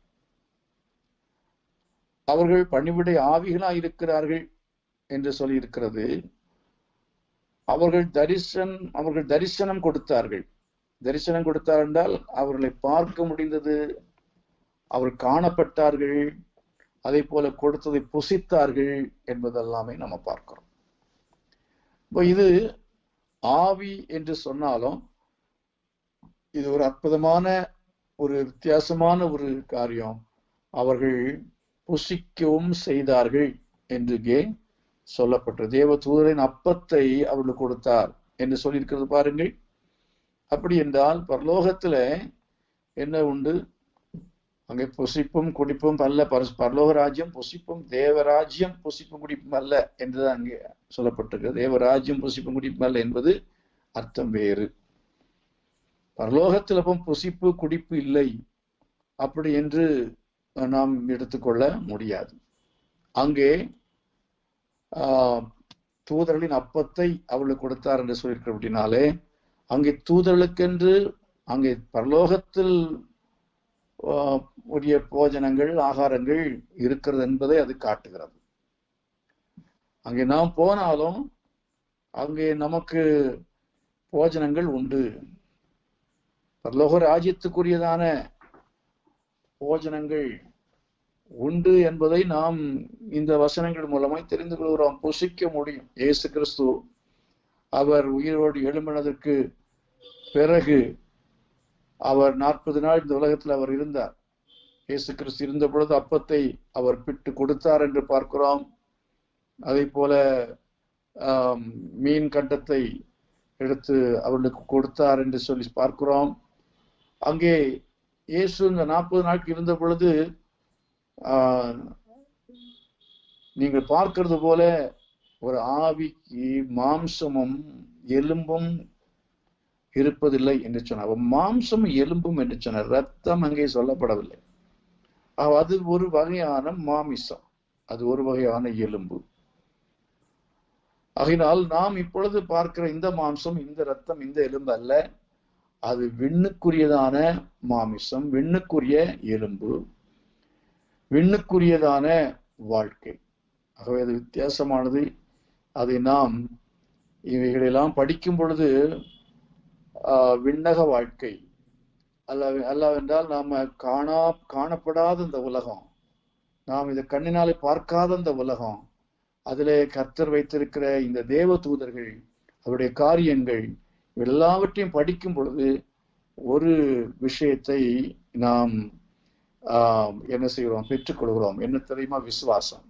அவர்கள் பணிவிடை ஆவிகளாய் இருக்கிறார்கள் என்று சொல்லியிருக்கிறது அவர்கள் தரிசனம் அவர்கள் தரிசனம் கொடுத்தார்கள் தரிசனம் கொடுத்தார் என்றால் அவர்களை பார்க்க முடிந்தது அவர் காணப்பட்டார்கள் அதே போல கொடுத்ததை புசித்தார்கள் என்பதெல்லாமே நம்ம பார்க்கிறோம் இப்போ இது ஆவி என்று சொன்னாலும் இது ஒரு அற்புதமான ஒரு வித்தியாசமான ஒரு காரியம் அவர்கள் புசிக்கவும் செய்தார்கள் என்று இங்கே சொல்லப்பட்டது தேவ தூதரின் அப்பத்தை அவர்களுக்கு கொடுத்தார் என்று சொல்லியிருக்கிறது பாருங்கள் அப்படி என்றால் பரலோகத்துல என்ன உண்டு அங்கே புசிப்பும் குடிப்பும் அல்ல பரஸ் பரலோக ராஜ்யம் புசிப்பும் தேவராஜ்யம் புசிப்பும் குடிப்பும் அல்ல என்றுதான் அங்கே சொல்லப்பட்டிருக்கிறது தேவராஜ்யம் புசிப்பும் குடிப்பும் அல்ல என்பது அர்த்தம் வேறு பரலோகத்தில் அப்போ புசிப்பு குடிப்பு இல்லை அப்படி என்று நாம் எடுத்துக்கொள்ள முடியாது அங்கே ஆஹ், தூதர்களின் அப்பத்தை அவளுக்கு கொடுத்தார் என்று சொல்லியிருக்கிற அப்படின்னாலே அங்கே தூதர்களுக்கென்று அங்கே பரலோகத்தில் ஆஹ், உரிய போஜனங்கள் ஆகாரங்கள் இருக்கிறது என்பதை அது காட்டுகிறது அங்கே நாம் போனாலும் அங்கே நமக்கு போஜனங்கள் உண்டு பரலோக ராஜ்யத்துக்குரியதான போஜனங்கள் உண்டு என்பதை நாம் இந்த வசனங்கள் மூலமாய் தெரிந்து கொள்கிறோம் புசிக்க முடியும் இயேசு கிறிஸ்து அவர் உயிரோடு எழும்பினதற்கு பிறகு அவர் நாற்பது நாள் இந்த உலகத்தில் அவர் இருந்தார் இயேசு கிறிஸ்து இருந்த பொழுது அப்பத்தை அவர் பிட்டு கொடுத்தார் என்று பார்க்கிறோம் அதே போல ஆம், மீன் கண்டத்தை எடுத்து அவர்களுக்கு கொடுத்தார் என்று சொல்லி பார்க்கிறோம் அங்கே இயேசு இந்த நாற்பது நாட்கள் இருந்த பொழுது ஆஹ், நீங்கள் பார்க்கிறது போல ஒரு ஆவிக்கு மாம்சமும் எலும்பும் இருப்பதில்லை என்று சொன்னார் அப்ப மாம்சம் எலும்பும் என்று சொன்னார் ரத்தம் அங்கே சொல்லப்படவில்லை ஆக, அது ஒரு வகையான மாமிசம் அது ஒரு வகையான எலும்பு ஆகையினால் நாம் இப்பொழுது பார்க்கிற இந்த மாம்சம் இந்த ரத்தம் இந்த எலும்பு அல்ல அது விண்ணுக்குரியதான மாமிசம் விண்ணுக்குரிய எலும்பு விண்ணுக்குரியதான வாழ்க்கை ஆகவே அது வித்தியாசமானது அதை நாம் இவைகளெல்லாம் படிக்கும் பொழுது ஆஹ், விண்ணக வாழ்க்கை அல்ல அல்லவென்றால் நாம காணா காணப்படாத இந்த உலகம் நாம் இதை கண்ணினாலே பார்க்காத இந்த உலகம் அதிலே கர்த்தர் வைத்திருக்கிற இந்த தேவ தூதர்கள் அவருடைய காரியங்கள் எல்லாவற்றையும் படிக்கும் பொழுது ஒரு விஷயத்தை நாம் ஆஹ், என்ன செய்கிறோம் பெற்றுக்கொள்கிறோம் என்ன தெரியுமா விசுவாசம்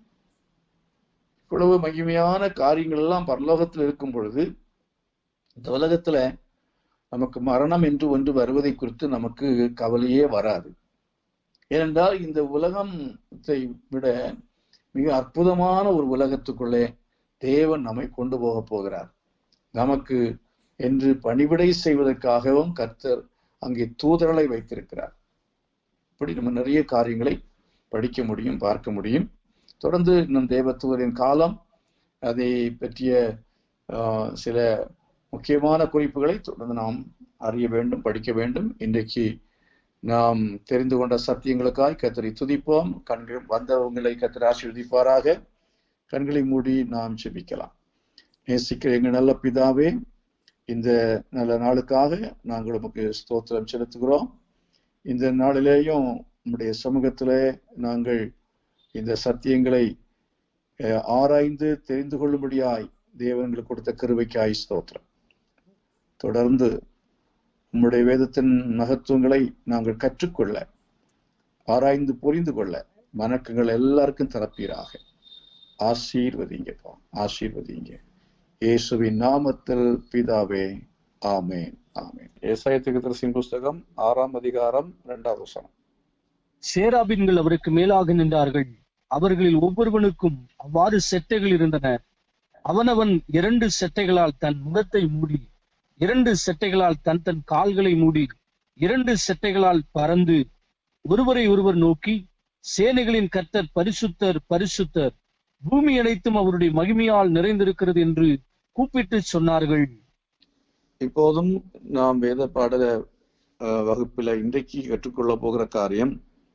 இவ்வளவு மகிமையான காரியங்கள் எல்லாம் பரலோகத்தில் இருக்கும் பொழுது இந்த உலகத்துல நமக்கு மரணம் என்று ஒன்று வருவதை குறித்து நமக்கு கவலையே வராது ஏனென்றால் இந்த உலகத்தை விட மிக அற்புதமான ஒரு உலகத்துக்குள்ளே தேவன் நம்மை கொண்டு போக போகிறார் நமக்கு என்று பணிவிடை செய்வதற்காகவும் கர்த்தர் அங்கே தூதர்களை வைத்திருக்கிறார் இப்படி நம்ம நிறைய காரியங்களை படிக்க முடியும் பார்க்க முடியும் தொடர்ந்து நம் தேவத்துவரின் காலம் அதை பற்றிய ஆஹ், சில முக்கியமான குறிப்புகளை தொடர்ந்து நாம் அறிய வேண்டும் படிக்க வேண்டும் இன்றைக்கு நாம் தெரிந்து கொண்ட சத்தியங்களுக்காய் கத்தரை துதிப்போம் கண்கள் வந்தவங்களை கத்தர் ஆசீர்வதிப்பாராக கண்களை மூடி நாம் ஜெபிக்கலாம் நேசிக்கிற எங்கள் நல்ல பிதாவே இந்த நல்ல நாளுக்காக நாங்கள் உமக்கு ஸ்தோத்திரம் செலுத்துகிறோம் இந்த நாளிலேயும் உம்முடைய சமூகத்திலே நாங்கள் இந்த சத்தியங்களை அஹ், ஆராய்ந்து தெரிந்து கொள்ளும்படியாய் தேவன்களுக்கு கொடுத்த கிருபைக்காய் ஸ்தோத்திரம் தொடர்ந்து உம்முடைய வேதத்தின் மகத்துவங்களை நாங்கள் கற்றுக்கொள்ள ஆராய்ந்து புரிந்து கொள்ள வணக்கங்கள் எல்லாருக்கும் தரப்பீராக ஆசீர்வதிங்கப்பா ஆசீர்வதிங்க இயேசுவின் நாமத்தில் பிதாவே ஆமேன் ஆமேன் ஏசாயத்துக்கு தரிசின் புஸ்தகம் ஆறாம் அதிகாரம் இரண்டாவது வசனம் சேராபின்கள் அவருக்கு மேலாக நின்றார்கள் அவர்களில் ஒவ்வொருவனுக்கும் அவ்வாறு செட்டைகள் இருந்தன அவனவன் இரண்டு செட்டைகளால் தன் முகத்தை மூடி இரண்டு செட்டைகளால் தன் தன் கால்களை மூடி இரண்டு செட்டைகளால் பறந்து ஒருவரை ஒருவர் நோக்கி சேனைகளின் கர்த்தர் பரிசுத்தர் பரிசுத்தர் பூமி அனைத்தும் அவருடைய மகிமையால் நிறைந்திருக்கிறது என்று கூப்பிட்டு சொன்னார்கள் இப்போதும் நாம் வேத பாடல அஹ், வகுப்பில இன்றைக்கு கற்றுக்கொள்ள போகிற காரியம்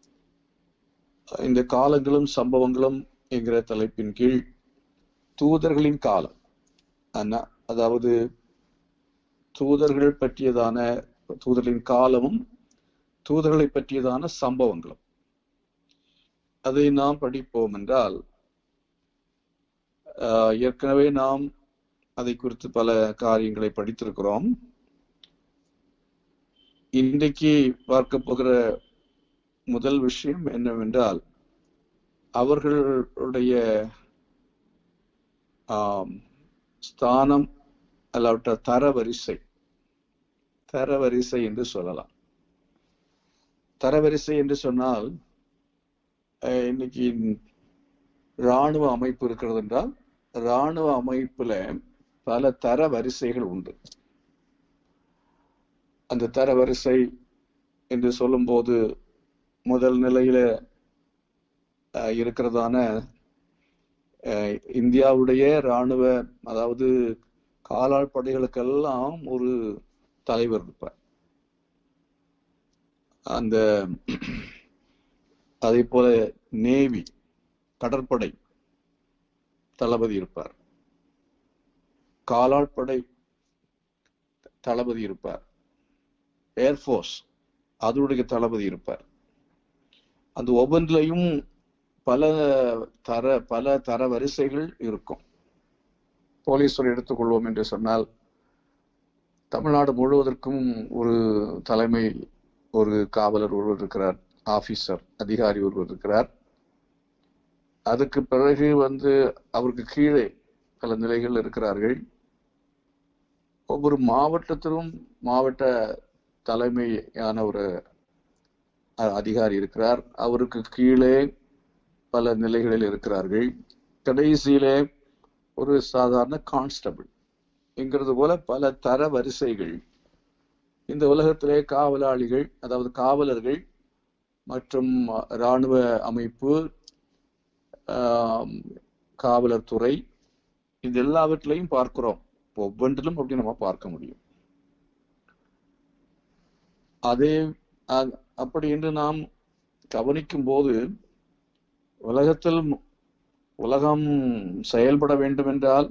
இந்த காலங்களும் சம்பவங்களும் என்கிற தலைப்பின் கீழ் தூதர்களின் காலம் அன- அதாவது தூதர்கள் பற்றியதான தூதர்களின் காலமும் தூதர்களை பற்றியதான சம்பவங்களும் அதை நாம் படிப்போம் என்றால் ஆஹ், ஏற்கனவே நாம் அதை குறித்து பல காரியங்களை படித்திருக்கிறோம் இன்றைக்கு பார்க்க போகிற முதல் விஷயம் என்னவென்றால் அவர்களுடைய ஆம், ஸ்தானம் அல்லாவிட்ட தரவரிசை தரவரிசை என்று சொல்லலாம் தரவரிசை என்று சொன்னால் அஹ், இன்னைக்கு இராணுவ அமைப்பு இருக்கிறது என்றால் இராணுவ அமைப்புல பல தரவரிசைகள் உண்டு அந்த தரவரிசை என்று சொல்லும்போது முதல் நிலையில அஹ், இருக்கிறதான அஹ், இந்தியாவுடைய இராணுவ அதாவது காலாள் படைகளுக்கெல்லாம் ஒரு தலைவர் இருப்பார் அந்த அதே போல நேவி கடற்படை தளபதி இருப்பார் காலாட்படை தளபதி இருப்பார் ஏர்ஃபோர்ஸ் அதனுடைய தளபதி இருப்பார் அந்த ஒவ்வொன்றிலையும் பல தர பல தர வரிசைகள் இருக்கும் போலீஸை எடுத்துக்கொள்வோம் என்று சொன்னால் தமிழ்நாடு முழுவதற்கும் ஒரு தலைமை ஒரு காவலர் ஒருவர் இருக்கிறார் ஆபீசர் அதிகாரி ஒருவர் இருக்கிறார் அதுக்கு பிறகு வந்து அவருக்கு கீழே பல நிலைகள் இருக்கிறார்கள் ஒவ்வொரு மாவட்டத்திலும் மாவட்ட தலைமையான ஒரு அ- அதிகாரி இருக்கிறார் அவருக்கு கீழே பல நிலைகளில் இருக்கிறார்கள் கடைசியிலே ஒரு சாதாரண கான்ஸ்டபிள் என்கிறது போல பல தர வரிசைகள் இந்த உலகத்திலே காவலாளிகள் அதாவது காவலர்கள் மற்றும் இராணுவ அமைப்பு ஆம், காவலர் துறை இது எல்லாவற்றிலையும் பார்க்கிறோம் ஒவ்வொன்றிலும் அப்படி நம்ம பார்க்க முடியும் அதே அ- அப்படி என்று நாம் கவனிக்கும் போது உலகத்தில் மு- உலகம் செயல்பட வேண்டும் என்றால்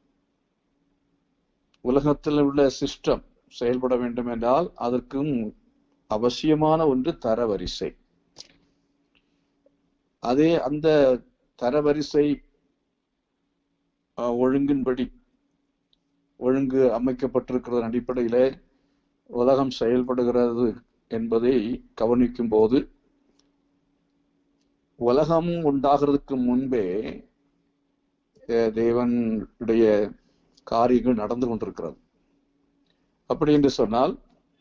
உலகத்தில் உள்ள சிஸ்டம் செயல்பட வேண்டும் என்றால் அதற்கும் அவசியமான ஒன்று தரவரிசை அதே அந்த தரவரிசை அஹ், ஒழுங்கின்படி ஒழுங்கு அமைக்கப்பட்டிருக்கிறதன் அடிப்படையிலே உலகம் செயல்படுகிறது என்பதை கவனிக்கும் போது உலகம் உண்டாகிறதுக்கு முன்பே அஹ், தேவனுடைய காரியங்கள் நடந்து கொண்டிருக்கிறது அப்படி என்று சொன்னால்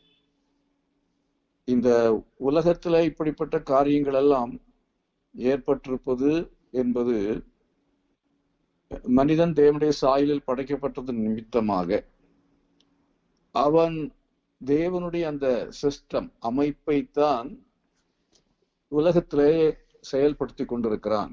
இந்த உலகத்துல இப்படிப்பட்ட காரியங்கள் எல்லாம் ஏற்பட்டிருப்பது என்பது மனிதன் தேவனுடைய சாயலில் படைக்கப்பட்டது நிமித்தமாக அவன் தேவனுடைய அந்த சிஸ்டம் அமைப்பைத்தான் உலகத்திலே செயல்படுத்தி கொண்டிருக்கிறான்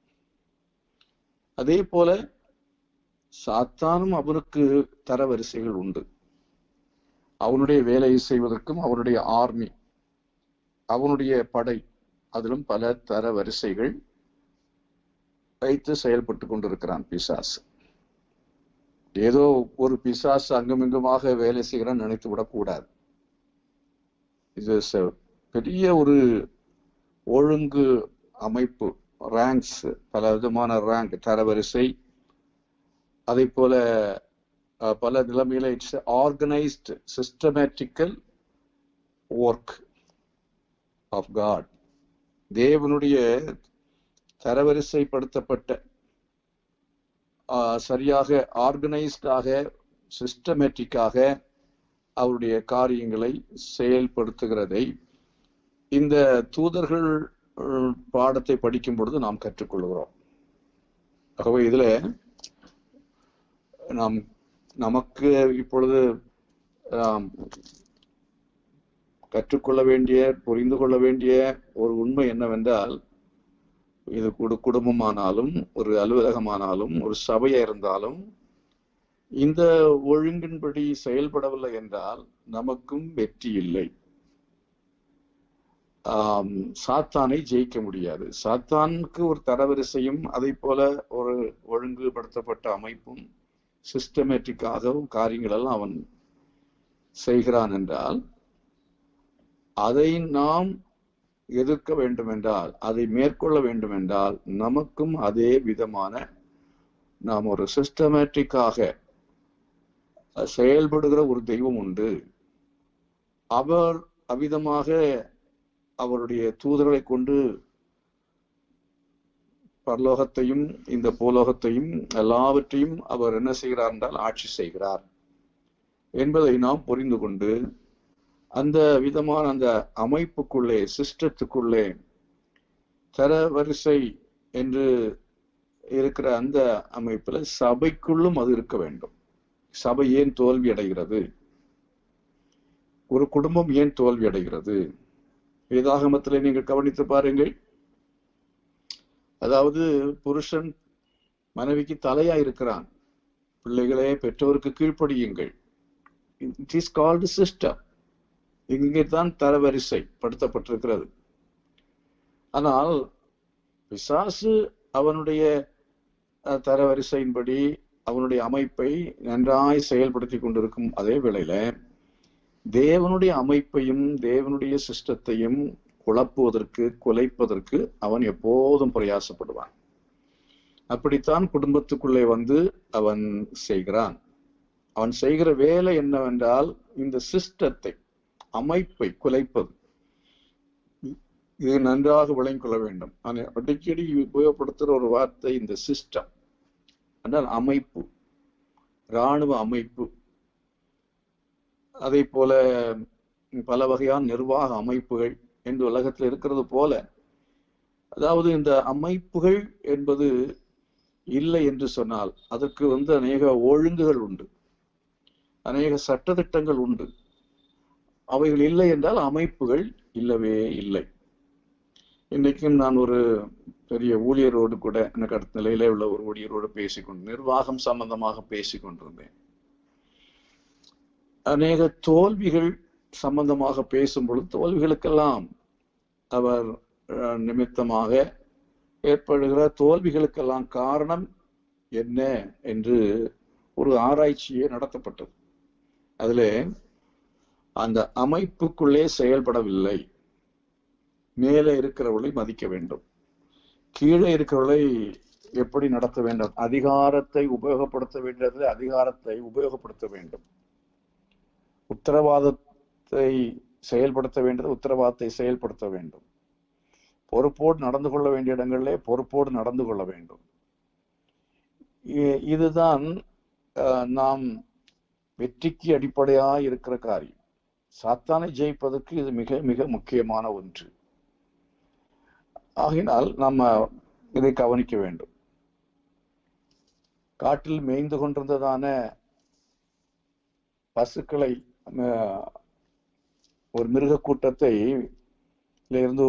அதே போல சாத்தானும் அவனுக்கு தரவரிசைகள் உண்டு அவனுடைய வேலையை செய்வதற்கும் அவனுடைய ஆர்மி அவனுடைய படை அதிலும் பல தர வரிசைகள் வைத்து செயல்பட்டு கொண்டிருக்கிறான் பிசாசு ஏதோ ஒரு பிசாசு அங்குமிங்குமாக வேலை செய்கிறான் நினைத்து விடக்கூடாது இது ச- பெரிய ஒரு ஒழுங்கு அமைப்பு ரேங்க்ஸ் பல விதமான ரேங்க் தரவரிசை அதே போல அஹ், பல நிலைமையில it's organised systematical work of God தேவனுடைய தரவரிசைப்படுத்தப்பட்ட ஆஹ், சரியாக ஆர்கனைஸ்டாக சிஸ்டமேட்டிக்காக அவருடைய காரியங்களை செயல்படுத்துகிறதை இந்த தூதர்கள் அஹ், பாடத்தை படிக்கும் பொழுது நாம் கற்றுக்கொள்கிறோம் ஆகவே இதுல நாம் நமக்கு இப்பொழுது ஆம், கற்றுக்கொள்ள வேண்டிய புரிந்து கொள்ள வேண்டிய ஒரு உண்மை என்னவென்றால் இது குடு குடும்பமானாலும் ஒரு அலுவலகமானாலும் ஒரு சபையா இருந்தாலும் இந்த ஒழுங்கின்படி செயல்படவில்லை என்றால் நமக்கும் வெற்றி இல்லை ஆம், சாத்தானை ஜெயிக்க முடியாது சாத்தானுக்கு ஒரு தரவரிசையும் அதை போல ஒரு ஒழுங்குபடுத்தப்பட்ட அமைப்பும் சிஸ்டமேட்டிக்காகவும் காரியங்கள் எல்லாம் அவன் செய்கிறான் என்றால் அதை நாம் எதிர்க்க வேண்டும் என்றால் அதை மேற்கொள்ள வேண்டும் என்றால் நமக்கும் அதே விதமான நாம் ஒரு சிஸ்டமேட்டிக்காக செயல்படுகிற ஒரு தெய்வம் உண்டு அவர் அவ்விதமாக அவருடைய தூதர்களை கொண்டு பரலோகத்தையும் இந்த பூலோகத்தையும் எல்லாவற்றையும் அவர் என்ன செய்கிறார் என்றால் ஆட்சி செய்கிறார் என்பதை நாம் புரிந்து கொண்டு அந்த விதமான அந்த அமைப்புக்குள்ளே சிஸ்டத்துக்குள்ளே தரவரிசை என்று இருக்கிற அந்த அமைப்புல சபைக்குள்ளும் அது இருக்க வேண்டும் சபை ஏன் தோல்வி அடைகிறது ஒரு குடும்பம் ஏன் தோல்வி அடைகிறது வேதாகமத்தில் நீங்கள் கவனித்து பாருங்கள் அதாவது புருஷன் மனைவிக்கு தலையா இருக்கிறான் பிள்ளைகளே பெற்றோருக்கு கீழ்ப்படியுங்கள் இட் இஸ் கால்டு சிஸ்டம் இங்கே தான் தரவரிசை படுத்தப்பட்டிருக்கிறது ஆனால் பிசாசு அவனுடைய அஹ், தரவரிசையின்படி அவனுடைய அமைப்பை நன்றாய் செயல்படுத்தி கொண்டிருக்கும் அதே வேளையில தேவனுடைய அமைப்பையும் தேவனுடைய சிஸ்டத்தையும் குழப்புவதற்கு குலைப்பதற்கு அவன் எப்போதும் பிரயாசப்படுவான் அப்படித்தான் குடும்பத்துக்குள்ளே வந்து அவன் செய்கிறான் அவன் செய்கிற வேலை என்னவென்றால் இந்த சிஸ்டத்தை அமைப்பை குலைப்பது இது நன்றாக விளங்கிக் கொள்ள வேண்டும் நான் அடிக்கடி உபயோகப்படுத்துகிற ஒரு வார்த்தை இந்த சிஸ்டம் என்றால் அமைப்பு இராணுவ அமைப்பு அதே போல பல வகையான நிர்வாக அமைப்புகள் என்று உலகத்தில் இருக்கிறது போல அதாவது இந்த அமைப்புகள் என்பது இல்லை என்று சொன்னால் அதற்கு வந்து அநேக ஒழுங்குகள் உண்டு அநேக சட்டதிட்டங்கள் உண்டு அவைகள் இல்லை என்றால் அமைப்புகள் இல்லவே இல்லை இன்றைக்கும் நான் ஒரு பெரிய ஊழியரோடு கூட எனக்கு அடுத்த நிலையில உள்ள ஒரு ஊழியரோடு பேசிக்கொண்டு நிர்வாகம் சம்பந்தமாக பேசிக் கொண்டிருந்தேன் அநேக தோல்விகள் சம்பந்தமாக பேசும் பொழுது தோல்விகளுக்கெல்லாம் அவர் அஹ், நிமித்தமாக ஏற்படுகிற தோல்விகளுக்கெல்லாம் காரணம் என்ன என்று ஒரு ஆராய்ச்சியே நடத்தப்பட்டது அதிலே அந்த அமைப்புக்குள்ளே செயல்படவில்லை மேலே இருக்கிறவர்களை மதிக்க வேண்டும் கீழே இருக்கிறவர்களை எப்படி நடத்த வேண்டும் அதிகாரத்தை உபயோகப்படுத்த வேண்டியது அதிகாரத்தை உபயோகப்படுத்த வேண்டும் உத்தரவாதத்தை செயல்படுத்த வேண்டியது உத்தரவாதத்தை செயல்படுத்த வேண்டும் பொறுப்போடு நடந்து கொள்ள வேண்டிய இடங்களிலே பொறுப்போடு நடந்து கொள்ள வேண்டும் இ- இதுதான் அஹ், நாம் வெற்றிக்கு அடிப்படையாக இருக்கிற காரியம் சாத்தானை ஜெயிப்பதற்கு இது மிக மிக முக்கியமான ஒன்று ஆகினால் நம்ம இதை கவனிக்க வேண்டும் காட்டில் மேய்ந்து கொண்டிருந்ததான பசுக்களை அஹ், ஒரு மிருக கூட்டத்தை இருந்து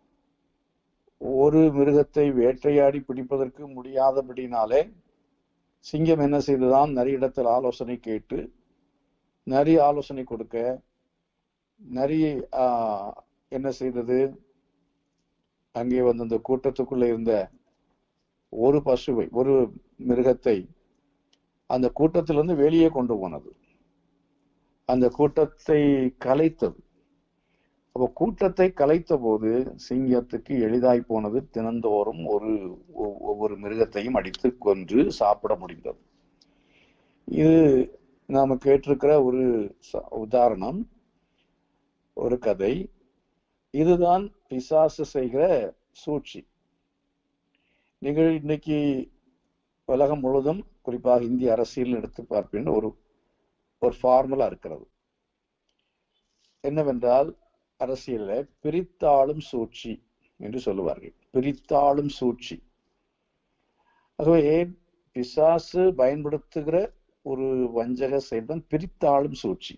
ஒரு மிருகத்தை வேட்டையாடி பிடிப்பதற்கு முடியாதபடினாலே சிங்கம் என்ன செய்ததாம் நரியிடத்தில் ஆலோசனை கேட்டு நரி ஆலோசனை கொடுக்க நரி ஆஹ், என்ன செய்தது அங்கே வந்து அந்த கூட்டத்துக்குள்ள இருந்த ஒரு பசுவை ஒரு மிருகத்தை அந்த கூட்டத்திலிருந்து வெளியே கொண்டு போனது அந்த கூட்டத்தை கலைத்தது அப்போ கூட்டத்தை கலைத்த போது சிங்கத்துக்கு எளிதாய் போனது தினந்தோறும் ஒரு ஒ- ஒவ்வொரு மிருகத்தையும் அடித்து கொன்று சாப்பிட முடிந்தது இது நாம கேட்டிருக்கிற ஒரு ச- உதாரணம் ஒரு கதை இதுதான் பிசாசு செய்கிற சூழ்ச்சி நீங்கள் இன்னைக்கு உலகம் முழுவதும் குறிப்பாக இந்திய அரசியல் எடுத்து பார்ப்பீங்க ஒரு ஒரு ஃபார்முலா இருக்கிறது என்னவென்றால் அரசியல பிரித்தாளும் சூழ்ச்சி என்று சொல்லுவார்கள் பிரித்தாளும் சூழ்ச்சி ஆகவே பிசாசு பயன்படுத்துகிற ஒரு வஞ்சக செயல்தான் பிரித்தாளும் சூழ்ச்சி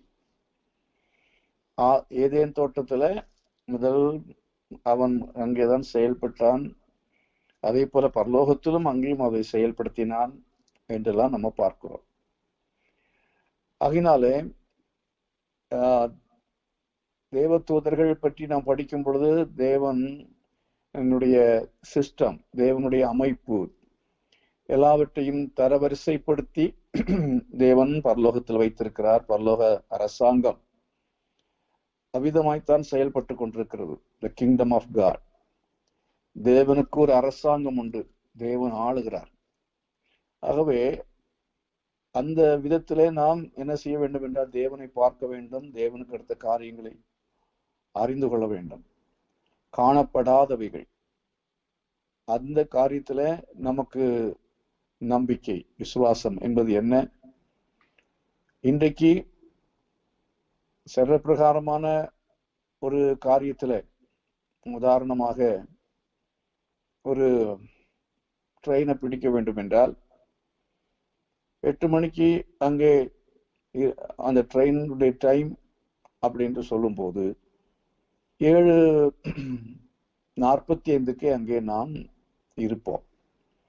ஆ ஏதேன் தோட்டத்துல முதல் அவன் அங்கேதான் செயல்பட்டான் அதே போல பரலோகத்திலும் அங்கேயும் அதை செயல்படுத்தினான் என்றெல்லாம் நம்ம பார்க்கிறோம் ஆகினாலே ஆஹ், தேவதூதர்கள் பற்றி நாம் படிக்கும் பொழுது தேவன் என்னுடைய சிஸ்டம் தேவனுடைய அமைப்பு எல்லாவற்றையும் தரவரிசைப்படுத்தி தேவன் பரலோகத்தில் வைத்திருக்கிறார் பரலோக அரசாங்கம் அவ்விதமாய்த்தான் செயல்பட்டு கொண்டிருக்கிறது த கிங்டம் ஆஃப் காட் தேவனுக்கு ஒரு அரசாங்கம் உண்டு தேவன் ஆளுகிறார் ஆகவே அந்த விதத்திலே நாம் என்ன செய்ய வேண்டும் என்றால் தேவனை பார்க்க வேண்டும் தேவனுக்கு அடுத்த காரியங்களை அறிந்து கொள்ள வேண்டும் காணப்படாதவைகள் அந்த காரியத்துல நமக்கு நம்பிக்கை விசுவாசம் என்பது என்ன இன்றைக்கு சர்வப்பிரகாரமான ஒரு காரியத்துல உதாரணமாக ஒரு ட்ரெயினை பிடிக்க வேண்டும் என்றால் எட்டு மணிக்கு அங்கே இ- அந்த ட்ரெயினுடைய டைம் அப்படின்ட்டு சொல்லும்போது ஏழு நாற்பத்தி ஐந்துக்கே அங்கே நாம் இருப்போம்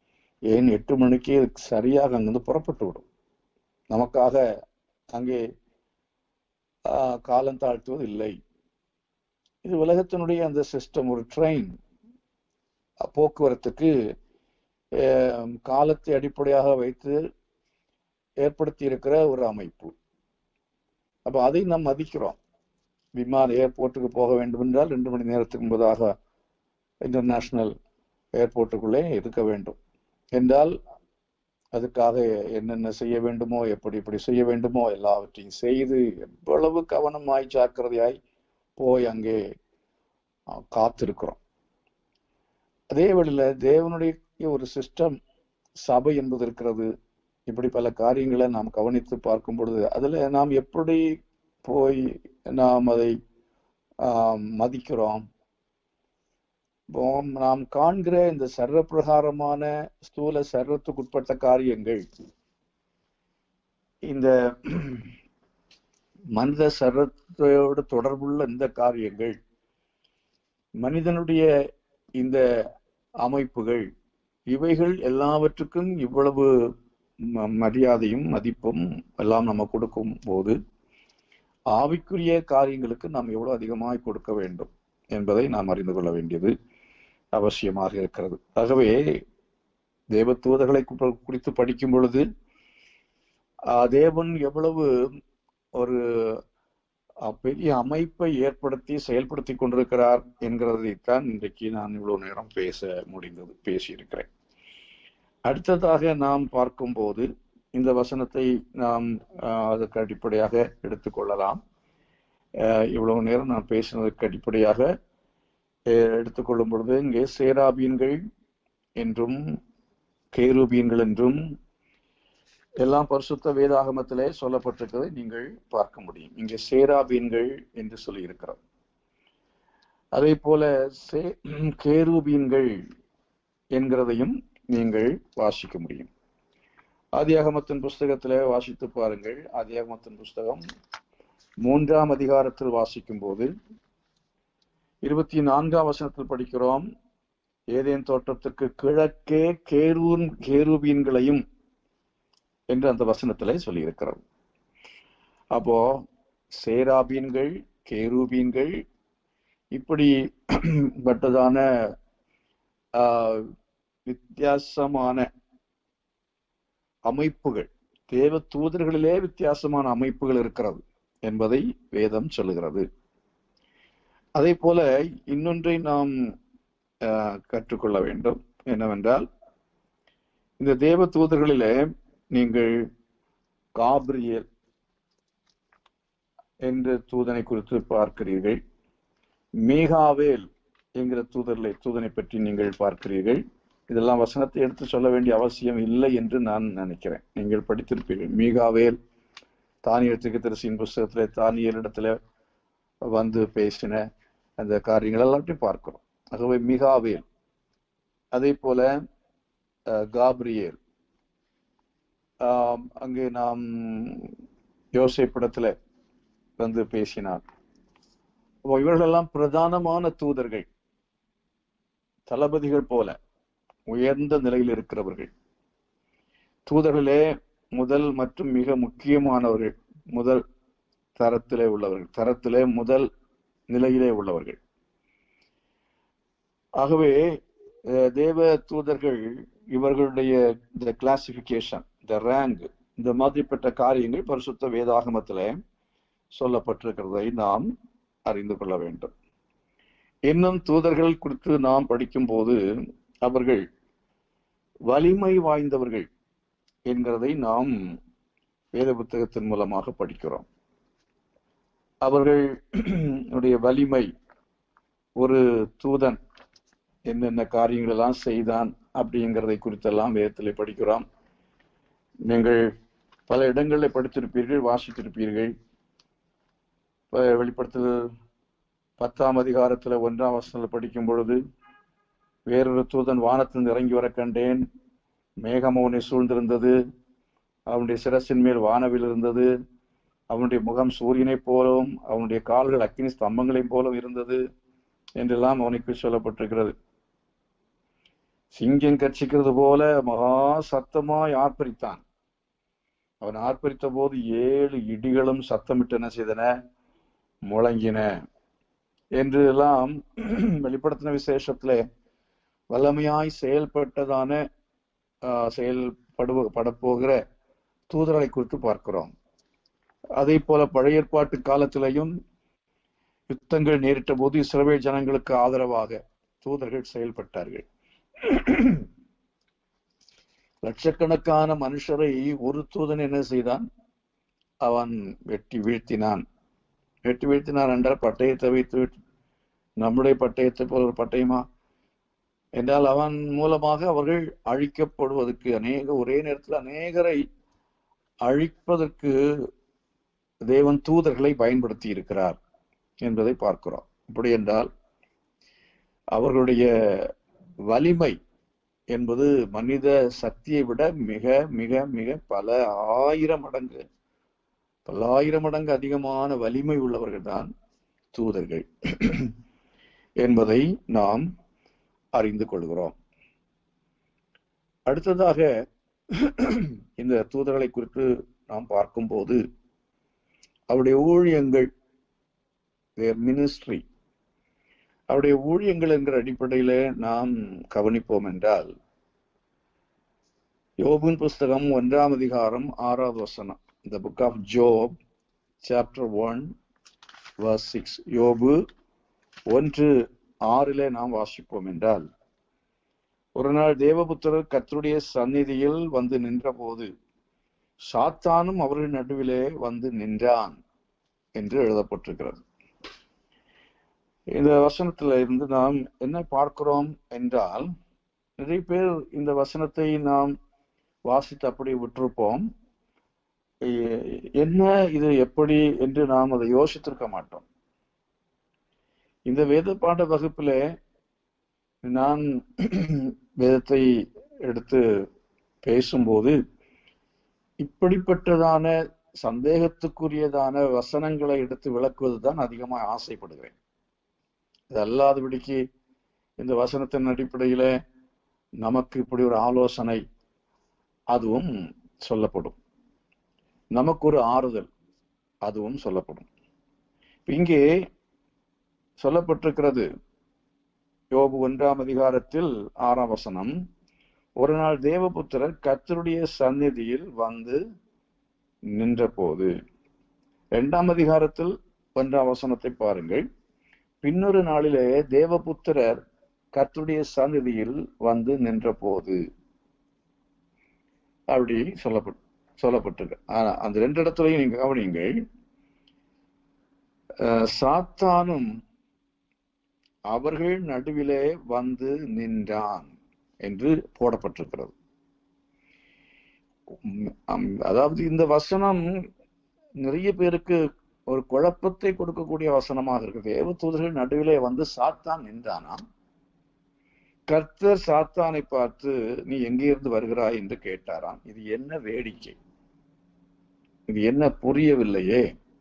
ஏன் எட்டு மணிக்கு சரியாக அங்கிருந்து புறப்பட்டு விடும் நமக்காக அங்கே ஆஹ், காலம் தாழ்த்துவது இல்லை இது உலகத்தினுடைய அந்த சிஸ்டம் ஒரு ட்ரெயின் போக்குவரத்துக்கு ஆஹ், காலத்தை அடிப்படையாக வைத்து ஏற்படுத்தி இருக்கிற ஒரு அமைப்பு அப்ப அதை நாம் மதிக்கிறோம் விமான ஏர்போர்ட்டுக்கு போக வேண்டும் என்றால் ரெண்டு மணி நேரத்துக்கு முன்பதாக இன்டர்நேஷனல் ஏர்போர்ட்டுக்குள்ளே இருக்க வேண்டும் என்றால் அதுக்காக என்னென்ன செய்ய வேண்டுமோ எப்படி இப்படி செய்ய வேண்டுமோ எல்லாவற்றையும் செய்து எவ்வளவு கவனமாய் ஜாக்கிரதையாய் போய் அங்கே அஹ், காத்திருக்கிறோம் அதே வழியில தேவனுடைய ஒரு சிஸ்டம் சபை என்பது இருக்கிறது இப்படி பல காரியங்களை நாம் கவனித்து பார்க்கும் பொழுது அதுல நாம் எப்படி போய் நாம் அதை ஆஹ், மதிக்கிறோம் இப்போ நாம் காண்கிற இந்த சர்வ பிரகாரமான ஸ்தூல சர்வத்துக்குட்பட்ட காரியங்கள் இந்த மனித சர்வத்தோடு தொடர்புள்ள இந்த காரியங்கள் மனிதனுடைய இந்த அமைப்புகள் இவைகள் எல்லாவற்றுக்கும் இவ்வளவு ம- மரியாதையும் மதிப்பும் எல்லாம் நம்ம கொடுக்கும் போது ஆவிக்குரிய காரியங்களுக்கு நாம் எவ்வளவு அதிகமாய் கொடுக்க வேண்டும் என்பதை நாம் அறிந்து கொள்ள வேண்டியது அவசியமாக இருக்கிறது ஆகவே தேவதூதர்களை கு- குறித்து படிக்கும் பொழுது ஆஹ், தேவன் எவ்வளவு ஒரு அஹ், பெரிய அமைப்பை ஏற்படுத்தி செயல்படுத்தி கொண்டிருக்கிறார் என்கிறதைத்தான் இன்றைக்கு நான் இவ்வளவு நேரம் பேச முடிந்தது பேசியிருக்கிறேன் அடுத்ததாக நாம் பார்க்கும்போது இந்த வசனத்தை நாம் ஆஹ், அதற்கு அடிப்படையாக எடுத்துக்கொள்ளலாம் ஆஹ், இவ்வளவு நேரம் நான் பேசினதற்கு அடிப்படையாக ஆஹ், எடுத்துக்கொள்ளும் பொழுது இங்கே சேராபீன்கள் என்றும் கேருபீன்கள் என்றும் எல்லாம் பரிசுத்த வேதாகமத்திலே சொல்லப்பட்டிருக்கிறதை நீங்கள் பார்க்க முடியும் இங்கே சேராபீன்கள் என்று சொல்லி இருக்கிறோம் அதே போல சே கேருபீன்கள் என்கிறதையும் நீங்கள் வாசிக்க முடியும் ஆதியாகமத்தின் புஸ்தகத்திலே வாசித்து பாருங்கள் ஆதியாகமத்தின் புஸ்தகம் மூன்றாம் அதிகாரத்தில் வாசிக்கும் போது இருபத்தி நான்காம் வசனத்தில் படிக்கிறோம் ஏதேன் தோட்டத்திற்கு கிழக்கே கேரூன் கேருபீன்களையும் என்று அந்த வசனத்திலே சொல்லியிருக்கிறது அப்போ சேராபீன்கள் கேரூபீன்கள் இப்படி பட்டதான ஆஹ், வித்தியாசமான அமைப்புகள் தேவ தூதர்களிலே வித்தியாசமான அமைப்புகள் இருக்கிறது என்பதை வேதம் சொல்லுகிறது அதே போல இன்னொன்றை நாம் ஆஹ், கற்றுக்கொள்ள வேண்டும் என்னவென்றால் இந்த தேவ தூதர்களிலே நீங்கள் காபிரியல் என்ற தூதனை குறித்து பார்க்கிறீர்கள் மீகாவேல் என்கிற தூதர்களை தூதனை பற்றி நீங்கள் பார்க்கிறீர்கள் இதெல்லாம் வசனத்தை எடுத்து சொல்ல வேண்டிய அவசியம் இல்லை என்று நான் நினைக்கிறேன் நீங்கள் படித்திருப்பீர்கள் மீகாவேல் தானியல் தரிசியின் புஸ்தகத்திலே தானியல் இடத்துல வந்து பேசின அந்த காரியங்கள் எல்லாத்தையும் பார்க்கிறோம் ஆகவே மிகாவேல் அதே போல அஹ், காப்ரியேல் ஆம், அங்கே நாம் யோசேப்பிடத்துல வந்து பேசினார் அப்போ இவர்களெல்லாம் பிரதானமான தூதர்கள் தளபதிகள் போல உயர்ந்த நிலையில் இருக்கிறவர்கள் தூதர்களே முதல் மற்றும் மிக முக்கியமானவர்கள் முதல் தரத்திலே உள்ளவர்கள் தரத்திலே முதல் நிலையிலே உள்ளவர்கள் ஆகவே அஹ், தேவ தூதர்கள் இவர்களுடைய இந்த கிளாசிபிகேஷன் இந்த ரேங்க் இந்த மாதிரிப்பட்ட காரியங்கள் பரிசுத்த வேதாகமத்திலே சொல்லப்பட்டிருக்கிறதை நாம் அறிந்து கொள்ள வேண்டும் இன்னும் தூதர்கள் குறித்து நாம் படிக்கும்போது அவர்கள் வலிமை வாய்ந்தவர்கள் என்கிறதை நாம் வேத புத்தகத்தின் மூலமாக படிக்கிறோம் அவர்கள் உடைய வலிமை ஒரு தூதன் என்னென்ன காரியங்கள் எல்லாம் செய்தான் அப்படிங்கிறதை குறித்தெல்லாம் வேதத்திலே படிக்கிறோம் நீங்கள் பல இடங்களில் படித்திருப்பீர்கள் வாசித்திருப்பீர்கள் இப்ப வெளிப்படுத்தல் பத்தாம் அதிகாரத்துல ஒன்றாம் வசனத்தில் படிக்கும் பொழுது வேறொரு தூதன் வானத்திலிருந்து இறங்கி வர கண்டேன் மேகம் அவனை சூழ்ந்திருந்தது அவனுடைய சிரசின் மேல் வானவில் இருந்தது அவனுடைய முகம் சூரியனைப் போலவும் அவனுடைய கால்கள் அக்கினி ஸ்தம்பங்களைப் போலவும் இருந்தது என்றெல்லாம் அவனுக்கு சொல்லப்பட்டிருக்கிறது சிங்கம் கர்ச்சிக்கிறது போல மகா சத்தமாய் ஆர்ப்பரித்தான் அவன் ஆர்ப்பரித்த போது ஏழு இடிகளும் சத்தமிட்டு என்ன செய்தன முழங்கின என்று எல்லாம் வெளிப்படுத்தின விசேஷத்துல வல்லமையாய் செயல்பட்டதான ஆஹ், செயல்படுவ படப்போகிற தூதர்களை குறித்து பார்க்கிறோம் அதே போல பழைய ஏற்பாட்டு காலத்திலையும் யுத்தங்கள் நேரிட்ட போது இஸ்ரவேல் ஜனங்களுக்கு ஆதரவாக தூதர்கள் செயல்பட்டார்கள் லட்சக்கணக்கான மனுஷரை ஒரு தூதன் என்ன செய்தான் அவன் வெட்டி வீழ்த்தினான் வெட்டி வீழ்த்தினான் என்றால் பட்டயத்தை வைத்து விட்டு நம்முடைய பட்டயத்தை போல ஒரு பட்டயமா என்றால் அவன் மூலமாக அவர்கள் அழிக்கப்படுவதற்கு அநேக ஒரே நேரத்தில் அநேகரை அழிப்பதற்கு தேவன் தூதர்களை பயன்படுத்தி இருக்கிறார் என்பதை பார்க்கிறோம் அப்படி என்றால் அவர்களுடைய வலிமை என்பது மனித சக்தியை விட மிக மிக மிக பல ஆயிரம் மடங்கு பல்லாயிரம் மடங்கு அதிகமான வலிமை உள்ளவர்கள் தான் தூதர்கள் என்பதை நாம் அறிந்து கொள்கிறோம் அடுத்ததாக இந்த தூதர்களை குறித்து நாம் பார்க்கும்போது அவருடைய ஊழியங்கள் மினிஸ்ட்ரி அவருடைய ஊழியங்கள் என்கிற அடிப்படையில நாம் கவனிப்போம் என்றால் யோபின் புஸ்தகம் ஒன்றாம் அதிகாரம் ஆறாவது வசனம் இந்த book of Job chapter one verse six யோபு ஒன்று ஆறிலே நாம் வாசிப்போம் என்றால் ஒரு நாள் தேவபுத்திரர் கர்த்தருடைய சந்நிதியில் வந்து நின்றபோது சாத்தானும் அவர்கள் நடுவிலே வந்து நின்றான் என்று எழுதப்பட்டிருக்கிறது இந்த வசனத்துல இருந்து நாம் என்ன பார்க்கிறோம் என்றால் நிறைய பேர் இந்த வசனத்தை நாம் வாசித்து அப்படி விட்டிருப்போம் எ- என்ன இது எப்படி என்று நாம் அதை யோசித்திருக்க மாட்டோம் இந்த வேத பாட வகுப்பிலே நான் வேதத்தை எடுத்து பேசும்போது இப்படிப்பட்டதான சந்தேகத்துக்குரியதான வசனங்களை எடுத்து விளக்குவதுதான் அதிகமா ஆசைப்படுகிறேன் இது அல்லாதபடிக்கு இந்த வசனத்தின் அடிப்படையில நமக்கு இப்படி ஒரு ஆலோசனை அதுவும் சொல்லப்படும் நமக்கு ஒரு ஆறுதல் அதுவும் சொல்லப்படும் இப்ப இங்கே சொல்லப்பட்டிருக்கிறது யோபு ஒன்றாம் அதிகாரத்தில் ஆறாம் வசனம் ஒரு நாள் தேவபுத்திரர் கர்த்தருடைய சந்நிதியில் வந்து நின்றபோது இரண்டாம் அதிகாரத்தில் ஒன்றாம் வசனத்தை பாருங்கள் பின்னொரு நாளிலே தேவபுத்திரர் கர்த்தருடைய சந்நிதியில் வந்து நின்றபோது அப்படி சொல்லப்பட்டு சொல்லப்பட்டிருக்கு ஆனா அந்த ரெண்டு இடத்துலையும் நீங்க கவனியுங்கள் அஹ், சாத்தானும் அவர்கள் நடுவிலே வந்து நின்றான் என்று போடப்பட்டிருக்கிறது உம், அம், அதாவது இந்த வசனம் நிறைய பேருக்கு ஒரு குழப்பத்தை கொடுக்கக்கூடிய வசனமாக இருக்கு தேவதூதர்கள் நடுவிலே வந்து சாத்தான் நின்றானாம் கர்த்தர் சாத்தானை பார்த்து நீ எங்கே இருந்து வருகிறாய் என்று கேட்டாராம் இது என்ன வேடிக்கை இது என்ன புரியவில்லையே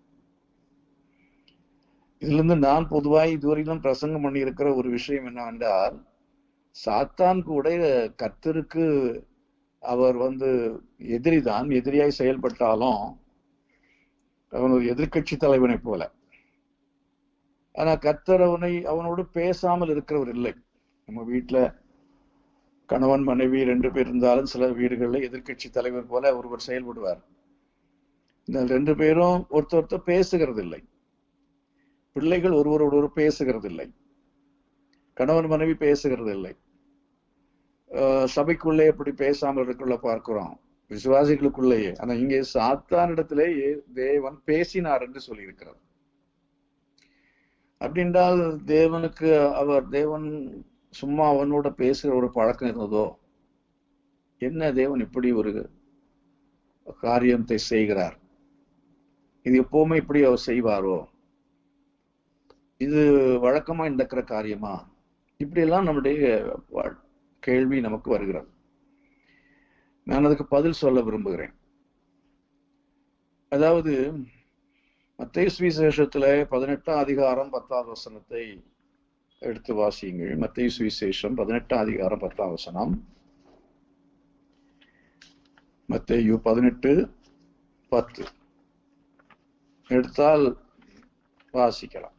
இதுல இருந்து நான் பொதுவாய் இதுவரையிலும் பிரசங்கம் பண்ணி இருக்கிற ஒரு விஷயம் என்னவென்றால் சாத்தான் கூட கர்த்தருக்கு அவர் வந்து எதிரிதான் எதிரியாய் செயல்பட்டாலும் அவன் ஒரு எதிர்க்கட்சி தலைவனை போல ஆனா கர்த்தர் அவனை அவனோடு பேசாமல் இருக்கிறவர் இல்லை நம்ம வீட்டுல கணவன் மனைவி ரெண்டு பேர் இருந்தாலும் சில வீடுகள்ல எதிர்க்கட்சி தலைவர் போல ஒருவர் செயல்படுவார் இந்த ரெண்டு பேரும் ஒருத்தர் ஒருத்தர் பேசுகிறது இல்லை பிள்ளைகள் ஒருவரோடு ஒருவர் பேசுகிறது இல்லை கணவன் மனைவி பேசுகிறது இல்லை ஆஹ் சபைக்குள்ளே எப்படி பேசாமல் இருக்குள்ள பார்க்கிறோம் விசுவாசிகளுக்குள்ளேயே ஆனா இங்கே சாத்தானிடத்திலே தேவன் பேசினார் என்று சொல்லியிருக்கிறார் அப்படின்றால் தேவனுக்கு அவர் தேவன் சும்மா அவனோட பேசுகிற ஒரு பழக்கம் இருந்ததோ என்ன தேவன் இப்படி ஒரு காரியத்தை செய்கிறார் இது எப்பவுமே இப்படி அவர் செய்வாரோ இது வழக்கமா நடக்கிற காரியமா இப்படி எல்லாம் நம்முடைய வா- கேள்வி நமக்கு வருகிறது நான் அதுக்கு பதில் சொல்ல விரும்புகிறேன் அதாவது மத்தேயு சுவிசேஷத்துல பதினெட்டாம் அதிகாரம் பத்தாவது வசனத்தை எடுத்து வாசியுங்கள் மத்திய சுவிசேஷம் பதினெட்டாம் அதிகாரம் பத்தாம் வசனம் மத்தேயு பதினெட்டு பத்து எடுத்தால் வாசிக்கலாம்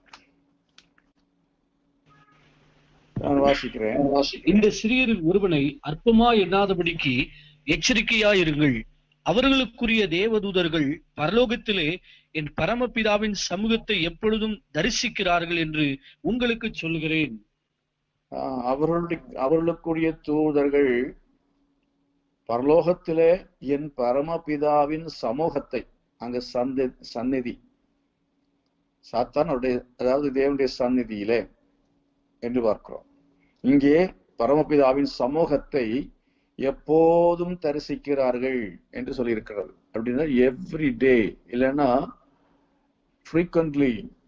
நான் வாசிக்கிறேன் இந்த சிறியரில் ஒருவனை அற்பமா எண்ணாதபடிக்கு எச்சரிக்கையாயிருங்கள் அவர்களுக்குரிய தேவதூதர்கள் பரலோகத்திலே என் பரமபிதாவின் சமூகத்தை எப்பொழுதும் தரிசிக்கிறார்கள் என்று உங்களுக்கு சொல்கிறேன் ஆஹ் அவர்களுடைய அவர்களுக்குரிய தூதர்கள் பரலோகத்திலே என் பரமபிதாவின் சமூகத்தை அங்க சந்தி சந்நிதி சாத்தான் அவருடைய அதாவது தேவனுடைய சந்நிதியிலே என்று பார்க்கிறோம் இங்கே பரமபிதாவின் சமூகத்தை எப்போதும் தரிசிக்கிறார்கள் என்று சொல்லியிருக்கிறது அப்படின்னா எவ்ரி டே இல்லைன்னா ஃப்ரீக்வன்ட்லி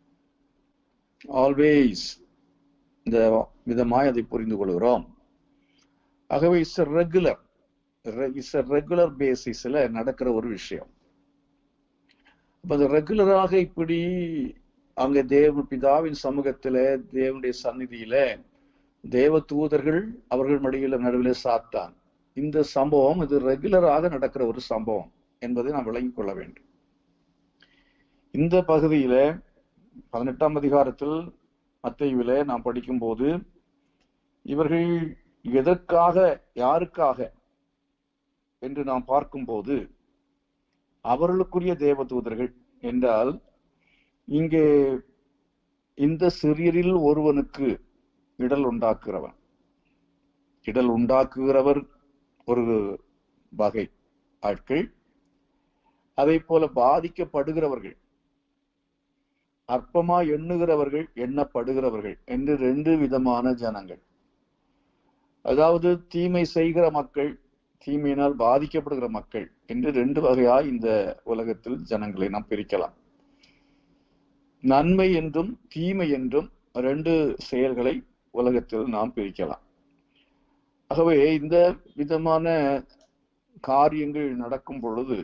ஆல்வேஸ் இந்த விதமாய் அதை புரிந்து கொள்கிறோம் ஆகவே இட்ஸ் ரெகுலர் இட்ஸ் ரெகுலர் பேசிஸ்ல நடக்கிற ஒரு விஷயம் அப்ப அது ரெகுலராக இப்படி அங்க தேவ பிதாவின் சமூகத்துல தேவனுடைய சந்நிதியில தேவ தூதர்கள் அவர்கள் மடியில நடுவில் சாத்தான் இந்த சம்பவம் இது ரெகுலராக நடக்கிற ஒரு சம்பவம் என்பதை நாம் விளங்கிக் கொள்ள வேண்டும் இந்த பகுதியில பதினெட்டாம் அதிகாரத்தில் மத்தையில நாம் படிக்கும்போது இவர்கள் எதற்காக யாருக்காக என்று நாம் பார்க்கும்போது அவர்களுக்குரிய தேவதூதர்கள் என்றால் இங்கே இந்த சிறியரில் ஒருவனுக்கு இடல் உண்டாக்குகிறவன் இடல் உண்டாக்குகிறவர் ஒரு வகை ஆட்கள் அதை போல பாதிக்கப்படுகிறவர்கள் அற்பமா எண்ணுகிறவர்கள் எண்ணப்படுகிறவர்கள் என்று ரெண்டு விதமான ஜனங்கள் அதாவது தீமை செய்கிற மக்கள் தீமையினால் பாதிக்கப்படுகிற மக்கள் என்று ரெண்டு வகையா இந்த உலகத்தில் ஜனங்களை நாம் பிரிக்கலாம் நன்மை என்றும் தீமை என்றும் ரெண்டு செயல்களை உலகத்தில் நாம் பிரிக்கலாம் ஆகவே இந்த விதமான காரியங்கள் நடக்கும் பொழுது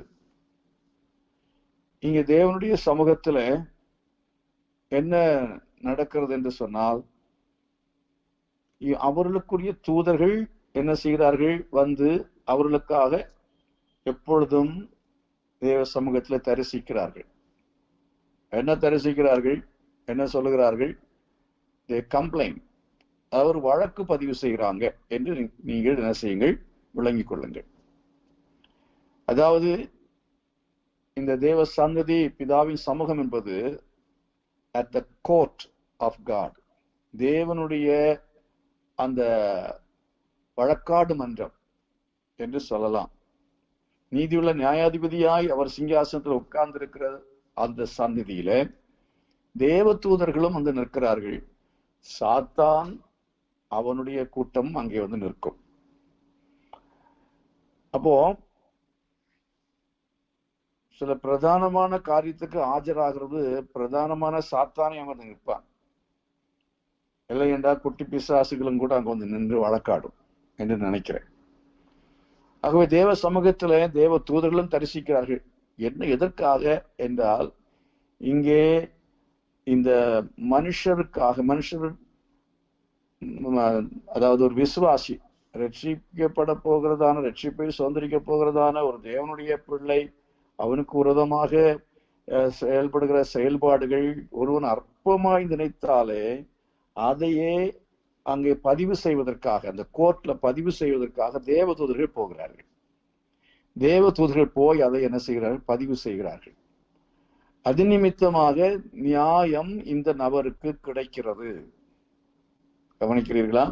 இங்க தேவனுடைய சமூகத்துல என்ன நடக்கிறது என்று சொன்னால் அவர்களுக்குரிய தூதர்கள் என்ன செய்கிறார்கள் வந்து அவர்களுக்காக எப்பொழுதும் தேவ சமூகத்துல தரிசிக்கிறார்கள் என்ன தரிசிக்கிறார்கள் என்ன சொல்லுகிறார்கள் தே கம்ப்ளைண்ட் அவர் வழக்கு பதிவு செய்கிறாங்க என்று நீங்கள் என்ன செய்யுங்கள் விளங்கிக் கொள்ளுங்கள் அதாவது இந்த தேவ சந்ததி பிதாவின் சமூகம் என்பது at the court of God தேவனுடைய அந்த வழக்காடு மன்றம் என்று சொல்லலாம் நீதியுள்ள நியாயாதிபதியாய் அவர் சிங்காசனத்தில் உட்கார்ந்திருக்கிற அந்த சந்நிதியில தேவ தூதர்களும் வந்து நிற்கிறார்கள் சாத்தான் அவனுடைய கூட்டம் அங்கே வந்து நிற்கும் அப்போ சில பிரதானமான காரியத்துக்கு ஆஜராகிறது பிரதானமான சாத்தானே அங்க வந்து நிற்பான் இல்லை என்றால் குட்டி பிசாசுகளும் கூட அங்க வந்து நின்று வழக்காடும் என்று நினைக்கிறேன் ஆகவே தேவ சமூகத்துல தேவ தூதர்களும் தரிசிக்கிறார்கள் என்ன எதற்காக என்றால் இங்கே இந்த மனுஷருக்காக மனுஷர் அதாவது ஒரு விசுவாசி ரட்சிக்கப்பட போகிறதான ரட்சிப்பை சுதந்திரிக்க போகிறதான ஒரு தேவனுடைய பிள்ளை அவனுக்கு உரதமாக செயல்படுகிற செயல்பாடுகள் ஒருவன் அற்பமாய் நினைத்தாலே அதையே அங்கே பதிவு செய்வதற்காக அந்த கோர்ட்ல பதிவு செய்வதற்காக தேவதூதர்கள் போகிறார்கள் தேவதூதர்கள் போய் அதை என்ன செய்கிறார்கள் பதிவு செய்கிறார்கள் அது நிமித்தமாக நியாயம் இந்த நபருக்கு கிடைக்கிறது கவனிக்கிறீர்களா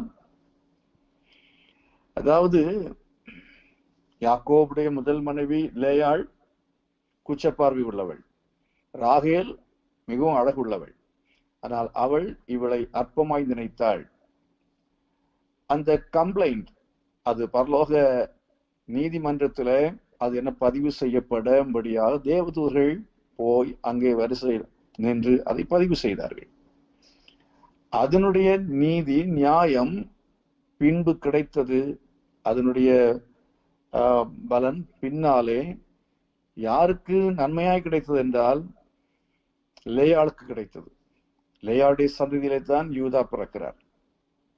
அதாவது யாக்கோபுடைய முதல் மனைவி லேயாள் குச்சப்பார்வை உள்ளவள் ராகேல் மிகவும் அழகுள்ளவள் ஆனால் அவள் இவளை அற்பமாய் நினைத்தாள் அந்த கம்ப்ளைண்ட் அது பரலோக நீதிமன்றத்துல அது என்ன பதிவு செய்யப்படும்படியாக தேவதூர்கள் போய் அங்கே வரிசை நின்று அதை பதிவு செய்தார்கள் அதனுடைய நீதி நியாயம் பின்பு கிடைத்தது அதனுடைய பலன் பின்னாலே யாருக்கு நன்மையாய் கிடைத்தது என்றால் லேயாளுக்கு கிடைத்தது லேயாளுடைய சந்ததியிலே தான் யூதா பிறக்கிறார்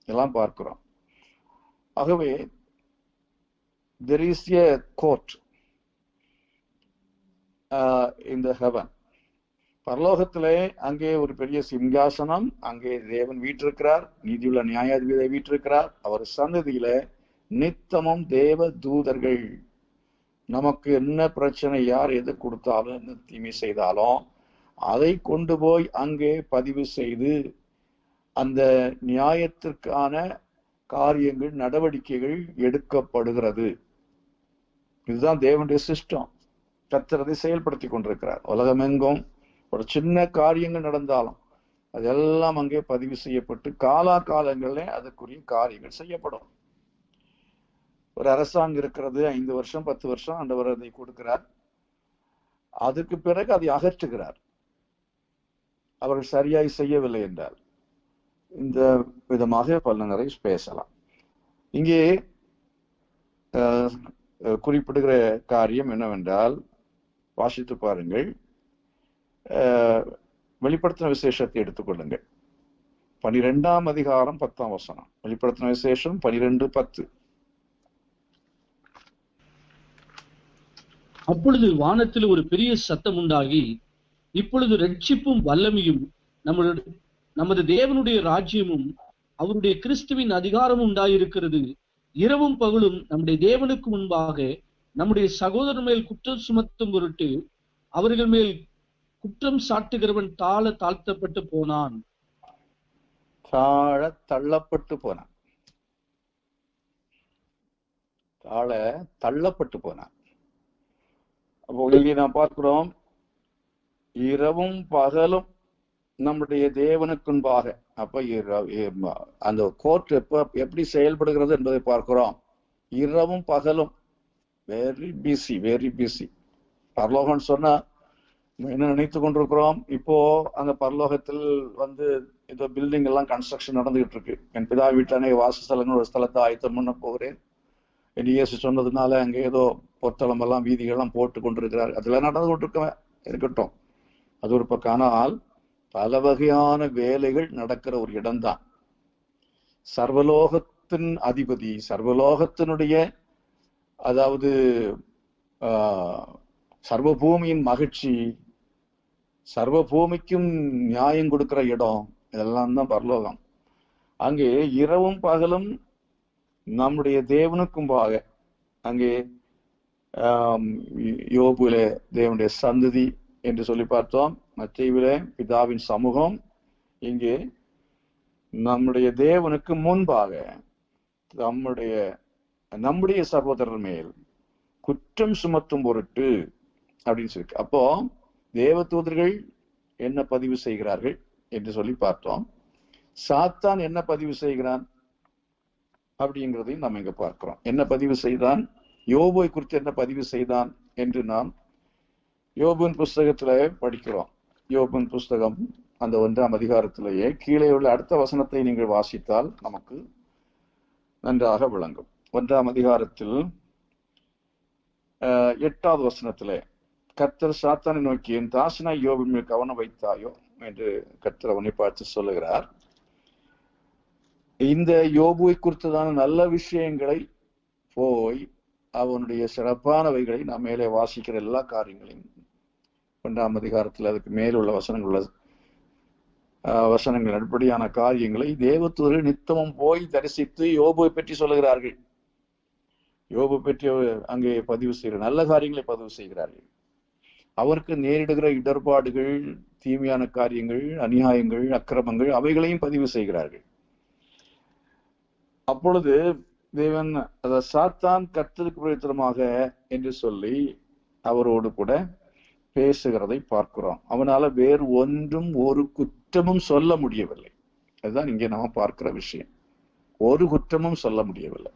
எல்லாம் பார்க்கிறோம் ஆகவே தெர் இஸ் எ கோர்ட் இந்த ஹெவன் பரலோகத்திலே அங்கே ஒரு பெரிய சிங்காசனம் அங்கே தேவன் வீற்றிருக்கிறார் நீதியுள்ள நியாயாதிபதியை வீற்றிருக்கிறார் அவர் சன்னதியில நித்தமும் தேவ தூதர்கள் நமக்கு என்ன பிரச்சனை யார் எது கொடுத்தாலும் என்ன தீமை செய்தாலும் அதை கொண்டு போய் அங்கே பதிவு செய்து அந்த நியாயத்திற்கான காரியங்கள் நடவடிக்கைகள் எடுக்கப்படுகிறது இதுதான் தேவனுடைய சிஸ்டம் கத்திரதை செயல்படுத்தி கொண்டிருக்கிறார் உலகமெங்கும் ஒரு சின்ன காரியங்கள் நடந்தாலும் அதெல்லாம் அங்கே பதிவு செய்யப்பட்டு காலா காலங்களிலே அதுக்குரிய காரியங்கள் செய்யப்படும் ஒரு அரசாங்கம் இருக்கிறது ஐந்து வருஷம் பத்து வருஷம் ஆண்டவர் அதை கொடுக்கிறார் அதுக்கு பிறகு அதை அகற்றுகிறார் அவர்கள் சரியாய் செய்யவில்லை என்றால் இந்த விதமாக பல நிறைய பேசலாம் இங்கே குறிப்பிடுகிற காரியம் என்னவென்றால் வாசித்து பாருங்கள் வெளிப்படுத்தின விசேஷத்தை எடுத்துக்கொள்ளுங்கள் பனிரெண்டாம் அதிகாரம் பத்தாம் வசனம் வெளிப்படுத்தின விசேஷம் பனிரெண்டு பத்து அப்பொழுது வானத்தில் ஒரு பெரிய சத்தம் உண்டாகி இப்பொழுது ரட்சிப்பும் வல்லமையும் நம்மளுடைய நமது தேவனுடைய ராஜ்யமும் அவருடைய கிறிஸ்துவின் அதிகாரமும் உண்டாயிருக்கிறது இரவும் பகலும் நம்முடைய தேவனுக்கு முன்பாக நம்முடைய சகோதரர் மேல் குற்றம் சுமத்தும் பொருட்டு அவர்கள் மேல் குற்றம் சாட்டுகிறவன் தாழ தாழ்த்தப்பட்டு போனான் தாழ தள்ளப்பட்டு போனான் தாழ தள்ளப்பட்டு போனான் அப்போ இங்கே நாம் பார்க்கிறோம் இரவும் பகலும் நம்முடைய தேவனுக்குன்பாக அப்ப அந்த கோர்ட் எப்ப எப்படி செயல்படுகிறது என்பதை பார்க்கிறோம் இரவும் பகலும் வெரி பிஸி வெரி பிஸி பரலோகம் சொன்னா என்ன நினைத்து கொண்டிருக்கிறோம் இப்போ அந்த பரலோகத்தில் வந்து ஏதோ பில்டிங் எல்லாம் கன்ஸ்ட்ரக்ஷன் நடந்துகிட்டு இருக்கு என் பிதா வீட்டில் அநேக வாசஸ்தலங்கள் ஒரு ஸ்தலத்தை ஆயத்தம் பண்ண போகிறேன் என் இயேசு சொன்னதுனால அங்கே ஏதோ பொத்தளம் எல்லாம் வீதிகள்லாம் போட்டு கொண்டிருக்கிறார் அதெல்லாம் நடந்து கொண்டிருக்க இருக்கட்டும் அது ஒரு பக்கம் ஆனால் பல வகையான வேலைகள் நடக்கிற ஒரு இடம்தான் சர்வலோகத்தின் அதிபதி சர்வலோகத்தினுடைய அதாவது சர்வபூமியின் மகிழ்ச்சி சர்வபூமிக்கும் நியாயம் கொடுக்கிற இடம் இதெல்லாம் தான் பரலோகம் அங்கே இரவும் பகலும் நம்முடைய தேவனுக்கும்பாக அங்கே யோபுல தேவனுடைய சந்ததி என்று சொல்லி பார்த்தோம் மத்தியில பிதாவின் சமூகம் இங்கே நம்முடைய தேவனுக்கு முன்பாக நம்முடைய நம்முடைய சகோதரர் மேல் குற்றம் சுமத்தும் பொருட்டு அப்படின்னு சொல்லி அப்போ தேவ தூதர்கள் என்ன பதிவு செய்கிறார்கள் என்று சொல்லி பார்த்தோம் சாத்தான் என்ன பதிவு செய்கிறான் அப்படிங்கிறதையும் நம்ம இங்க பார்க்கிறோம் என்ன பதிவு செய்தான் யோபுவை குறித்து என்ன பதிவு செய்தான் என்று நாம் யோபுவின் புஸ்தகத்துல படிக்கிறோம் யோபுவின் புஸ்தகம் அந்த ஒன்றாம் அதிகாரத்திலேயே கீழே உள்ள அடுத்த வசனத்தை நீங்கள் வாசித்தால் நமக்கு நன்றாக விளங்கும் ஒன்றாம் அதிகாரத்தில் எட்டாவது வசனத்திலே கர்த்தர் சாத்தானை நோக்கி என் தாசனாய் யோபின் மேல் கவனம் வைத்தாயோ என்று கர்த்தர் அவனை பார்த்து சொல்லுகிறார் இந்த யோபுவை குறித்ததான நல்ல விஷயங்களை போய் அவனுடைய சிறப்பானவைகளை நாம் மேலே வாசிக்கிற எல்லா காரியங்களையும் ஒன்றாம் அதிகாரத்தில் அதுக்கு மேலுள்ள வசனங்கள் உள்ள வசனங்கள் அடிப்படையான காரியங்களை தேவத்தூரில் நித்தமும் போய் தரிசித்து யோபுவை பற்றி சொல்லுகிறார்கள் யோபு பற்றி அங்கே பதிவு செய்கிற நல்ல காரியங்களை பதிவு செய்கிறார்கள் அவருக்கு நேரிடுகிற இடர்பாடுகள் தீமையான காரியங்கள் அநியாயங்கள் அக்கிரமங்கள் அவைகளையும் பதிவு செய்கிறார்கள் அப்பொழுது தேவன் அத சாத்தான் கர்த்தருக்கு பிரயோஜனமாக என்று சொல்லி அவரோடு கூட பேசுகிறதை பார்க்கிறோம் அவனால வேறு ஒன்றும் ஒரு குற்றமும் சொல்ல முடியவில்லை அதுதான் இங்கே நாம பார்க்கிற விஷயம் ஒரு குற்றமும் சொல்ல முடியவில்லை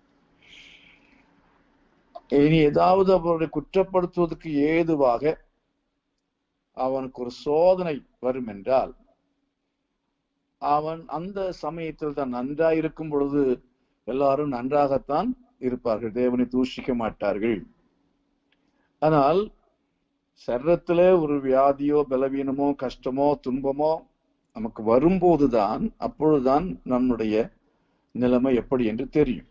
இனி ஏதாவது அவருடைய குற்றப்படுத்துவதற்கு ஏதுவாக அவனுக்கு ஒரு சோதனை வரும் என்றால் அவன் அந்த சமயத்தில் தான் நன்றாயிருக்கும் பொழுது எல்லாரும் நன்றாகத்தான் இருப்பார்கள் தேவனை தூஷிக்க மாட்டார்கள் ஆனால் சரீரத்துல ஒரு வியாதியோ பலவீனமோ கஷ்டமோ துன்பமோ நமக்கு வரும்போதுதான் அப்பொழுதுதான் நம்முடைய நிலைமை எப்படி என்று தெரியும்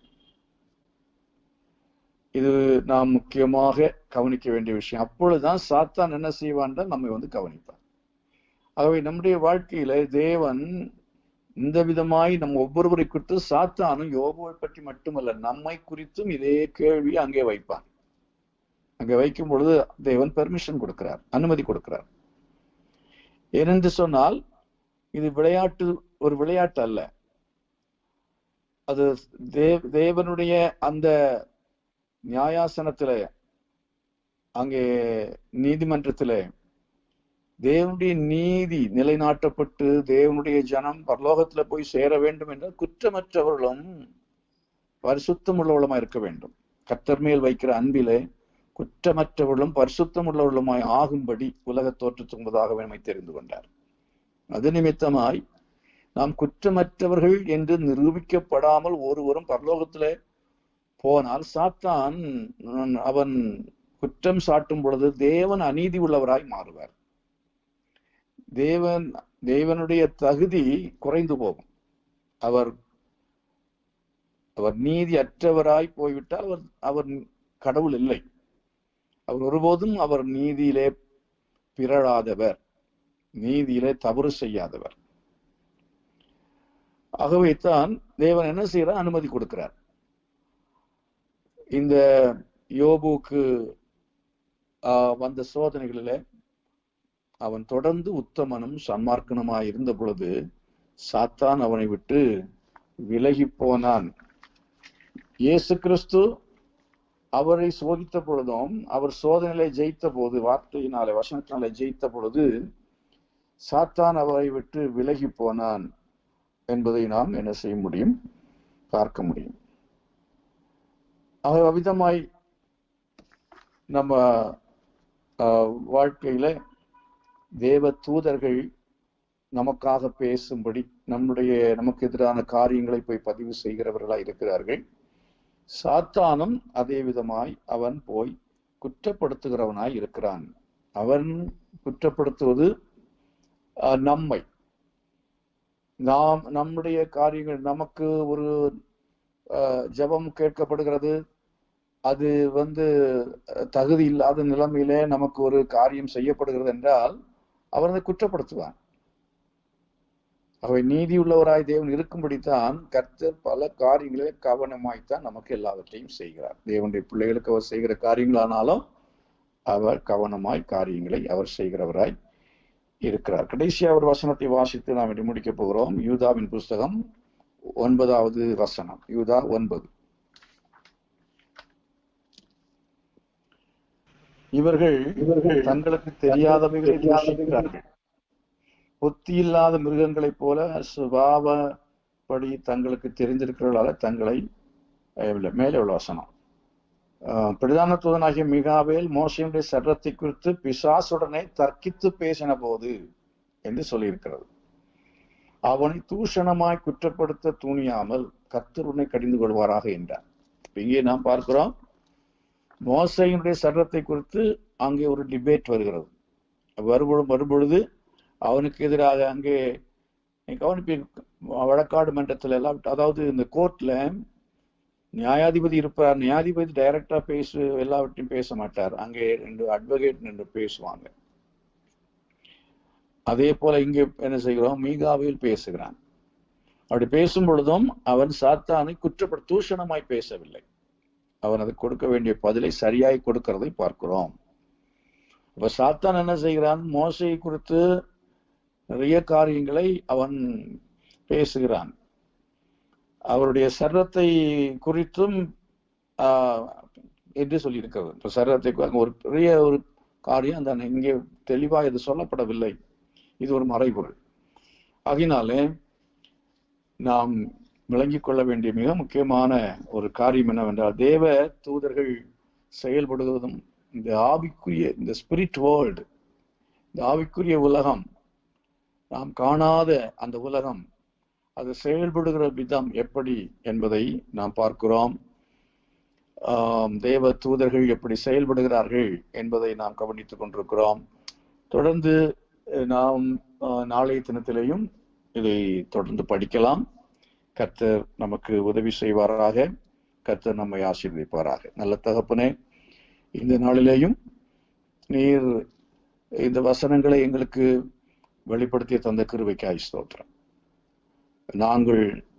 இது நாம் முக்கியமாக கவனிக்க வேண்டிய விஷயம் அப்பொழுதுதான் சாத்தான் என்ன செய்வான் நம்மை வந்து கவனிப்பான் ஆகவே நம்முடைய வாழ்க்கையில தேவன் இந்த விதமாய் நம் ஒவ்வொருவரை குறித்து சாத்தானும் யோபுவை பற்றி மட்டுமல்ல நம்மை குறித்தும் இதே கேள்வி அங்கே வைப்பான் அங்கே வைக்கும் பொழுது தேவன் பெர்மிஷன் கொடுக்கிறார் அனுமதி கொடுக்கிறார் ஏனென்று சொன்னால் இது விளையாட்டு ஒரு விளையாட்டு அல்ல அது தேவ தேவனுடைய அந்த நியாயாசனத்திலே அங்கே நீதிமன்றத்திலே தேவனுடைய நீதி நிலைநாட்டப்பட்டு தேவனுடைய ஜனம் பரலோகத்துல போய் சேர வேண்டும் என்ற குற்றமற்றவர்களும் பரிசுத்தம் உள்ளவர்களுமாய் இருக்க வேண்டும் கத்தர் மேல் வைக்கிற அன்பிலே குற்றமற்றவர்களும் பரிசுத்தம் உள்ளவர்களுமாய் ஆகும்படி உலக தோற்றத்துக்கு முன்பதாக நம்மை தெரிந்து கொண்டார் அது நிமித்தமாய் நாம் குற்றமற்றவர்கள் என்று நிரூபிக்கப்படாமல் ஒருவரும் பரலோகத்திலே போனால் சாத்தான் அவன் குற்றம் சாட்டும் பொழுது தேவன் அநீதி உள்ளவராய் மாறுவார் தேவன் தேவனுடைய தகுதி குறைந்து போகும் அவர் அவர் நீதி அற்றவராய் போய்விட்டால் அவர் அவர் கடவுள் இல்லை அவர் ஒருபோதும் அவர் நீதியிலே பிறழாதவர் நீதியிலே தவறு செய்யாதவர் ஆகவே தான் தேவன் என்ன செய்யறார் அனுமதி கொடுக்கிறார் இந்த யோபுக்கு வந்த சோதனைகளில அவன் தொடர்ந்து உத்தமனும் சன்மார்க்கனுமாய் இருந்த பொழுது சாத்தான் அவனை விட்டு விலகி போனான் இயேசு கிறிஸ்து அவரை சோதித்த பொழுதும் அவர் சோதனையில ஜெயித்த போது வார்த்தையினாலே வசனத்தினாலே ஜெயித்த பொழுது சாத்தான் அவரை விட்டு விலகி போனான் என்பதை நாம் என்ன செய்ய முடியும் பார்க்க முடியும் ஆக அவ்விதமாய் நம்ம வாழ்க்கையில தேவ தூதர்கள் நமக்காக பேசும்படி நம்முடைய நமக்கு எதிரான காரியங்களை போய் பதிவு செய்கிறவர்களா இருக்கிறார்கள் சாத்தானும் அதே விதமாய் அவன் போய் குற்றப்படுத்துகிறவனாய் இருக்கிறான் அவன் குற்றப்படுத்துவது நம்மை நாம் நம்முடைய காரியங்கள் நமக்கு ஒரு ஜபம் கேட்கப்படுகிறது அது வந்து தகுதி இல்லாத நிலைமையிலே நமக்கு ஒரு காரியம் செய்யப்படுகிறது என்றால் அவர் அதை குற்றப்படுத்துவான் அவை நீதி உள்ளவராய் தேவன் இருக்கும்படித்தான் கர்த்தர் பல காரியங்களே கவனமாய்த்தான் நமக்கு எல்லாவற்றையும் செய்கிறார் தேவனுடைய பிள்ளைகளுக்கு அவர் செய்கிற காரியங்களானாலும் அவர் கவனமாய் காரியங்களை அவர் செய்கிறவராய் இருக்கிறார் கடைசியா ஒரு வசனத்தை வாசித்து நாம் இன்று முடிக்க போகிறோம் யூதாவின் புஸ்தகம் ஒன்பதாவது வசனம் யூதா ஒன்பது இவர்கள் இவர்கள் தங்களுக்கு தெரியாதவைகளை தூஷிக்கிறார்கள் புத்தி இல்லாத மிருகங்களைப் போல சுபாவப்படி தங்களுக்கு தெரிந்திருக்கிறவர்களால தங்களை மேலே உள்ள வசனம் பிரதான தூதனாகிய மிகாவேல் மோசையுடைய சட்டத்தை குறித்து பிசாசுடனே தர்க்கித்து பேசின போது என்று சொல்லியிருக்கிறது அவனை தூஷணமாய் குற்றப்படுத்த துணியாமல் கத்தர் உன்னை கடிந்து கொள்வாராக என்றார் இங்கே நாம் பார்க்கிறோம் மோசையினுடைய சட்டத்தை குறித்து அங்கே ஒரு டிபேட் வருகிறது வரும்பொழுது வரும்பொழுது அவனுக்கு எதிராக அங்கே கவனிப்பு வழக்காடு மன்றத்தில் எல்லாம் அதாவது இந்த கோர்ட்ல நியாயாதிபதி இருப்பார் நியாயாதிபதி டைரக்டா பேசு எல்லாவற்றையும் பேச மாட்டார் அங்கே ரெண்டு அட்வொகேட் என்று பேசுவாங்க அதே போல இங்கே என்ன செய்கிறோம் மீகாவில் பேசுகிறான் அப்படி பேசும் பொழுதும் அவன் சாத்தானை குற்றப்பட தூஷணமாய் பேசவில்லை அவன் அது கொடுக்க வேண்டிய பதிலை சரியாய் கொடுக்கிறதை பார்க்கிறோம் இப்ப சாத்தான் என்ன செய்கிறான் மோசையை குறித்து நிறைய காரியங்களை அவன் பேசுகிறான் அவருடைய சர்வத்தை குறித்தும் ஆஹ் என்று சொல்லியிருக்கிறது இப்ப சர்வத்தை ஒரு பெரிய ஒரு காரியம் அந்த இங்கே தெளிவா இது சொல்லப்படவில்லை இது ஒரு மறைபொருள் ஆகினாலே நாம் விளங்கிக் கொள்ள வேண்டிய மிக முக்கியமான ஒரு காரியம் என்னவென்றால் தேவ தூதர்கள் செயல்படுவதும் இந்த ஆவிக்குரிய இந்த ஸ்பிரிட் வேர்ல்டு இந்த ஆவிக்குரிய உலகம் நாம் காணாத அந்த உலகம் அது செயல்படுகிற விதம் எப்படி என்பதை நாம் பார்க்கிறோம் தேவ தூதர்கள் எப்படி செயல்படுகிறார்கள் என்பதை நாம் கவனித்துக் கொண்டிருக்கிறோம் தொடர்ந்து நாம் நாளைய தினத்திலேயும் இதை தொடர்ந்து படிக்கலாம் கர்த்தர் நமக்கு உதவி செய்வாராக கர்த்தர் நம்மை ஆசீர்வதிப்பாராக நல்ல தகப்பனே இந்த நாளிலேயும் நீர் இந்த வசனங்களை எங்களுக்கு வெளிப்படுத்திய தந்த கிருபைக்காய் ஸ்தோத்திரம் நாங்கள்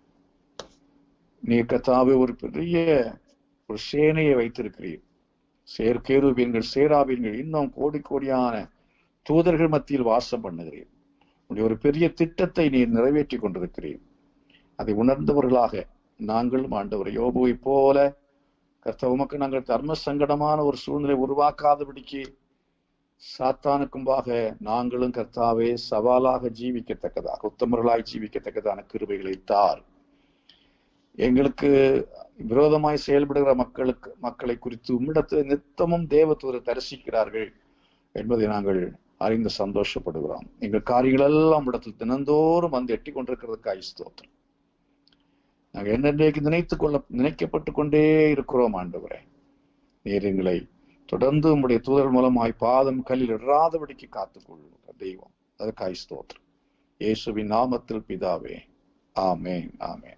நீர் கத்தாவே ஒரு பெரிய ஒரு சேனையை வைத்திருக்கிறீர் சேர்க்கேருவீன்கள் சேராவீன்கள் இன்னும் கோடி கோடியான தூதர்கள் மத்தியில் வாசம் பண்ணுகிறீர் உடைய ஒரு பெரிய திட்டத்தை நீர் நிறைவேற்றி கொண்டிருக்கிறீர் அதை உணர்ந்தவர்களாக நாங்களும் ஆண்டவர் யோபுவை போல கர்த்த உமக்கு நாங்கள் தர்ம சங்கடமான ஒரு சூழ்நிலை உருவாக்காதபடிக்கு சாத்தானுக்கும்பாக நாங்களும் கர்த்தாவே சவாலாக ஜீவிக்கத்தக்கதாக உத்தமர்களாய் ஜீவிக்கத்தக்கதான கிருபைகளை தார் எங்களுக்கு விரோதமாய் செயல்படுகிற மக்களுக்கு மக்களை குறித்து உம்மிடத்து நித்தமும் தேவதூதர் தரிசிக்கிறார்கள் என்பதை நாங்கள் அறிந்து சந்தோஷப்படுகிறோம் எங்கள் காரியங்கள் எல்லாம் இடத்தில் தினந்தோறும் வந்து எட்டி கொண்டிருக்கிறதுக்காய் ஸ்தோத்திரம் நாங்கள் என்னென்றைக்கு நினைத்துக் கொள்ள நினைக்கப்பட்டு கொண்டே இருக்கிறோம் ஆண்டவரே நீர் எங்களை தொடர்ந்து உம்முடைய தூதர் மூலமாய் பாதம் கல்லில் இடாதபடிக்கு காத்துக்கொள்ளுங்க தெய்வம் அதற்காய் ஸ்தோத்திரம் இயேசுவின் நாமத்தில் பிதாவே ஆமேன் ஆமேன்